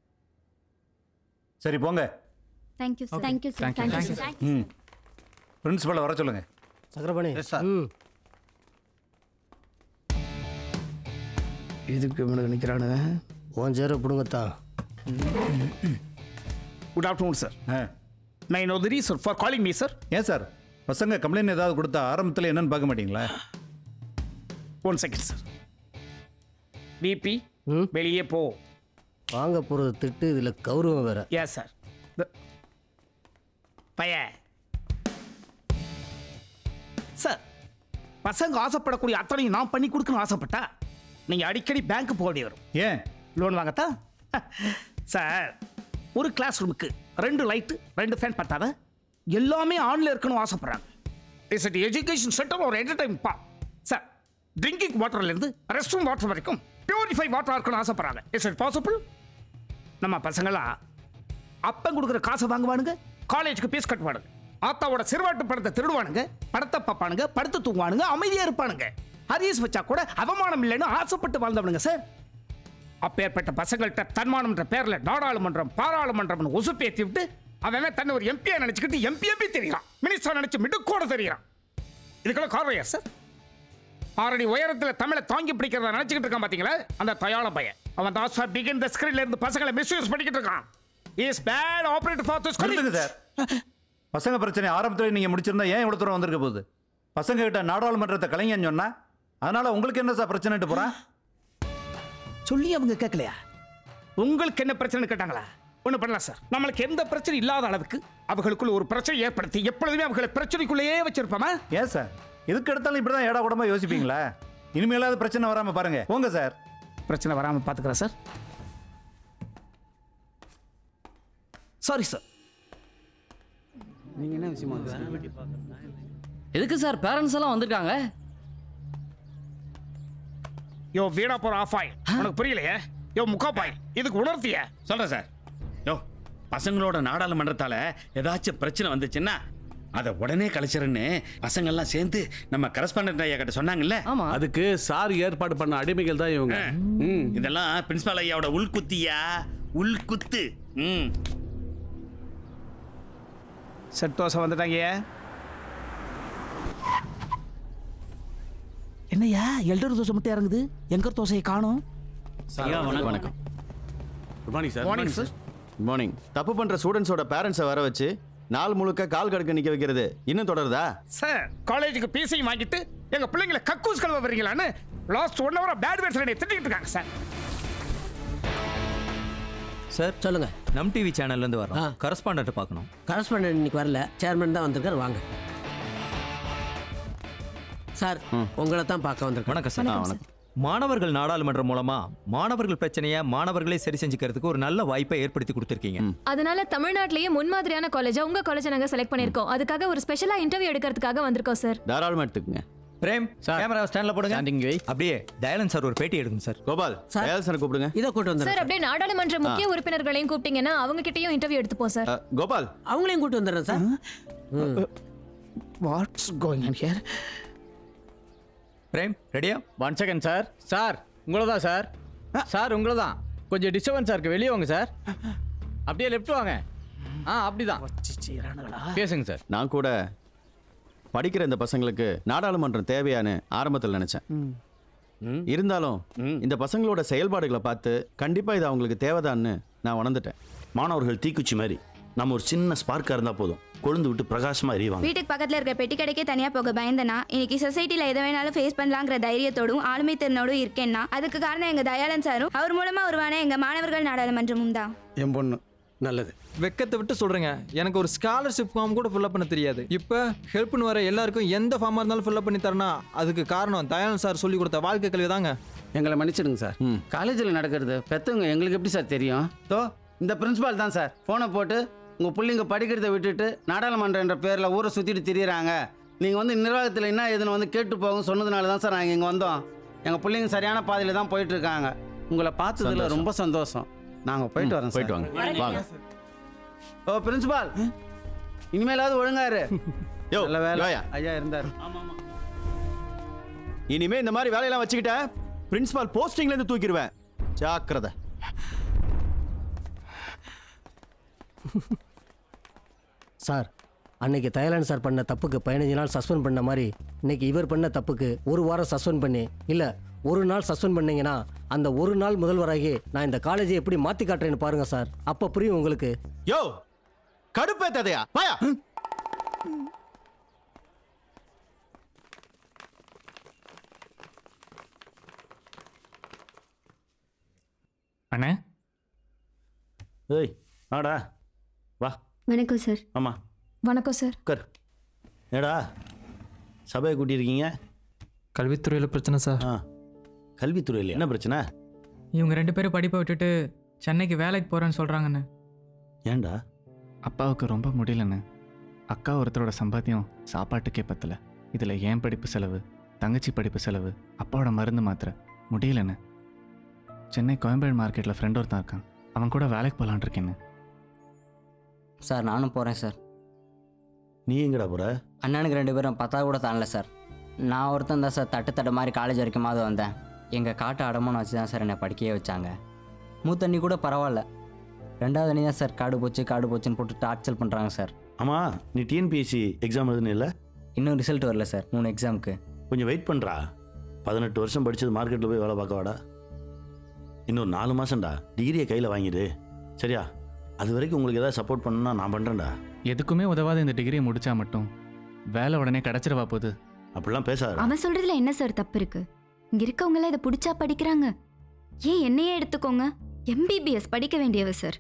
சரி போங்க thank you sir thank you sir Thank you. Thank you Thank sir ம் பிரின்சிபலை வர சொல்லுங்க சக்கரபாணி ம் இதுக்கு இவனுக்கு நிற்கிறானுங்க உன் சேர பிடுங்கத்தான் good afternoon sir may I know the reason for calling me sir ஏன் சார் பசங்க கம்ப்ளைண்ட் ஏதாவது கொடுத்தா ஆரம்பத்தில் என்னன்னு பார்க்க மாட்டீங்களா ஒன் செகண்ட் சார் பிபி வெளியே போ வாங்க போகிறது திட்டு இதில் கௌரவம் வேற எஸ் சார் பையன் சார் பசங்க ஆசைப்படக்கூடிய அத்தனையும் நான் பண்ணி கொடுக்கணும்னு ஆசைப்பட்டா நீங்கள் அடிக்கடி பேங்க் போக வேண்டி வரும் ஏன் லோன் வாங்கத்தா சார் ஒரு கிளாஸ் ரூமுக்கு ரெண்டு லைட்டு ரெண்டு ஃபேன் பத்தாத எல்லாமே ஆன்ல இருக்கணும் ஆசைப்படுறாங்க இஸ் இட் எஜுகேஷன் சென்டர் ஒரு என்டர்டைன் பா சார் ட்ரிங்கிங் வாட்டர்லேருந்து ரெஸ்ட் ரூம் வாட்டர் வரைக்கும் பியூரிஃபை வாட்டர் இருக்கணும் ஆசைப்படுறாங்க இஸ் இட் பாசிபிள் நம்ம பசங்களாம் அப்பன் கொடுக்குற காசை வாங்குவானுங்க காலேஜுக்கு ஃபீஸ் கட்டுவானுங்க ஆத்தாவோட சிறுவாட்டு படத்தை திருடுவானுங்க படத்தை பார்ப்பானுங்க படுத்து தூங்குவானுங்க அமைதியாக இருப்பானுங்க ஹரியஸ் வச்சா கூட அவமானம் இல்லைன்னு ஆசைப்பட்டு வாழ்ந்தவனுங்க சார் அப்பேற்பட்ட பசங்கள்கிட்ட தன்மானம்ன்ற பேர்ல நாடாளுமன்றம் பாராளுமன்றம்னு உசுப்பேத்தி விட்டு அவன் தன்னை ஒரு எம்பியா நினைச்சுக்கிட்டு எம்பி எம்பி தெரியறான் மினிஸ்டர் நினைச்சு மிடுக்கோட தெரியறான் இதுக்கெல்லாம் காரணம் யார் சார் ஆறடி உயரத்தில் தமிழை தாங்கி பிடிக்கிறத நினைச்சுக்கிட்டு இருக்கான் பாத்தீங்களா அந்த தயாள பையன் அவன் தான் சார் பிகின் த ஸ்கிரீன்ல இருந்து பசங்களை மிஸ்யூஸ் பண்ணிக்கிட்டு இருக்கான் is bad operator for the நிறுத்துங்க சார் பசங்க பிரச்சனை ஆரம்பத்தில் நீங்கள் முடிச்சிருந்தா ஏன் இவ்வளோ தூரம் வந்திருக்க போகுது பசங்க கிட்ட நாடாளுமன்றத்தை கலைஞன்னு சொன்னா அதனால உங்களுக்கு என்ன சார் பிரச்சனைட்டு போறான் சொல்லி அவங்க கேட்கலையா உங்களுக்கு என்ன பிரச்சனை கேட்டாங்களா ஒண்ணு பண்ணலாம் சார் நம்மளுக்கு எந்த பிரச்சனை இல்லாத அளவுக்கு அவர்களுக்குள்ள ஒரு பிரச்சனை ஏற்படுத்தி எப்பொழுதுமே அவங்களை பிரச்சனைக்குள்ளேயே வச்சிருப்போமா ஏன் சார் எதுக்கு எடுத்தாலும் இப்படி தான் ஏடா கூடமா யோசிப்பீங்களா இனிமேலாவது பிரச்சனை வராமல் பாருங்க போங்க சார் பிரச்சனை வராம பாத்துக்கிறேன் சார் சாரி சார் நீங்க என்ன விஷயமா எதுக்கு சார் பேரண்ட்ஸ் எல்லாம் வந்திருக்காங்க யோ வீணா போற ஆஃப் ஆய் உனக்கு புரியலையே யோ முக்காப்பாய் இதுக்கு உணர்த்திய சொல்றேன் சார் யோ பசங்களோட நாடாளுமன்றத்தால ஏதாச்சும் பிரச்சனை வந்துச்சுன்னா அதை உடனே கலைச்சிருன்னு பசங்கள்லாம் சேர்ந்து நம்ம கரஸ்பாண்டன்ட் ஐயா கிட்ட சொன்னாங்கல்ல அதுக்கு சார் ஏற்பாடு பண்ண அடிமைகள் தான் இவங்க ம், இதெல்லாம் பிரின்சிபால் ஐயாவோட உள்குத்தியா உள்குத்து ம் செட் தோசை வந்துட்டாங்க என்னய்யா எல்டர் தோசை மட்டும் இறங்குது எங்க தோசையை காணும் ஐயா வணக்கம் வணக்கம் good morning sir Morning, sir. Good morning தப்பு பண்ற ஸ்டூடெண்ட்ஸோட பேரண்ட்ஸை வர வச்சு நாள் முழுக்க கால் கடுக்க நிக்க வைக்கிறது இன்னும் தொடருதா சார் காலேஜுக்கு பீஸையும் வாங்கிட்டு எங்க பிள்ளைங்களை கக்கூஸ் கழுவ வரீங்களான்னு last one hour bad words என்னை திட்டிட்டு இருக்காங்க சார் சார் சொல்லுங்க நம் டிவி சேனல்ல இருந்து வரோம் கரஸ்பாண்டன்ட் பார்க்கணும் கரஸ்பாண்டன்ட் இன்னைக்கு வரல சேர்மன் தான் வந்திருக்காரு வாங்க சார் உங்களை தான் பார்க்க வந்திருக்கேன் வணக்கம் சார் வணக்கம் மாணவர்கள் நாடாளுமன்றம் மூலமா மாணவர்கள் பிரச்சனையை மாணவர்களே சரி செஞ்சுக்கிறதுக்கு ஒரு நல்ல வாய்ப்பை ஏற்படுத்தி கொடுத்துருக்கீங்க அதனால தமிழ்நாட்டிலேயே முன்மாதிரியான காலேஜா உங்க காலேஜை நாங்க செலக்ட் பண்ணிருக்கோம் அதுக்காக ஒரு ஸ்பெஷலா இன்டர்வியூ எடுக்கிறதுக்காக வந்திருக்கோம் சார் தாராளமா எடுத்துக்கங்க பிரேம் கேமரா ஸ்டாண்ட்ல போடுங்க அப்படியே தயாளன் சார் ஒரு பேட்டி எடுக்கும் சார் கோபால் தயால் சார் கூப்பிடுங்க இதை கூட்டு சார் அப்படியே நாடாளுமன்ற முக்கிய ஆ. உறுப்பினர்களையும் கூப்பிட்டீங்கன்னா அவங்க கிட்டயும் இன்டர்வியூ எடுத்துப்போம் சார் அஹ், கோபால் அவங்களையும் கூட்டு வந்துடுறேன் sir what's going on here Prem ரெடியா ஒன் செகண்ட் சார் சார் உங்களை தான் சார் சார் உங்களை தான் கொஞ்சம் டிஸ்டர்பன்ஸாக இருக்கு வெளியே வாங்க சார் அப்படியே லெஃப்ட் வாங்க ஆ அப்படிதான் பேசுங்க சார் நான் கூட படிக்கிற இந்த பசங்களுக்கு நாடாளுமன்றம் தேவையான்னு ஆரம்பத்தில் நினைச்சேன் இருந்தாலும் இந்த பசங்களோட செயல்பாடுகளை பார்த்து கண்டிப்பா இது அவங்களுக்கு தேவைதான்னு நான் உணர்ந்துட்டேன் மாணவர்கள் தீக்குச்சி மாதிரி நம்ம ஒரு சின்ன ஸ்பார்க்காக இருந்தால் போதும் கொழுந்து விட்டு பிரகாசமாக எரிவாங்க வீட்டுக்கு பக்கத்துல இருக்க பெட்டி கடைக்கே தனியா போக பயந்தனா இன்னைக்கு சொசைட்டில எதை வேணாலும் ஃபேஸ் பண்ணலாங்கிற தைரியத்தோடும் ஆளுமை திறனோடும் இருக்கேன்னா அதுக்கு காரணம் எங்க தயாளன் சாரும் அவர் மூலமா உருவான எங்க மாணவர்கள் நாடாளுமன்றமும் தான் என் பொண்ணு நல்லது வெக்கத்தை விட்டு சொல்றேங்க எனக்கு ஒரு ஸ்காலர்ஷிப் ஃபார்ம் கூட ஃபில்அப் பண்ண தெரியாது இப்போ ஹெல்ப்னு வர எல்லாருக்கும் எந்த ஃபார்மாக இருந்தாலும் ஃபில்அப் பண்ணி தரனா அதுக்கு காரணம் தயாளன் சார் சொல்லி கொடுத்த வாழ்க்கை கல்வி தாங்க எங்களை மன்னிச்சிடுங்க சார் காலேஜில் நடக்கிறது பெற்றவங்க எங்களுக்கு எப்படி சார் தெரியும் தோ இந்த பிரின்சிபால் தான் சார் ஃபோனை போட்டு உங்கள் பிள்ளைங்க படிக்கிறத விட்டுட்டு நாடாளுமன்றன்ற பேரில் ஊரை சுற்றிட்டு திரியிறாங்க நீங்கள் வந்து நிர்வாகத்தில் என்ன ஏதுன்னு வந்து கேட்டு போகும் சொன்னதுனால தான் சார் நாங்கள் இங்கே வந்தோம் எங்கள் பிள்ளைங்க சரியான பாதையில் தான் போயிட்டு இருக்காங்க உங்களை பார்த்ததுல சந்தோஷம். ரொம்ப சந்தோஷம் நாங்கள் போயிட்டு ம், வரோம் போயிட்டு சார். வாங்க. வாங்க. ஓ பிரின்சிபால் இனிமேலாவது ஒழுங்காரு யோ நல்ல வேலை யோயா. ஐயா இருந்தார் இனிமே இந்த மாதிரி வேலையெல்லாம் வச்சுக்கிட்ட பிரின்சிபால் போஸ்டிங்ல இருந்து தூக்கிடுவேன் ஜாக்கிரதை சார் அன்னைக்கு தயலான் சார் பண்ண தப்புக்கு பதினஞ்சு நாள் சஸ்பெண்ட் பண்ண மாதிரி இன்னைக்கு இவர் பண்ண தப்புக்கு ஒரு வாரம் சஸ்பெண்ட் பண்ணி இல்லை ஒரு நாள் சஸ்பெண்ட் பண்ணீங்கன்னா அந்த ஒரு நாள் முதல்வராகி நான் இந்த காலேஜை எப்படி மாற்றி காட்டுறேன்னு பாருங்க சார் அப்போ புரியும் உங்களுக்கு யோ கடுப்பேத்ததையா பாயா அண்ணே ஏய் வாடா வா வணக்கம் சார் ஆமா வணக்கம் சார் உட்கார் ஏடா சபையை கூட்டியிருக்கீங்க கல்வித்துறையில் பிரச்சனை சார் ஆ கல்வித்துறையில் என்ன பிரச்சனை இவங்க ரெண்டு பேரும் படிப்பை விட்டுட்டு சென்னைக்கு வேலைக்கு போகிறேன்னு சொல்கிறாங்கண்ணே ஏன்டா அப்பாவுக்கு ரொம்ப முடியலண்ணே அக்கா ஒருத்தரோட சம்பாத்தியம் சாப்பாட்டுக்கே பத்தல இதில் ஏன் படிப்பு செலவு தங்கச்சி படிப்பு செலவு அப்பாவோட மருந்து மாத்திரை முடியலண்ணே சென்னை கோயம்பேடு மார்க்கெட்டில் ஃப்ரெண்ட் ஒருத்தன் இருக்கான் அவன் கூட வேலைக்கு போகலான் இருக்கேன்னு சார் நானும் போகிறேன் சார் நீ எங்கடா போற அண்ணனுக்கு ரெண்டு பேரும் பத்தாவது கூட தாண்டல சார் நான் ஒருத்தன் தான் சார் தட்டு தட்டு மாதிரி காலேஜ் வரைக்குமாவது வந்தேன் எங்கள் காட்டு அடமானம் வச்சு தான் சார் என்னை படிக்கவே வச்சாங்க மூத்தண்ணி கூட பரவாயில்ல ரெண்டாவது அண்ணி தான் சார் காடு போச்சு காடு போச்சுன்னு போட்டு டார்ச்சர் பண்ணுறாங்க சார் ஆமாம் நீ டிஎன்பிஎஸ்சி எக்ஸாம் எழுதுன இல்லை இன்னும் ரிசல்ட் வரல சார் மூணு எக்ஸாமுக்கு கொஞ்சம் வெயிட் பண்ணுறா பதினெட்டு வருஷம் படிச்சது மார்க்கெட்டில் போய் வேலை பார்க்க வாடா இன்னும் நாலு மாசம்டா டிகிரியை கையில் வாங்கிடு சரியா அது வரைக்கும் உங்களுக்கு ஏதாவது சப்போர்ட் பண்ணணும்னா நான் பண்ணுறேன்டா எதுக்குமே உதவாத இந்த டிகிரியை முடிச்சா மட்டும் வேலை உடனே கிடச்சிடவா போகுது அப்படிலாம் பேசாத அவன் சொல்றதுல என்ன சார் தப்பு இருக்கு இங்க இருக்கவங்க எல்லாம் இதை பிடிச்சா படிக்கிறாங்க ஏன் என்னையே எடுத்துக்கோங்க எம்பிபிஎஸ் படிக்க வேண்டியவ சார்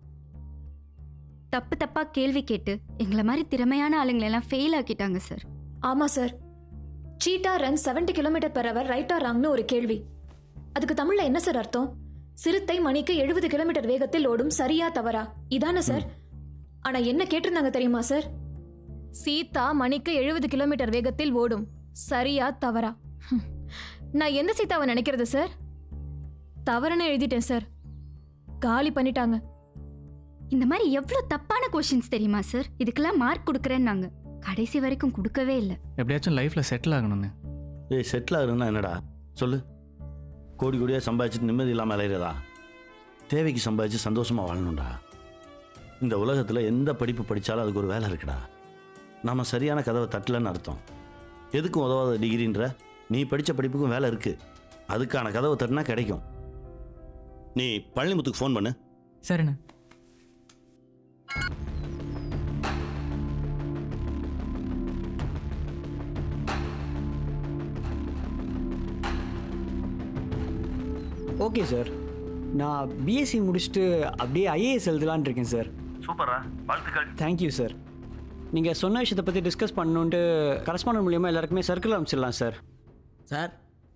தப்பு தப்பா கேள்வி கேட்டு எங்களை மாதிரி திறமையான ஆளுங்களை எல்லாம் ஃபெயில் ஆக்கிட்டாங்க சார் ஆமா sir cheetah run 70 kilometre per hour ரைட்டா ராங்னு ஒரு கேள்வி அதுக்கு தமிழ்ல என்ன சார் அர்த்தம் சிறுத்தை மணிக்கு எழுபது கிலோமீட்டர் வேகத்தில் ஓடும் சரியா தவறா இதானே சார் ஆனா என்ன கேட்டிருந்தாங்க தெரியுமா சார் சீதா மணிக்கு எழுபது கிலோமீட்டர் வேகத்தில் ஓடும் சரியா தவறா ஹம். நான் எந்த சீதாவை நினைக்கிறது சார் தவறுன்னு எழுதிட்டேன் சார் காலி பண்ணிட்டாங்க இந்த மாதிரி எவ்வளவு தப்பான கொஷின்ஸ் தெரியுமா சார் இதுக்கெல்லாம் மார்க் கொடுக்குறேன்னாங்க கடைசி வரைக்கும் கொடுக்கவே இல்லை எப்படியாச்சும் லைஃப்பில் செட்டில் ஆகணும்னு ஏய் செட்டில் ஆகுறதுன்னா என்னடா சொல்லு கோடி கோடியாக சம்பாதிச்சுட்டு நிம்மதி இல்லாமல் அலையிறதா தேவைக்கு சம்பாதிச்சு சந்தோஷமாக வாழணும்டா இந்த உலகத்தில் எந்த படிப்பு படித்தாலும் அதுக்கு ஒரு வேலை இருக்குடா நம்ம சரியான கதவை தட்டலன்னு அர்த்தம் எதுக்கும் உதவாத டிகிரின்ற நீ படித்த படிப்புக்கும் வேலை இருக்குது அதுக்கான கதவை தட்டினா கிடைக்கும் நீ பழனிமுத்துக்கு ஃபோன் பண்ணு சரிண்ணே ஓகே சார் நான் பிஎஸ்சி முடிச்சுட்டு அப்படியே ஐஏஎஸ் எழுதலான்னு இருக்கேன் சார் சூப்பரா வாழ்த்துக்கள் தேங்க்யூ சார் நீங்கள் சொன்ன விஷயத்தை பற்றி டிஸ்கஸ் பண்ணணுன்ட்டு கரஸ்பாண்ட் மூலியமாக எல்லாருக்குமே சர்க்கிள் அனுப்பிச்சிடலாம் சார் சார்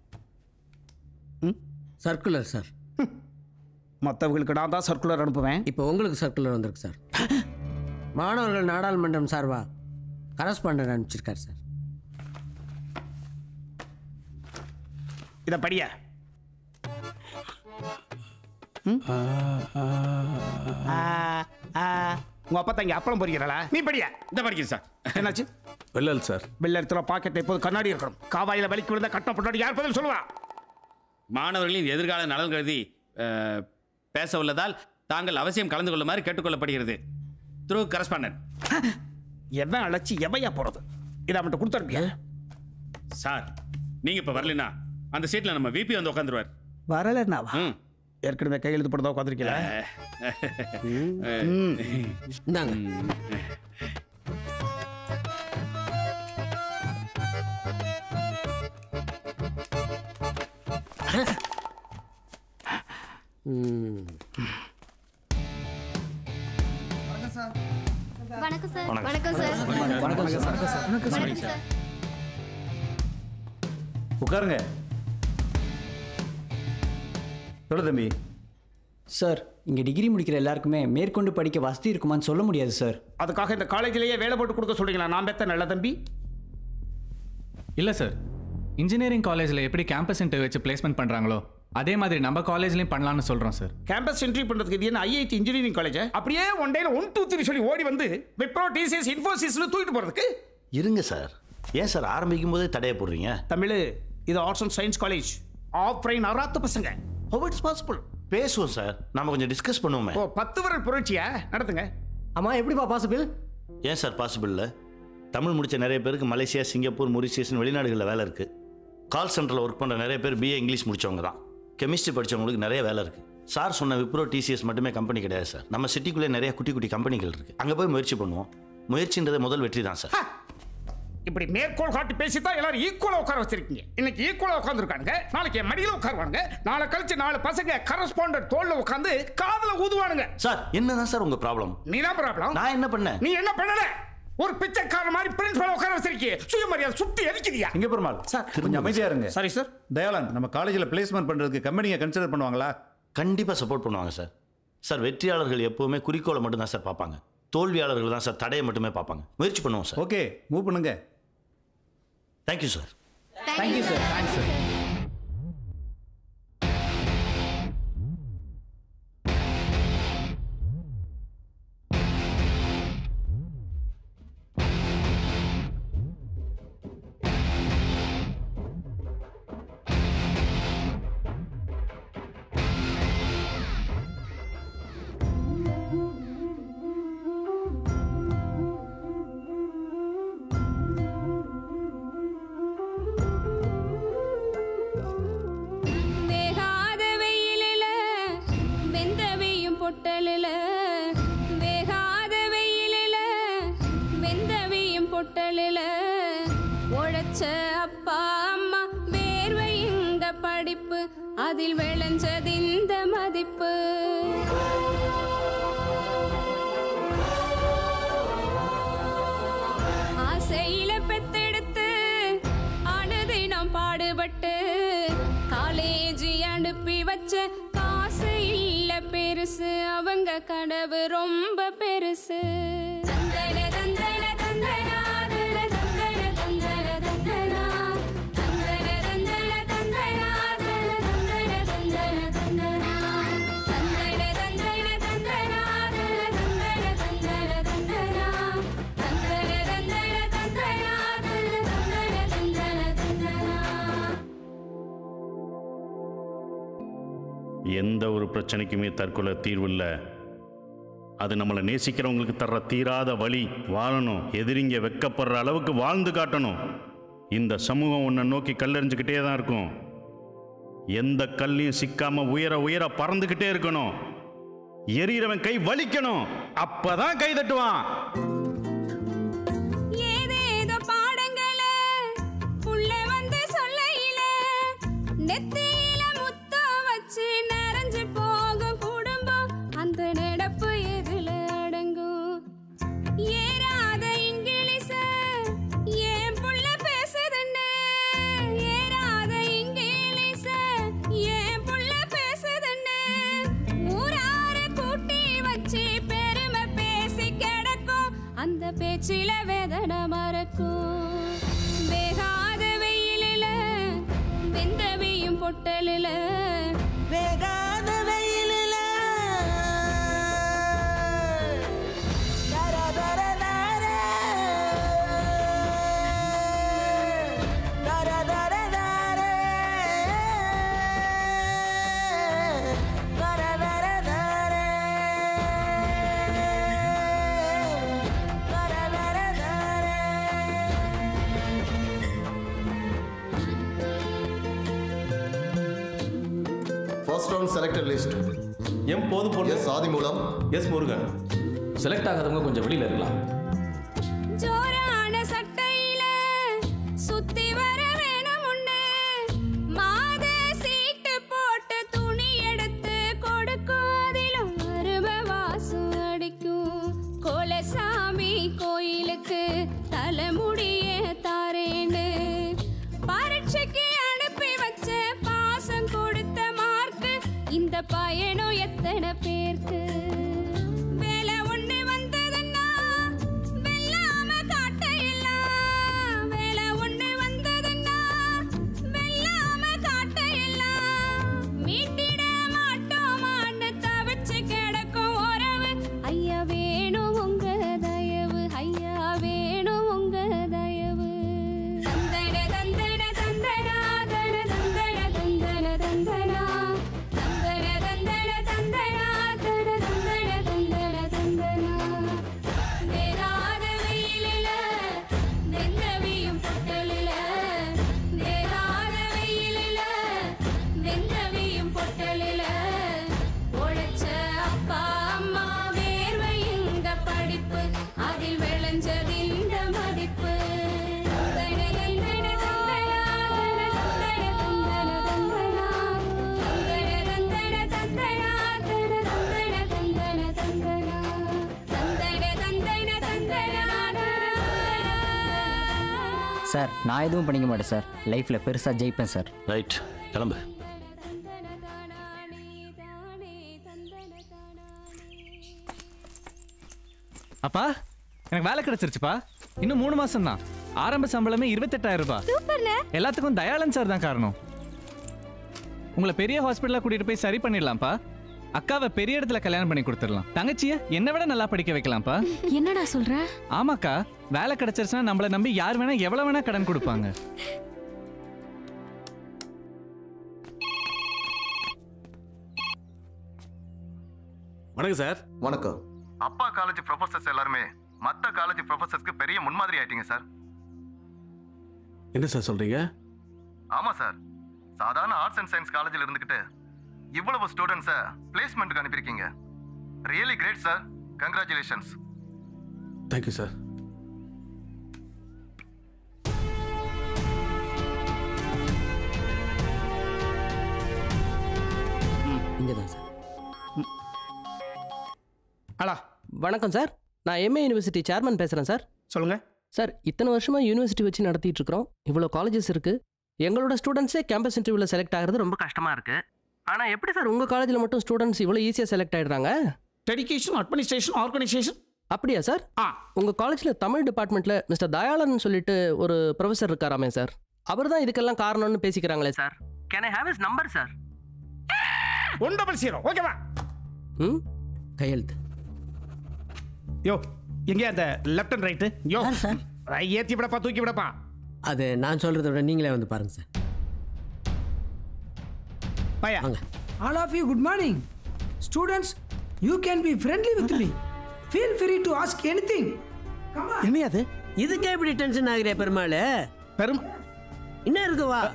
சர்க்குலர் சார் மற்றவங்களுக்கு நான் தான் சர்க்குலர் அனுப்புவேன் இப்போ உங்களுக்கு சர்க்குலர் வந்திருக்கு சார் மாணவர்கள் நாடாளுமன்றம் சார்பா கரஸ்பாண்டன்ட் அனுப்பிச்சிருக்கார் சார் இதை படிய உங்க அப்பா தங்க அப்பளம் பொறிக்கிறா நீ படிய இந்த படிக்கிறேன் சார் என்னாச்சு வெள்ளல் சார் வெள்ள இடத்துல பாக்கெட் எப்போது கண்ணாடி இருக்கணும் காவாயில வலிக்கு விழுந்தா கட்ட பொண்ணாடி யார் பதில் சொல்லுவா மாணவர்களின் எதிர்கால நலன் கருதி அஹ், பேச உள்ளதால் தாங்கள் அவசியம் கலந்து கொள்ளுமாறு கேட்டுக்கொள்ளப்படுகிறது த்ரூ கரஸ்பாண்டன்ட் எவன் அழைச்சி எவையா போறது இதை அவன்கிட்ட கொடுத்துருப்பியா சார் நீங்க இப்ப வரலனா அந்த சீட்ல நம்ம விபி வந்து உட்காந்துருவார் வரலன்னாவா ஏற்கனவே கையெழுத்து போட்டு தான் உட்காந்துருக்கீங்களா இந்தாங்க வணக்கம் சார் வணக்கம். வணக்கம் சார் வணக்கம் சார். வணக்கம் சார் உட்காருங்க சொல்லு தம்பி சார் இங்கே டிகிரி முடிக்கிற எல்லாருக்குமே மேற்கொண்டு படிக்க வசதி இருக்குமான்னு சொல்ல முடியாது சார் அதுக்காக இந்த காலேஜிலேயே வேலை போட்டு கொடுக்க சொல்றீங்களா நான் பெத்த நல்ல தம்பி இல்லை சார் இன்ஜினியரிங் காலேஜில் எப்படி கேம்பஸ் இன்டர்வியூ வச்சு பிளேஸ்மெண்ட் பண்ணுறாங்களோ அதே மாதிரி நம்ம காலேஜ்லையும் பண்ணலாம்னு சொல்கிறோம் சார் கேம்பஸ் என்ட்ரி பண்றதுக்கு இது என்ன ஐஐடி இன்ஜினியரிங் காலேஜ் அப்படியே ஒன் டேல ஒன் டூ த்ரீ சொல்லி ஓடி வந்து விப்ரோ டிசிஎஸ் இன்ஃபோசிஸ்ல தூக்கிட்டு போறதுக்கு இருங்க சார் ஏன் சார் ஆரம்பிக்கும் போதே தடையை போடுறீங்க தமிழ் இது ஆர்ட்ஸ் அண்ட் சயின்ஸ் காலேஜ் ஆஃப்ரைன் அறாத்த பசங்க ஹவ் இட்ஸ் பாசிபிள் பேசுவோம் சார் நாம கொஞ்சம் டிஸ்கஸ் பண்ணுவோமே ஓ பத்து விரல் புரட்சியா நடத்துங்க ஆமா எப்படிப்பா பாசிபிள் ஏன் சார் பாசிபிள் இல்லை தமிழ் முடிச்ச நிறைய பேருக்கு மலேசியா சிங்கப்பூர் மொரிஷியஸ் வெளிநாடுகளில் வேலை இருக்கு கால் சென்டரில் ஒர்க் பண்ணுற நிறைய பேர் பிஏ இங்கிலீஷ் முடிச்சவங்க தான் கெமிஸ்ட்ரி படிச்சவங்களுக்கு நிறைய வேலை இருக்கு சார் சொன்ன விப்ரோ டிசிஎஸ் மட்டுமே கம்பெனி கிடையாது சார் நம்ம சிட்டிக்குள்ளே நிறைய குட்டி குட்டி கம்பெனிகள் இருக்கு அங்கே போய் முயற்சி பண்ணுவோம் முயற்சின்றதே முதல் வெற்றி தான் சார் இப்படி மேற்கோள் காட்டி பேசி தான் எல்லாரும் ஈக்குவலா உட்கார வச்சிருக்கீங்க இன்னைக்கு ஈக்குவலா உட்காந்துருக்கானுங்க நாளைக்கு என் மடியில உட்காருவானுங்க நாளை கழிச்சு நாலு பசங்க கரஸ்பாண்டன்ட் தோல்ல உட்காந்து காதுல ஊதுவானுங்க சார் என்னதான் சார் உங்க ப்ராப்ளம் நீ தான் ப்ராப்ளம் நான் என்ன பண்ணேன் நீ என்ன பண்ணல ஒரு பிச்சைக்கார மாதிரி பிரின்சிபல் உட்கார வச்சிருக்கீங்க சுயமரியாதை சுத்தி எரிக்கிறியா இங்க பெருமாள் சார் கொஞ்சம் அமைதியா இருங்க சரி சார் தயாளன் நம்ம காலேஜில் பிளேஸ்மெண்ட் பண்றதுக்கு கம்பெனியை கன்சிடர் பண்ணுவாங்களா கண்டிப்பாக சப்போர்ட் பண்ணுவாங்க சார் சார் வெற்றியாளர்கள் எப்பவுமே குறிக்கோளை மட்டும் தான் சார் பார்ப்பாங்க தோல்வியாளர்கள் தான் சார் தடையை மட்டுமே பார்ப்பாங்க முயற்சி பண்ணுவோம் சார் ஓகே மூவ் பண்ணுங்க thank you sir thank you sir thanks sir வேகாத வெயிலில வெந்தவையும் பொட்டலில வேகாத வெயிலில வெந்தவையும் பொட்டலில உழைச்ச அப்பா அம்மா வேர்வை இங்க படிப்பு அதில் விளைஞ்சது இந்த மதிப்பு ஆசையில பெத்தெடுத்து அனுதினம் பாடுபட்டு காலேஜ் அனுப்பி வச்ச காசு இல்ல பெருசு அவங்க கனவு ரொம்ப பெருசு தந்தன தந்தன தந்தனா, தல தந்தன தந்தன தந்தனா. தந்தன தந்தன தந்தனா, தல தந்தன தந்தன தந்தனா. தந்தன தந்தன தந்தனா, தல தந்தன தந்தன தந்தனா. தந்தன தந்தன தந்தனா, தல தந்தன தந்தன தந்தனா. எந்த ஒரு பிரச்சனைக்குமே தற்கொலை தீர்வு இல்லை அது நம்மளை நேசிக்கிறவங்களுக்கு தர்ற தீராத வழி வாழணும் எதிரிங்க வெக்கப்படுற அளவுக்கு வாழ்ந்து காட்டணும் இந்த சமூகம் உன்னை நோக்கி கல்லெறிஞ்சுக்கிட்டே தான் இருக்கும் எந்த கல்லையும் சிக்காம உயர உயர பறந்துக்கிட்டே இருக்கணும் எரியறவன் கை வலிக்கணும் அப்பதான் கை தட்டுவான் ஏதேதோ பாடங்கள உள்ள வந்து சொல்லையில நெத்தியில முத்தம் வச்சு நரைஞ்சு போகும் குடும்பம் அந்த நடப்பு எதுல அடங்கும் ஏறாத இங்கிலீஷ ஏன் புள்ள பேசுதுன்னு ஏறாத இங்கிலீஷ ஏன் புள்ள பேசுதுன்னு ஊரார கூட்டி வச்சு பெருமை பேசி கிடக்கும் அந்த பேச்சில வேதனை மறக்கும் வேகாத வெயிலில வெந்தவையும் பொட்டலில வேகாத வெயிலில ஃபர்ஸ்ட் ரவுண்ட் செலக்டட் லிஸ்ட் எம் போது பொண்ணு S Adimoolam S Murugan select ஆகாதவங்க கொஞ்சம் வெளியில இருக்கலாம் ஜோரான சட்டையில சுத்தி வர வேணும் உண்டு மாத சீட்டு போட்டு துணி எடுத்து கொடுக்கும் அதிலும் அருமை வாசம் அடிக்கும் கோலசாமி கோயிலுக்கு தலைமுடியே தாரேன்னு பரீட்சைக்கு அனுப்பி வச்ச பாசம் கொடுத்த மார்க்கு இந்த பயணம் எத்தனை பேருக்கு வேலை ஒண்ணு வந்ததுன்னா வெல்லாம காட்டையெல்லாம் வேலை ஒண்ணு வந்ததுன்னா வெல்லாம காட்டையெல்லாம் மீட்டிட மாட்டோமான்னு தவிச்சு கிடக்கும் உறவு ஐயா வேணும் உங்க தயவு ஐயா வேணும் உங்க தயவு சார் நான் எதுவும் பண்ணிக்க மாட்டேன் சார் லைஃப்பில் பெருசாக ஜெயிப்பேன் சார் ரைட் கிளம்பு அப்பா எனக்கு வேலை கிடைச்சிருச்சுப்பா இன்னும் மூணு மாசம் தான் ஆரம்ப சம்பளமே இருபத்தெட்டாயிரம் ரூபாய் சூப்பர்ண்ணே எல்லாத்துக்கும் தயாளன் சார் தான் காரணம் உங்களை பெரிய ஹாஸ்பிட்டலா கூட்டிட்டு போய் சரி பண்ணிடலாம்ப்பா அக்காவை பெரிய இடத்துல கல்யாணம் பண்ணி கொடுத்துடலாம் தங்கச்சிய என்னை விட நல்லா படிக்க வைக்கலாம்ப்பா என்னடா சொல்ற ஆமாக்கா வேலை கிடைச்சிருச்சுன்னா நம்மளை நம்பி யார் வேணா எவ்வளவு வேணா கடன் கொடுப்பாங்க வணக்கம் சார் வணக்கம் அப்பா காலேஜ் ப்ரொஃபசர்ஸ் எல்லாருமே மற்ற காலேஜ் ப்ரொஃபசர்ஸ்க்கு பெரிய முன்மாதிரி ஆயிட்டீங்க சார் என்ன சார் சொல்றீங்க ஆமா சார் சாதாரண ஆர்ட்ஸ் அண்ட் சயின்ஸ் காலேஜில் இருந்துக்கிட்டு இவ்வளவு ஸ்டூடெண்ட்ஸை பிளேஸ்மெண்ட்டுக்கு அனுப்பியிருக்கீங்க really great sir congratulations thank you sir இங்கே தான் சார் ஹலோ வணக்கம் சார் நான் எம்ஏ யூனிவர்சிட்டி சேர்மன் பேசுகிறேன் சார் சொல்லுங்க சார் இத்தனை வருஷமாக யூனிவர்சிட்டி வச்சு நடத்திட்டு இருக்கிறோம் இவ்வளோ காலேஜஸ் இருக்குது எங்களோட ஸ்டூடெண்ட்ஸே கேம்பஸ் இன்டர்வியூவில் செலக்ட் ஆகிறது ரொம்ப கஷ்டமாக இருக்குது ஆனால் எப்படி சார் உங்கள் காலேஜில் மட்டும் ஸ்டூடெண்ட்ஸ் இவ்வளோ ஈஸியாக செலக்ட் ஆகிடுறாங்க டெடிகேஷன் அட்மினிஸ்ட்ரேஷன் ஆர்கனைசேஷன் அப்படியா சார் ஆ உங்கள் காலேஜில் தமிழ் டிபார்ட்மெண்ட்டில் மிஸ்டர் தயாளன் சொல்லிட்டு ஒரு ப்ரொஃபஸர் இருக்காராமே சார் அவர் தான் இதுக்கெல்லாம் காரணம்னு பேசிக்கிறாங்களே sir can I have his number sir one double zero ஓகேவா ம் கையெழுத்து யோ எங்கே அந்த லெஃப்ட் அண்ட் ரைட்டு யோ சார் ஏற்றி விடப்பா தூக்கி விடப்பா அது நான் சொல்கிறத விட நீங்களே வந்து பாருங்கள் சார் பையா All of you, good morning. Students, you can be friendly with me. Feel free to ask anything. Come on. என்ன அது இதுக்கே இப்படி டென்ஷன் ஆகுறியா பெருமாள் பெரும் என்ன இருக்கு வா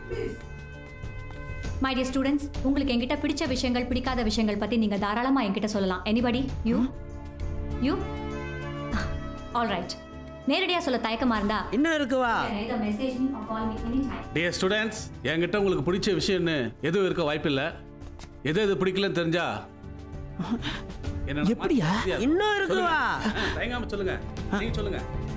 மை டியர் ஸ்டூடெண்ட்ஸ் உங்களுக்கு என்கிட்ட பிடிச்ச விஷயங்கள் பிடிக்காத விஷயங்கள் பத்தி நீங்க தாராளமா என்கிட்ட சொல்லலாம் anybody you you all right நேரடியா சொல்ல தயக்கமா இருந்தா இன்னும் இருக்கு வா message me or call me any time dear students என்கிட்ட உங்களுக்கு பிடிச்ச விஷயம்னு எதுவும் இருக்க வாய்ப்பில்லை எது எது பிடிக்கலன்னு தெரிஞ்சா என்ன எப்படியா? இன்னும் இருக்குவா? தயங்காம சொல்லுங்க நீங்க சொல்லுங்க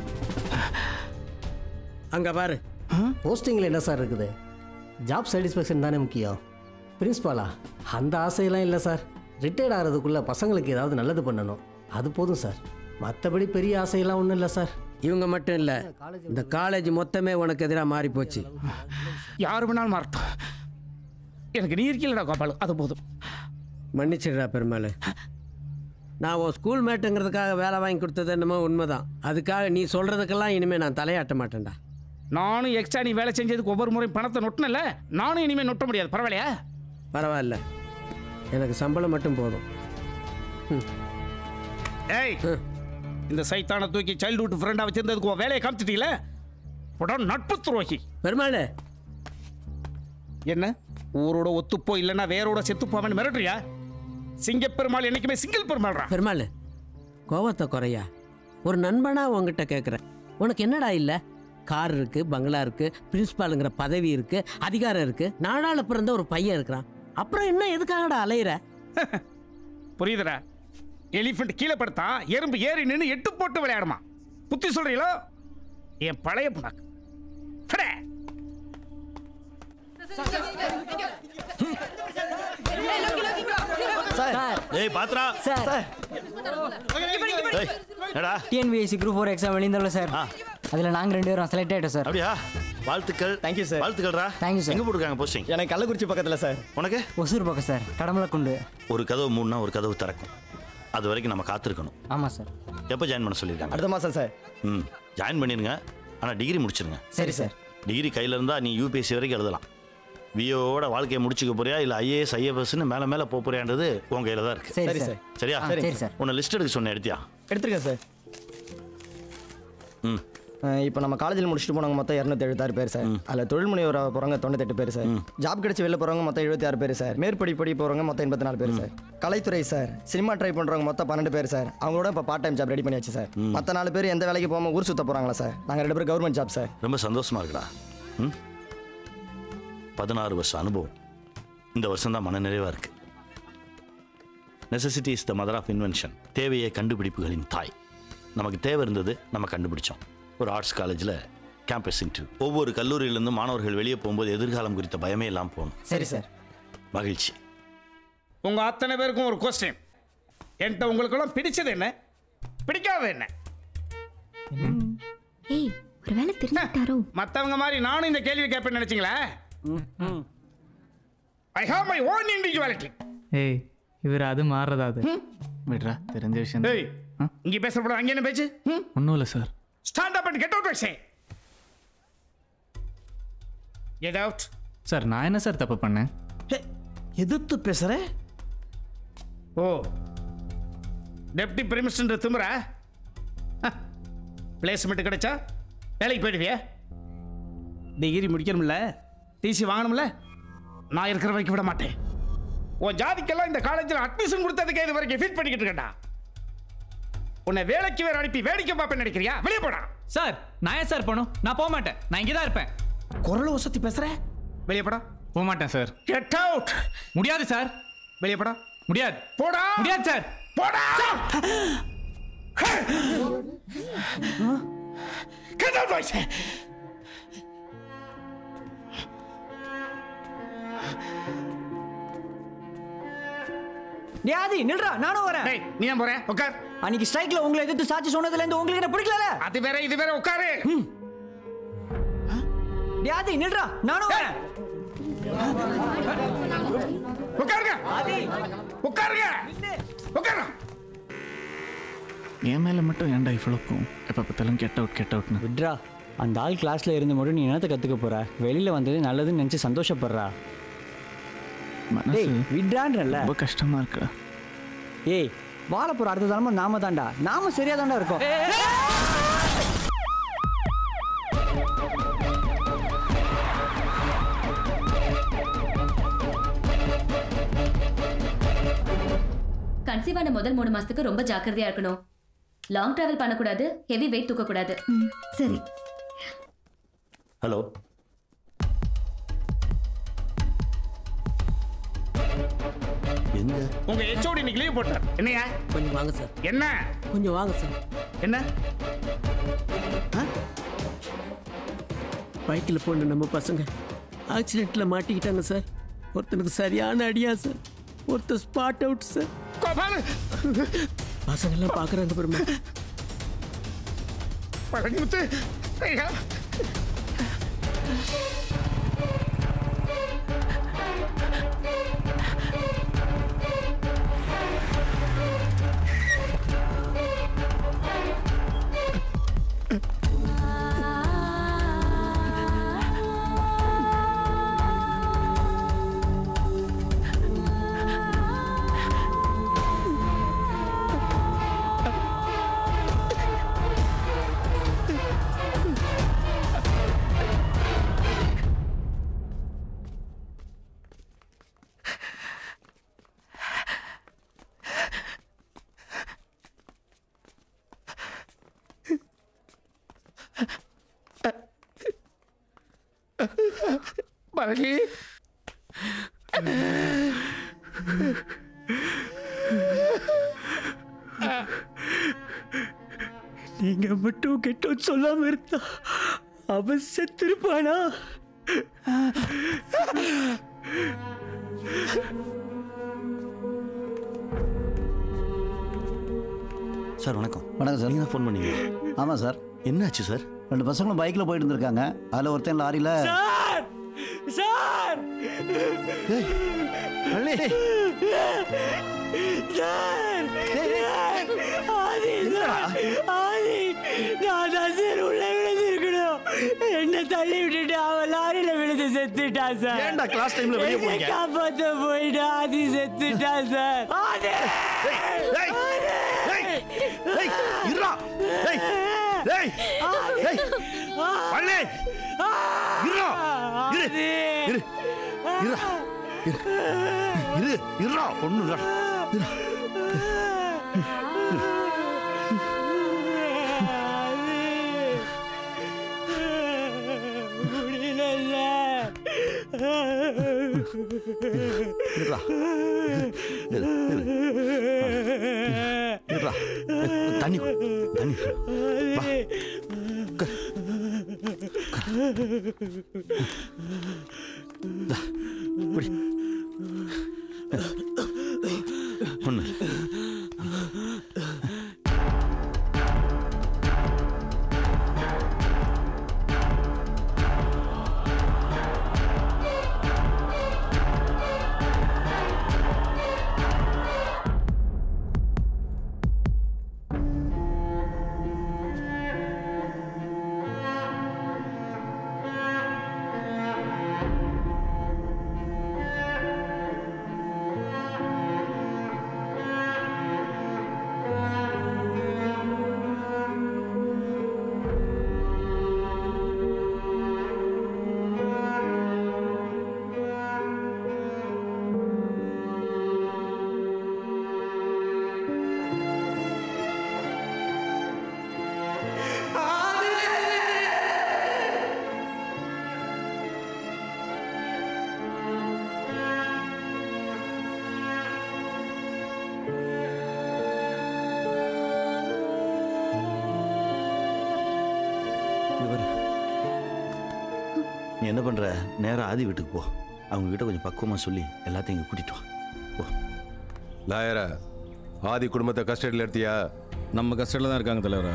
அங்கே பாரு போஸ்டிங்கில் என்ன சார் இருக்குது ஜாப் சாட்டிஸ்ஃபேக்ஷன் தானே முக்கியம் பிரின்ஸ்பாலா அந்த ஆசையெல்லாம் இல்லை சார் ரிட்டையர்ட் ஆகிறதுக்குள்ளே பசங்களுக்கு ஏதாவது நல்லது பண்ணணும் அது போதும் சார் மற்றபடி பெரிய ஆசையெல்லாம் ஒன்றும் இல்லை சார் இவங்க மட்டும் இல்லை இந்த காலேஜ் மொத்தமே உனக்கு எதிராக மாறி போச்சு யார் வேணாலும் மாறட்டும் எனக்கு நீ இருக்கீங்களடா கோபால் அது போதும் மன்னிச்சிடுறா பெருமாள் நான் உன் ஸ்கூல் மேட்டுங்கிறதுக்காக வேலை வாங்கி கொடுத்தது என்னமோ உண்மைதான் அதுக்காக நீ சொல்கிறதுக்கெல்லாம் இனிமேல் நான் தலையாட்ட மாட்டேன்டா நானும் எக்ஸ்ட்ரா நீ வேலை செஞ்சதுக்கு ஒவ்வொரு முறையும் பணத்தை நொட்டினல நானும் இனிமேல் நொட்ட முடியாது பரவாயில்லையா பரவாயில்ல எனக்கு சம்பளம் மட்டும் போதும் ஏய் இந்த சைத்தானை தூக்கி சைல்ட்ஹுட் ஃப்ரெண்டாக வச்சிருந்ததுக்கு உன் வேலையை காமிச்சிட்டீங்களே உடனே நட்பு துரோகி பெருமாள் என்ன ஊரோட ஒத்துப்போ இல்லைன்னா வேரோட செத்துப்போவன் மிரட்டுறியா சிங்கப்பெருமாள் என்னைக்குமே சிங்கிள் பெருமாள்ரா பெருமாள் கோவத்தை குறையா ஒரு நண்பனா உங்ககிட்ட கேட்குறேன் உனக்கு என்னடா இல்லை கார் இருக்கு பங்களா இருக்கு பிரின்சிபாலுங்கிற பதவி இருக்கு அதிகாரம் இருக்கு நாடால பிறந்த ஒரு பையன் இருக்கிறான் அப்புறம் என்ன எதுக்காகடா அலையிற புரியுதுடா எலிஃபண்ட் கீழே படுத்தா எறும்பு ஏறி நின்று எட்டு போட்டு விளையாடுமா புத்தி சொல்றீங்களோ என் பழைய புண்ணாக்கு ஃபடே. ஏய் பாத்ரா சார் ஏய் என்னடா டிஎன்பிஎஸ்சி குரூப் ஃபோர் எக்ஸாம் வெளியிருந்தோம்ல சார் அதில் நாங்கள் ரெண்டு பேரும் செலக்ட் ஆகிட்டோம் சார் அப்படியா வாழ்த்துக்கள் தேங்க்யூ சார் வாழ்த்துக்கள்ரா தேங்க்யூ சார் எங்க போட்டுருக்காங்க போஸ்டிங் எனக்கு கள்ளக்குறிச்சி பக்கத்தில் சார் உனக்கு ஒசூர் பக்கம் சார் கடமலக்குண்டு ஒரு கதவு மூணுனா ஒரு கதவு திறக்கும் அது வரைக்கும் நம்ம காத்திருக்கணும் ஆமாம் சார் எப்போ ஜாயின் பண்ண சொல்லியிருக்காங்க அடுத்த மாதம் சார் ம் ஜாயின் பண்ணிருங்க ஆனால் டிகிரி முடிச்சிருங்க சரி சார் டிகிரி கையில் இருந்தால் நீ யூபிஎஸ்சி வரைக்கும் எழுதலாம் விஓவோட வாழ்க்கையை முடிச்சுக்க போறியா இல்லை ஐஏஎஸ் ஐஎஃப்எஸ்னு மேலே மேலே போக போறியான்றது உன் கையில் தான் இருக்கு சரி சரி சார். சரியா ஆ, சரி சார். உன்னை லிஸ்ட் எடுக்க சொன்னேன் எடுத்தியா எடுத்துருக்கேன் சார் ம் இப்போ நம்ம காலேஜில் முடிச்சுட்டு போனவங்க மொத்தம் இரநூத்தி எழுபத்தாறு பேர் சார் அதில் தொழில் முனைவர் போகிறவங்க தொண்ணூத்தெட்டு பேர் சார் ஜாப் கிடைச்சி வெளில போகிறவங்க மொத்தம் எழுபத்தி ஆறு பேர் சார் மேற்படி படி போகிறவங்க மொத்தம் எண்பத்தி நாலு பேர் சார் கலைத்துறை சார் சினிமா ட்ரை பண்ணுறவங்க மொத்தம் பன்னெண்டு பேர் சார் அவங்களோட இப்போ பார்ட் டைம் ஜாப் ரெடி பண்ணியாச்சு சார் மற்ற நாலு பேர் எந்த வேலைக்கு போகாமல் ஊர் சுத்த போகிறாங்களா சார் நாங்கள் ரெண்டு பேரும் கவர்மெண்ட் ஜாப் சார் ரொம்ப சந்தோஷமா இருக்குடா ம் பதினாறு வருஷம் அனுபவம் இந்த வருஷம் தான் மனநிறைவாக இருக்கு necessity is the mother of invention தேவையே கண்டுபிடிப்புகளின் தாய் நமக்கு தேவை இருந்தது நம்ம கண்டுபிடிச்சோம் ஒரு ஆர்ட்ஸ் காலேஜில் கேம்பஸ் இன்டர்வியூ ஒவ்வொரு கல்லூரியிலிருந்தும் மாணவர்கள் வெளியே போகும்போது எதிர்காலம் குறித்த பயமே இல்லாமல் போகணும் சரி சார் மகிழ்ச்சி உங்க அத்தனை பேருக்கும் ஒரு கொஸ்டின் என்கிட்ட உங்களுக்கெல்லாம் பிடிச்சது என்ன பிடிக்காதது என்ன ஏய் ஒருவேளை தெரிஞ்சுட்டாரோ மற்றவங்க மாதிரி நானும் இந்த கேள்வி கேட்பேன்னு நினைச்சீங்களா I have my own individuality ஏய் இவர் அது மாறுறதா அது விடுறா தெரிஞ்ச விஷயம் ஏய் இங்கே பேசப்படும் அங்கே என்ன பேச்சு ஒன்றும் இல்லை sir stand up and get out வைசே கெட் அவுட் சார் நான் என்ன சார் தப்பு பண்ணேன் எதிர்த்து பேசுற ஓ டெப்டி பிரிமிஸ்டர் திமுறா பிளேஸ்மெண்ட் கிடைச்சா வேலைக்கு போயிடுவியா டிகிரி முடிக்கணும்ல டிசி வாங்கணும்ல நான் இருக்கிற வரைக்கும் விட மாட்டேன் உன் ஜாதிக்கெல்லாம் இந்த காலேஜில் அட்மிஷன் கொடுத்ததுக்கு இது வரைக்கும் ஃபீட் பண்ணிக்கிட்டு இருக்கேன்டா உன்னை வேலைக்கு வேற அனுப்பி வேடிக்கை பார்ப்பேன் நினைக்கிறியா வெளியே போடா சார் நான் ஏன் சார் போகணும் நான் போக மாட்டேன் நான் இங்கே தான் இருப்பேன் குரல் வசதி பேசுற வெளியே போடா போக மாட்டேன் சார் கெட் அவுட் முடியாது சார் வெளியே போடா முடியாது போடா முடியாது சார் போடா கெட் அவுட் வாய்ஸ் டேய் ஆதி நில்றா நானும் வரேன் நீ ஏன் போற உட்கார் அன்னைக்கு ஸ்ட்ரைக்ல உங்களை எதிர்த்து சாட்சி சொன்னதுல இருந்து உங்களுக்கு என்ன பிடிக்கல அது வேற இது வேற உட்காரு டேய் ஆதி நில்றா நானும் வரேன் உட்காருங்க உட்காருங்க உட்காரு என் மேலே மட்டும் ஏன்டா இவ்வளோக்கும் எப்போ பார்த்தாலும் கெட் அவுட் கெட் அவுட்னு விட்ரா அந்த ஆள் கிளாஸ்ல இருந்து மட்டும் நீ என்னத்தை கத்துக்க போற வெளியில வந்தது நல்லதுன்னு நினைச்சு சந்தோஷப்படுறா டேய் விட்ரான்றல்ல ரொம்ப கஷ்டமா இருக்குடா ஏய் வாழ போற அடுத்த தலைமை நாம தான்டா நாம சரியா தான்டா இருக்கோம் கன்சீவ் ஆன முதல் மூணு மாசத்துக்கு ரொம்ப ஜாக்கிரதையா இருக்கணும் லாங் டிராவல் பண்ணக்கூடாது ஹெவி வெயிட் தூக்கக்கூடாது சரி ஹலோ எங்க உங்க ஹெச்ஓடி இன்னைக்கு லீவ் போட்டார் என்னையா கொஞ்சம் வாங்க சார் என்ன கொஞ்சம் வாங்க சார் என்ன பைக்கில் போன நம்ம பசங்க ஆக்சிடெண்ட்டில் மாட்டிக்கிட்டாங்க சார் ஒருத்தனுக்கு சரியான அடியா சார் ஒருத்தர் ஸ்பாட் அவுட் சார் கோபால் பசங்கெல்லாம் பார்க்குறாங்க பெருமா பழனிமுத்து ஐயா பழனி நீங்க மட்டும் கெட்ட சொல்லாம இருந்தா அவன் செத்திருப்பானா சார் வணக்கம் வணக்கம் சார் நீங்கள் ஃபோன் பண்ணீங்க ஆமாம் சார் என்னாச்சு சார் ரெண்டு பசங்களும் பைக்கில் போயிட்டு இருந்திருக்காங்க அதில் ஒருத்தன் லாரியில் sir sir sir Adi Adi நான் தான் சார் உள்ள விழுந்திருக்கணும் என்ன தள்ளி விட்டுட்டு அவன் லாரியில விழுந்து செத்துட்டான் சார் ஏன்டா class timeல வெளிய போனீங்க? என்னை காப்பாத்த போயிட்டு ஆதி செத்துட்டான் சார் ஆதி ஏய், இருடா. ஏய், ஏய், ஏய், பழனி, இருடா. இரு, இரு, இருடா. இரு, இரு, இருடா. ஒண்ணும் இல்லடா. இருடா. இருடா. இரு, இரு. இருடா. ஏய், தண்ணி கொடு, தண்ணி கொடு. வா. உட்கார். ஒன்று நீ என்ன பண்ற நேரா ஆதி வீட்டுக்கு போ அவங்க கிட்ட கொஞ்சம் பக்குவமா சொல்லி எல்லாத்தையும் இங்க கூட்டிட்டு வா லாயர ஆதி குடும்பத்தை கஸ்டடியில் எடுத்தியா நம்ம கஸ்டடியில் தான் இருக்காங்க தலைவரா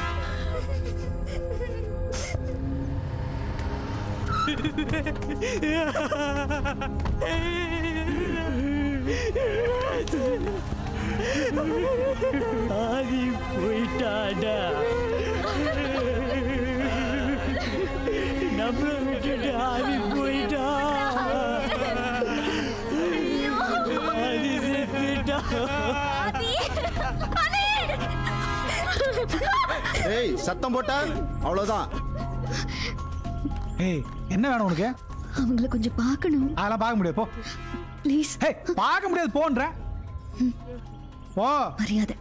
ஆதி போயிட்டாடா நம்மளை விட்டுட்டு ஆதி போயிட்டா ஆதி செத்துட்டா ஏய் சத்தம் போட்டா அவ்வளவுதான் ஏய் என்ன வேணும் உனக்கு அவங்கள கொஞ்சம் பார்க்கணும் அதெல்லாம் பார்க்க முடியாது போ ப்ளீஸ் ஏய் பார்க்க முடியாது போன்ற போ மரியாதை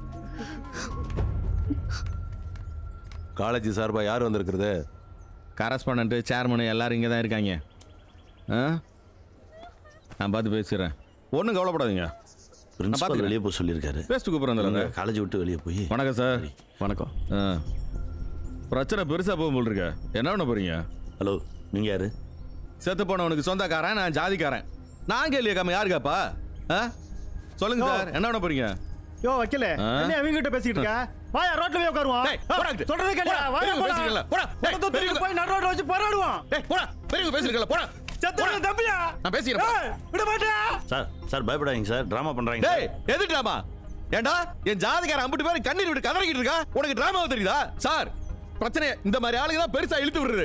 காலேஜ் சார்பாக யார் வந்திருக்கிறது கரஸ்பாண்டன்ட்டு சேர்மனு எல்லாரும் இங்கே தான் இருக்காங்க ஆ நான் பார்த்து பேசிடுறேன் ஒன்றும் கவலைப்படாதீங்க பிரின்சிபால் வெளியே போக சொல்லியிருக்காரு பேசிட்டு கூப்பிட்றேன் காலேஜ் விட்டு வெளியே போய் வணக்கம் சார் வணக்கம் ஆ பிரச்சனை பெருசாக போகும் போல் இருக்க என்ன பண்ண போறீங்க ஹலோ நீங்கள் யாரு செத்து போனவனுக்கு சொந்தக்காரன் நான் ஜாதிக்காரன் நான் கேள்வி கேட்காம யாரு கேப்பா ஆ சொல்லுங்க சார் என்ன பண்ண போறீங்க யோ வைக்கல ஆ? என்ன அவங்க கிட்ட பேசிட்டு இருக்க வாயா ரோட்ல போய் உட்காருவோம் டேய், போடா அங்கிட்டு. சொல்றதே கேளியா போடா, வாயா பெரியவங்க போடா பேசிருக்கல, போடா. டேய், உடத்த தூக்கி பெரியவங்க. போய் நடு ரோட்ல வச்சு போராடுவோம் டேய் போடா பெரியவங்க பேசிருக்கல போடா செத்து தம்பியா நான் பேசிக்கிறேன் ஏய், விட மாட்டியா சார் சார் பயப்படாதீங்க சார் ட்ராமா பண்றாங்க டேய் எது டிராமா ஏண்டா என் ஜாதிக்காரன் அம்பிட்டு பேர் கண்ணீர் விட்டு கதறிக்கிட்டு இருக்கா உனக்கு டிராமா தெரியுதா சார் பிரச்சனை இந்த மாதிரி ஆளுங்க தான் பெருசா இழுத்து விடுறது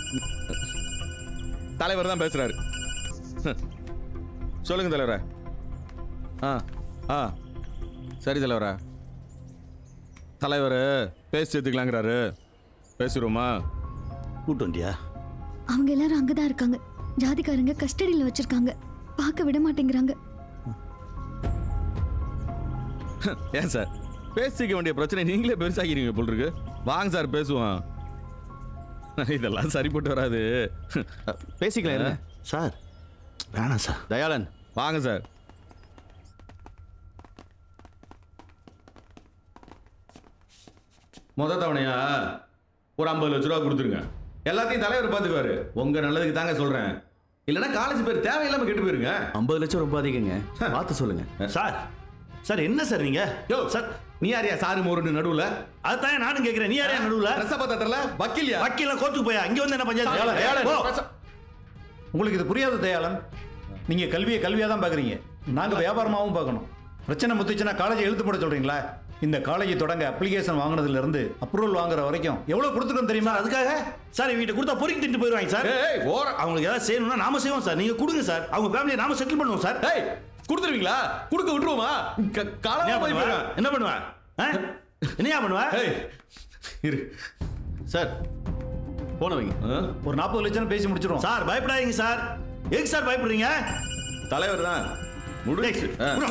தலைவர் தான் பேசுறாரு ஹம். சொல்லுங்க தலைவரே ஆ ஆ சரி தலைவரே தலைவர் பேசி சேர்த்துக்கலாங்கிறாரு பேசிடுவோமா கூட்டு வண்டியா அவங்க எல்லாரும் அங்கதான் இருக்காங்க ஜாதிக்காரங்க கஸ்டடியில வச்சிருக்காங்க பார்க்க விட மாட்டேங்கிறாங்க ஏன் சார் பேசிக்க வேண்டிய பிரச்சனை நீங்களே பெருசாக்கிறீங்க போல் இருக்கு வாங்க சார் பேசுவோம் இதெல்லாம் சரிப்பட்டு வராது பேசிக்கலாம் இருங்க. சார் வேணாம் சார் தயாளன் வாங்க சார் முத தவணையா ஒரு ஐம்பது லட்ச ரூபா கொடுத்துருங்க எல்லாத்தையும் தலைவர் பார்த்துக்குவாரு உங்க நல்லதுக்கு தாங்க சொல்றேன் இல்லைன்னா காலேஜ் பேர் தேவையில்லாம கெட்டு போயிருங்க ஐம்பது லட்சம் ரொம்ப அதிகங்க பார்த்து சொல்லுங்க சார் சார் என்ன சார் நீங்க யோ சார் நீ யாரியா சாரு மோருன்னு நடுவுல அதுதான் நானும் கேட்கிறேன் நீ யாரையா நடுவுல ரச பத்திரத்துல வக்கீலியா வக்கீல கோர்ட்டுக்கு போயா இங்க வந்து என்ன தயாளன், தயாளன். பஞ்சாயத்து உங்களுக்கு இது புரியாது தயாளன் நீங்க கல்வியை கல்வியா தான் பாக்குறீங்க நாங்க வியாபாரமாவும் பார்க்கணும் பிரச்சனை முத்துச்சுன்னா காலேஜ் இழுத்து போட சொல்றீங்களா இந்த காலேஜ் தொடங்க அப்ளிகேஷன் வாங்குனதுல இருந்து அப்ரூவல் வாங்குற வரைக்கும் எவ்வளவு கொடுத்துருக்கோம் தெரியுமா அதுக்காக சார் இவங்கிட்ட கொடுத்தா பொறுக்கி திட்டு போயிடுவாங்க சார் ஏய், ஓர- அவங்களுக்கு ஏதாவது செய்யணும்னா நாம செய்வோம் சார் நீங்க கொடுங்க சார் அவங்க ஃபேமிலியை நாம செட்டில் பண்ணுவோம் சார் ஏய் கொடுத்துருவீங்களா கொடுக்க விட்டுருவோமா க- காலமா என்ன போய் பண்ணுவ? போயிடுவேன். என்ன பண்ணுவ ஆ? என்னையா பண்ணுவ ஏய், இரு சார் போனவங்க ஒரு நாற்பது லட்சம் பேசி முடிச்சிருவோம் சார் பயப்படாதீங்க சார் எதுக்கு சார் பயப்படுறீங்க தலைவர் தான் முடிச்சு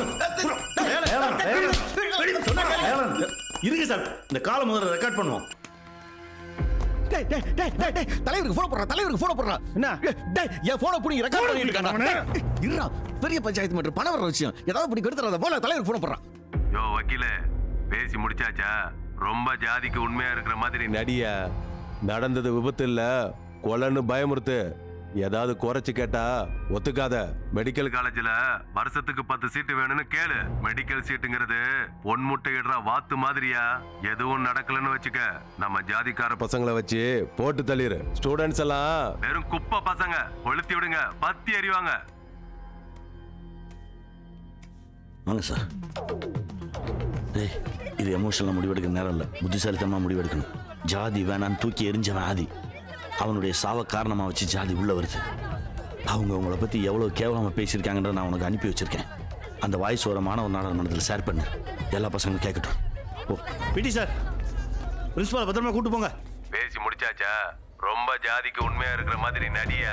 இருங்க சார் இந்த கால முதல்ல ரெக்கார்ட் பண்ணுவோம் டேய் டேய் டேய் டேய் டேய் தலைவருக்கு போன போடுறா தலைவருக்கு போன போடுறா என்ன டேய் என் போனை புடிங்க ரெக்கார்ட் பண்ணிட்டு இருக்கானே இருடா பெரிய பஞ்சாயத்து மன்ற பணம் வர விஷயம் ஏதாவது இப்படி கெடுத்துறாத போல தலைவருக்கு போன போடுறான் யோ வக்கீல பேசி முடிச்சாச்சா ரொம்ப ஜாதிக்கு உண்மையா இருக்கிற மாதிரி நடியா நடந்தது விபத்து இல்ல கொலைன்னு பயமுறுத்து ஏதாவது குறைச்சு கேட்டா ஒத்துக்காத மெடிக்கல் காலேஜ்ல வருஷத்துக்கு பத்து சீட்டு வேணும்னு கேளு மெடிக்கல் சீட்டுங்கிறது பொன் முட்டை இடுற வாத்து மாதிரியா எதுவும் நடக்கலன்னு வச்சுக்க நம்ம ஜாதிக்கார பசங்களை வச்சு போட்டு தள்ளிரு ஸ்டூடெண்ட்ஸ் எல்லாம் வெறும் குப்பை பசங்க கொளுத்தி விடுங்க பத்தி எறிவாங்க வாங்க சார் டேய் இது எமோஷனலாக முடிவெடுக்கிற நேரம் இல்லை புத்திசாலித்தனமாக முடிவெடுக்கணும் ஜாதி வேணான்னு தூக்கி எரிஞ்சவன் ஆதி அவனுடைய சாவ காரணமாக வச்சு ஜாதி உள்ள வருது அவங்க உங்களை பற்றி எவ்வளோ கேவலமாக பேசியிருக்காங்கன்ற நான் உனக்கு அனுப்பி வச்சிருக்கேன் அந்த வாய்ஸ் ஒரு மாணவர் நாடாளுமன்றத்தில் ஷேர் பண்ணு எல்லா பசங்களும் கேட்கட்டும் ஓ பிடி சார் பிரின்ஸ்பால் பத்திரமா கூட்டு போங்க பேசி முடிச்சாச்சா ரொம்ப ஜாதிக்கு உண்மையா இருக்கிற மாதிரி நடியா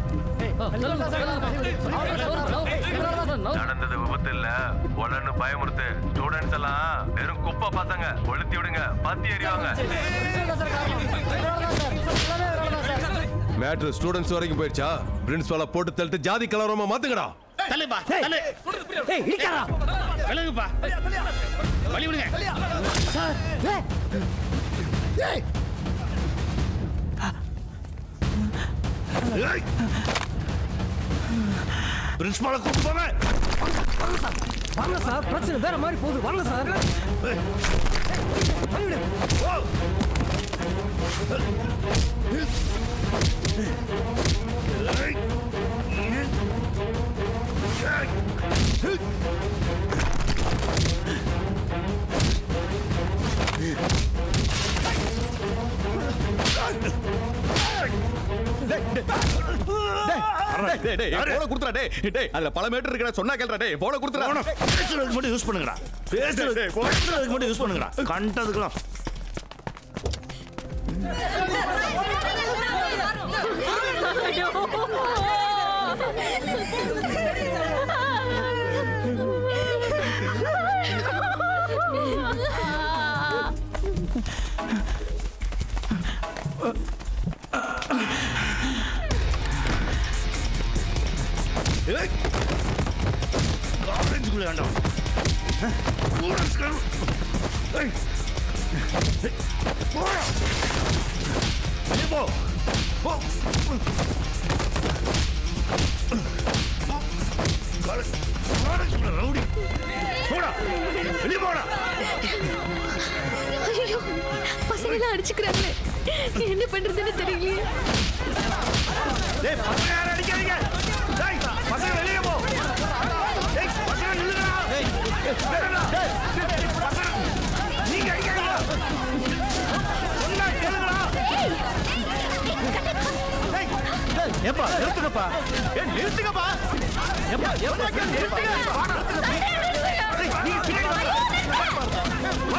நடந்தது விபத்து இல்ல கொலைன்னு பயமுறுத்து ஸ்டூடெண்ட்ஸ் எல்லாம் வெறும் குப்பை பசங்க கொளுத்தி விடுங்க பத்தி எறிவாங்க மேட்ரு ஸ்டூடெண்ட்ஸ் வரைக்கும் போயிடுச்சா பிரின்ஸ்பால போட்டு தள்ளிட்டு ஜாதி கலவரமா மாத்துங்கடா தள்ளுப்பா தள்ளு ஏய் இடிக்காரா விலகுப்பா வழி விடுங்க சார் ஏய் பிரின்ஸ்பாலை கூட்டு போங்க வாங்க சார் பிரச்சனை வேற மாதிரி போகுது வாங்க சார் அதுல பல மீட்டர் இருக்கிற சொன்னா கேள்றா டேய் போன குடுத்துறா பேசுறதுக்கு மட்டும் யூஸ் பண்ணுங்கடா பேசுறது பேசுறதுக்கு மட்டும் யூஸ் பண்ணுங்கடா கண்டதுக்கெல்லாம் ஏய் காலேஜுக்குள்ள வேண்டாம் ஸ்டூடெண்ட்ஸ்க்கு ஏய் போடா வெளியே போ போ காலேஜுக்குள்ள ரவுடி போடா வெளியே போடா ஐயோ பசங்க எல்லாம் அடிச்சுக்கிறாங்களே என்ன பண்றதுன்னு தெரியலையே டேய் பசங்க யாரும் அடிக்காதீங்க டேய் பசங்க வெளியே போ டேய் பசங்க நில்லுங்கடா டேய் டேய் டேய் பசங்க நீங்க அடிக்காதீங்க சொன்னா கேளுங்கடா டேய் டேய் ஏப்பா நிறுத்துங்கப்பா ஏய் நிறுத்துங்கப்பா ஏப்பா ஏப்பா நிறுத்துங்க டேய் நீங்க பின்னாடி வாங்க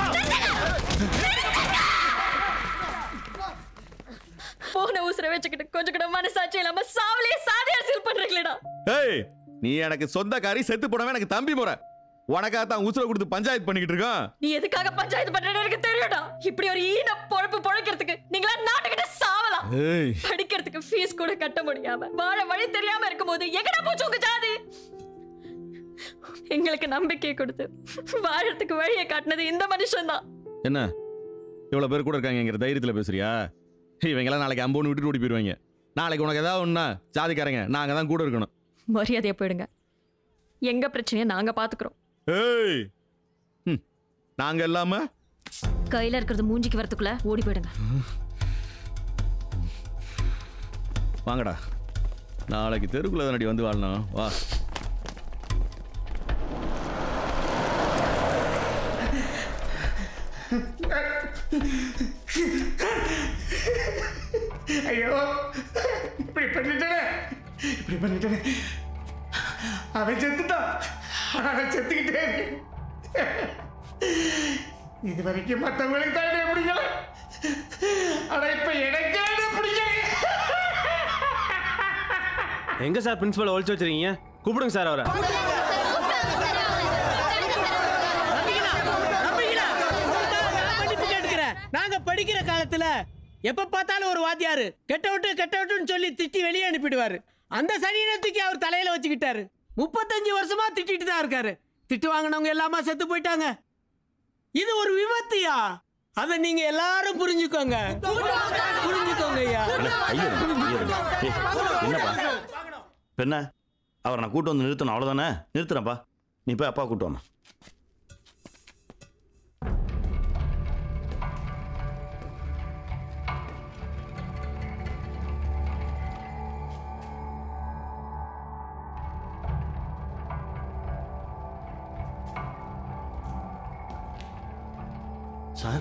போன உசுர வச்சுக்கிட்டு கொஞ்சம் கூட மனசாட்சி இல்லாம சாவலையே சாதி அரசியல் பண்றீங்களேடா ஏய் நீ எனக்கு சொந்தக்காரி செத்து போனவன் எனக்கு தம்பி முறை உனக்காக தான் உசுர கொடுத்து பஞ்சாயத்து பண்ணிக்கிட்டு இருக்கான் நீ எதுக்காக பஞ்சாயத்து பண்றேன்னு எனக்கு தெரியும்டா இப்படி ஒரு ஈன பொழப்பு பொழைக்கிறதுக்கு நீங்களா நாட்டுக்கிட்ட சாவலாம் ஏய் படிக்கிறதுக்கு ஃபீஸ் கூட கட்ட முடியாம வாழ வழி தெரியாம இருக்கும்போது எங்கடா போச்சு உங்க ஜாதி எங்களுக்கு நம்பிக்கை கொடுத்து வாழறதுக்கு வழியை காட்டினது இந்த மனுஷன் தான் என்ன இவ்வளவு பேர் கூட இருக்காங்கங்கிற தைரியத்துல பேசுறியா இவங்கெல்லாம் நாளைக்கு அம்போன்னு விட்டுட்டு ஓடி போயிடுவாங்க நாளைக்கு உனக்கு ஏதாவது ஒண்ணா ஜாதிக்காரங்க நாங்க தான் கூட இருக்கணும் மரியாதையா போயிடுங்க எங்க பிரச்சனையை நாங்க பாத்துக்கிறோம் ஏய் ம், நாங்க இல்லாம கையில இருக்கிறது மூஞ்சிக்கு வரதுக்குள்ள ஓடி போயிடுங்க வாங்கடா நாளைக்கு தெருக்குள்ள தானடி வந்து வாழணும் வா ஐயோ இப்படி பண்ணிட்டேனே இப்படி பண்ணிட்டேனே அவன் செத்துட்டான் அவன் செத்துக்கிட்டே இருக்கு இது வரைக்கும் மற்றவங்களுக்கு தான் என்னை பிடிக்கல ஆனா இப்ப எனக்கே என்னை பிடிக்கல எங்க சார் பிரின்சிபல் ஒழிச்சு வச்சிருக்கீங்க கூப்பிடுங்க சார் அவரை நாங்க படிக்கிற காலத்துல எப்ப பார்த்தாலும் ஒரு வாத்தியாரு கெட்ட விட்டு கெட்ட விட்டுன்னு சொல்லி திட்டி வெளியே அனுப்பிடுவாரு அந்த சனியனை தூக்கி அவர் தலையில வச்சுக்கிட்டாரு முப்பத்தஞ்சு வருஷமா திட்டிட்டு தான் இருக்காரு திட்டு வாங்கினவங்க எல்லாமா செத்து போயிட்டாங்க இது ஒரு விபத்துயா அதை நீங்க எல்லாரும் புரிஞ்சுக்கோங்க புரிஞ்சுக்கோங்க ஐயா அண்ணா, கையை எடுங்க, கையை எடுங்க. ஏய், என்னப்பா இப்ப என்ன அவரை நான் கூட்டு வந்து நிறுத்தணும் அவ்வளோதானே நிறுத்துறேன்ப்பா நீ போய் அப்பா கூட்டு வாமா சார்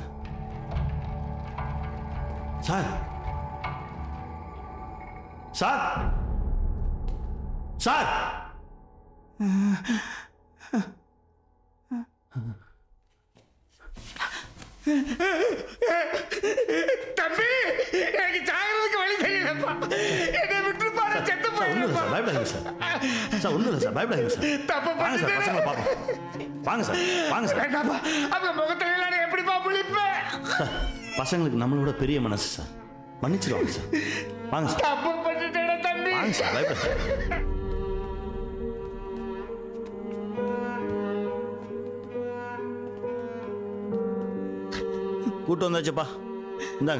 சார் சார் சார் தம்பி எனக்கு சாகிறதுக்கு வழி தெரியலப்பா என்னை விட்டுருப்பா நான் செத்து சார் ஒன்றும் இல்லை சார் பயப்படாதீங்க சார் சார் ஒன்றும் இல்லை சார் பயப்படாதீங்க சார் தப்பு வாங்க சார் பசங்களை பார்ப்போம் வாங்க சார் வாங்க சார் வேண்டாப்பா அவங்க முகத்துல எல்லாம் நான் எப்படிப்பா முழிப்பேன் சார் பசங்களுக்கு நம்மளோட பெரிய மனசு சார் மன்னிச்சிருவாங்க சார் வாங்க சார் தப்பு பண்ணிட்டேன் தம்பி வாங்க சார் பயப்படாதீங்க கூட்டு வந்தாச்சுப்பா இந்தாங்க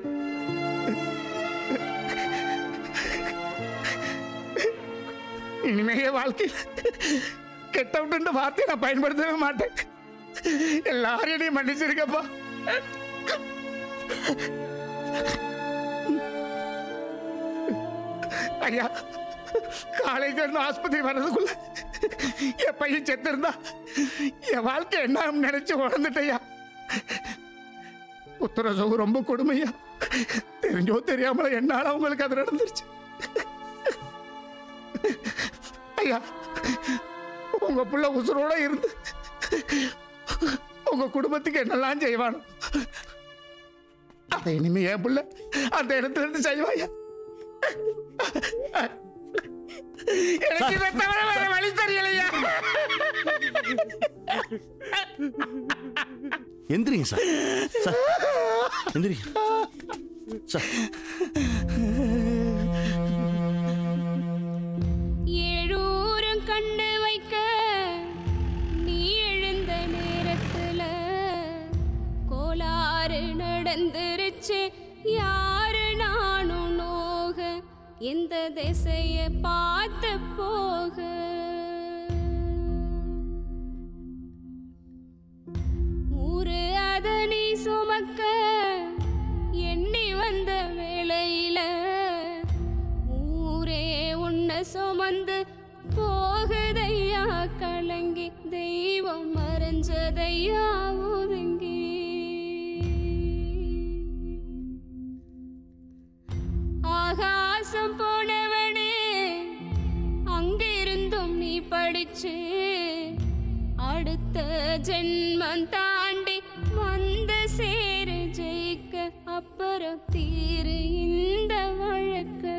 இனிமே என் வாழ்க்கையில் கெட்டவுட்டுன்ற வார்த்தையை நான் பயன்படுத்தவே மாட்டேன் எல்லாரும் என்னையும் மன்னிச்சிருக்கப்பா ஐயா காலேஜ் இருந்து ஆஸ்பத்திரி வர்றதுக்குள்ள என் பையன் செத்து இருந்தா என் வாழ்க்கை என்ன நினைச்சு உணர்ந்துட்டையா உத்தரசோகம் ரொம்ப கொடுமையா தெரிஞ்சோ தெரியாமல என்னால அவங்களுக்கு அது நடந்துருச்சு ஐயா உங்க புள்ள உசுரோட இருந்து உங்க குடும்பத்துக்கு என்னெல்லாம் செய்வானோ அதை இனிமே என் புள்ள அந்த இடத்துல இருந்து செய்வாயா எனக்கு இதை தவிர வேற வழி தெரியலையா எந்திரிங்க சார் சார் எந்திரிங்க சார் ஏழூரும் கண்ணு வைக்க நீ எழுந்த நேரத்துல கோளாறு நடந்துருச்சு யாரு நானும் நோக எந்த திசைய பார்த்து போக ஊரு அத நீ சுமக்க எண்ணி வந்த வேளையில ஊரே உன்னை சுமந்து போகுதையா கலங்கி தெய்வம் மறைஞ்சதையா ஒதுங்கி ஆகாசம் போனவனே அங்கிருந்தும் நீ படிச்சு அடுத்த ஜென்மம் தாண்டி வந்து சேரு ஜெயிக்க அப்புறம் தீரு இந்த வழக்க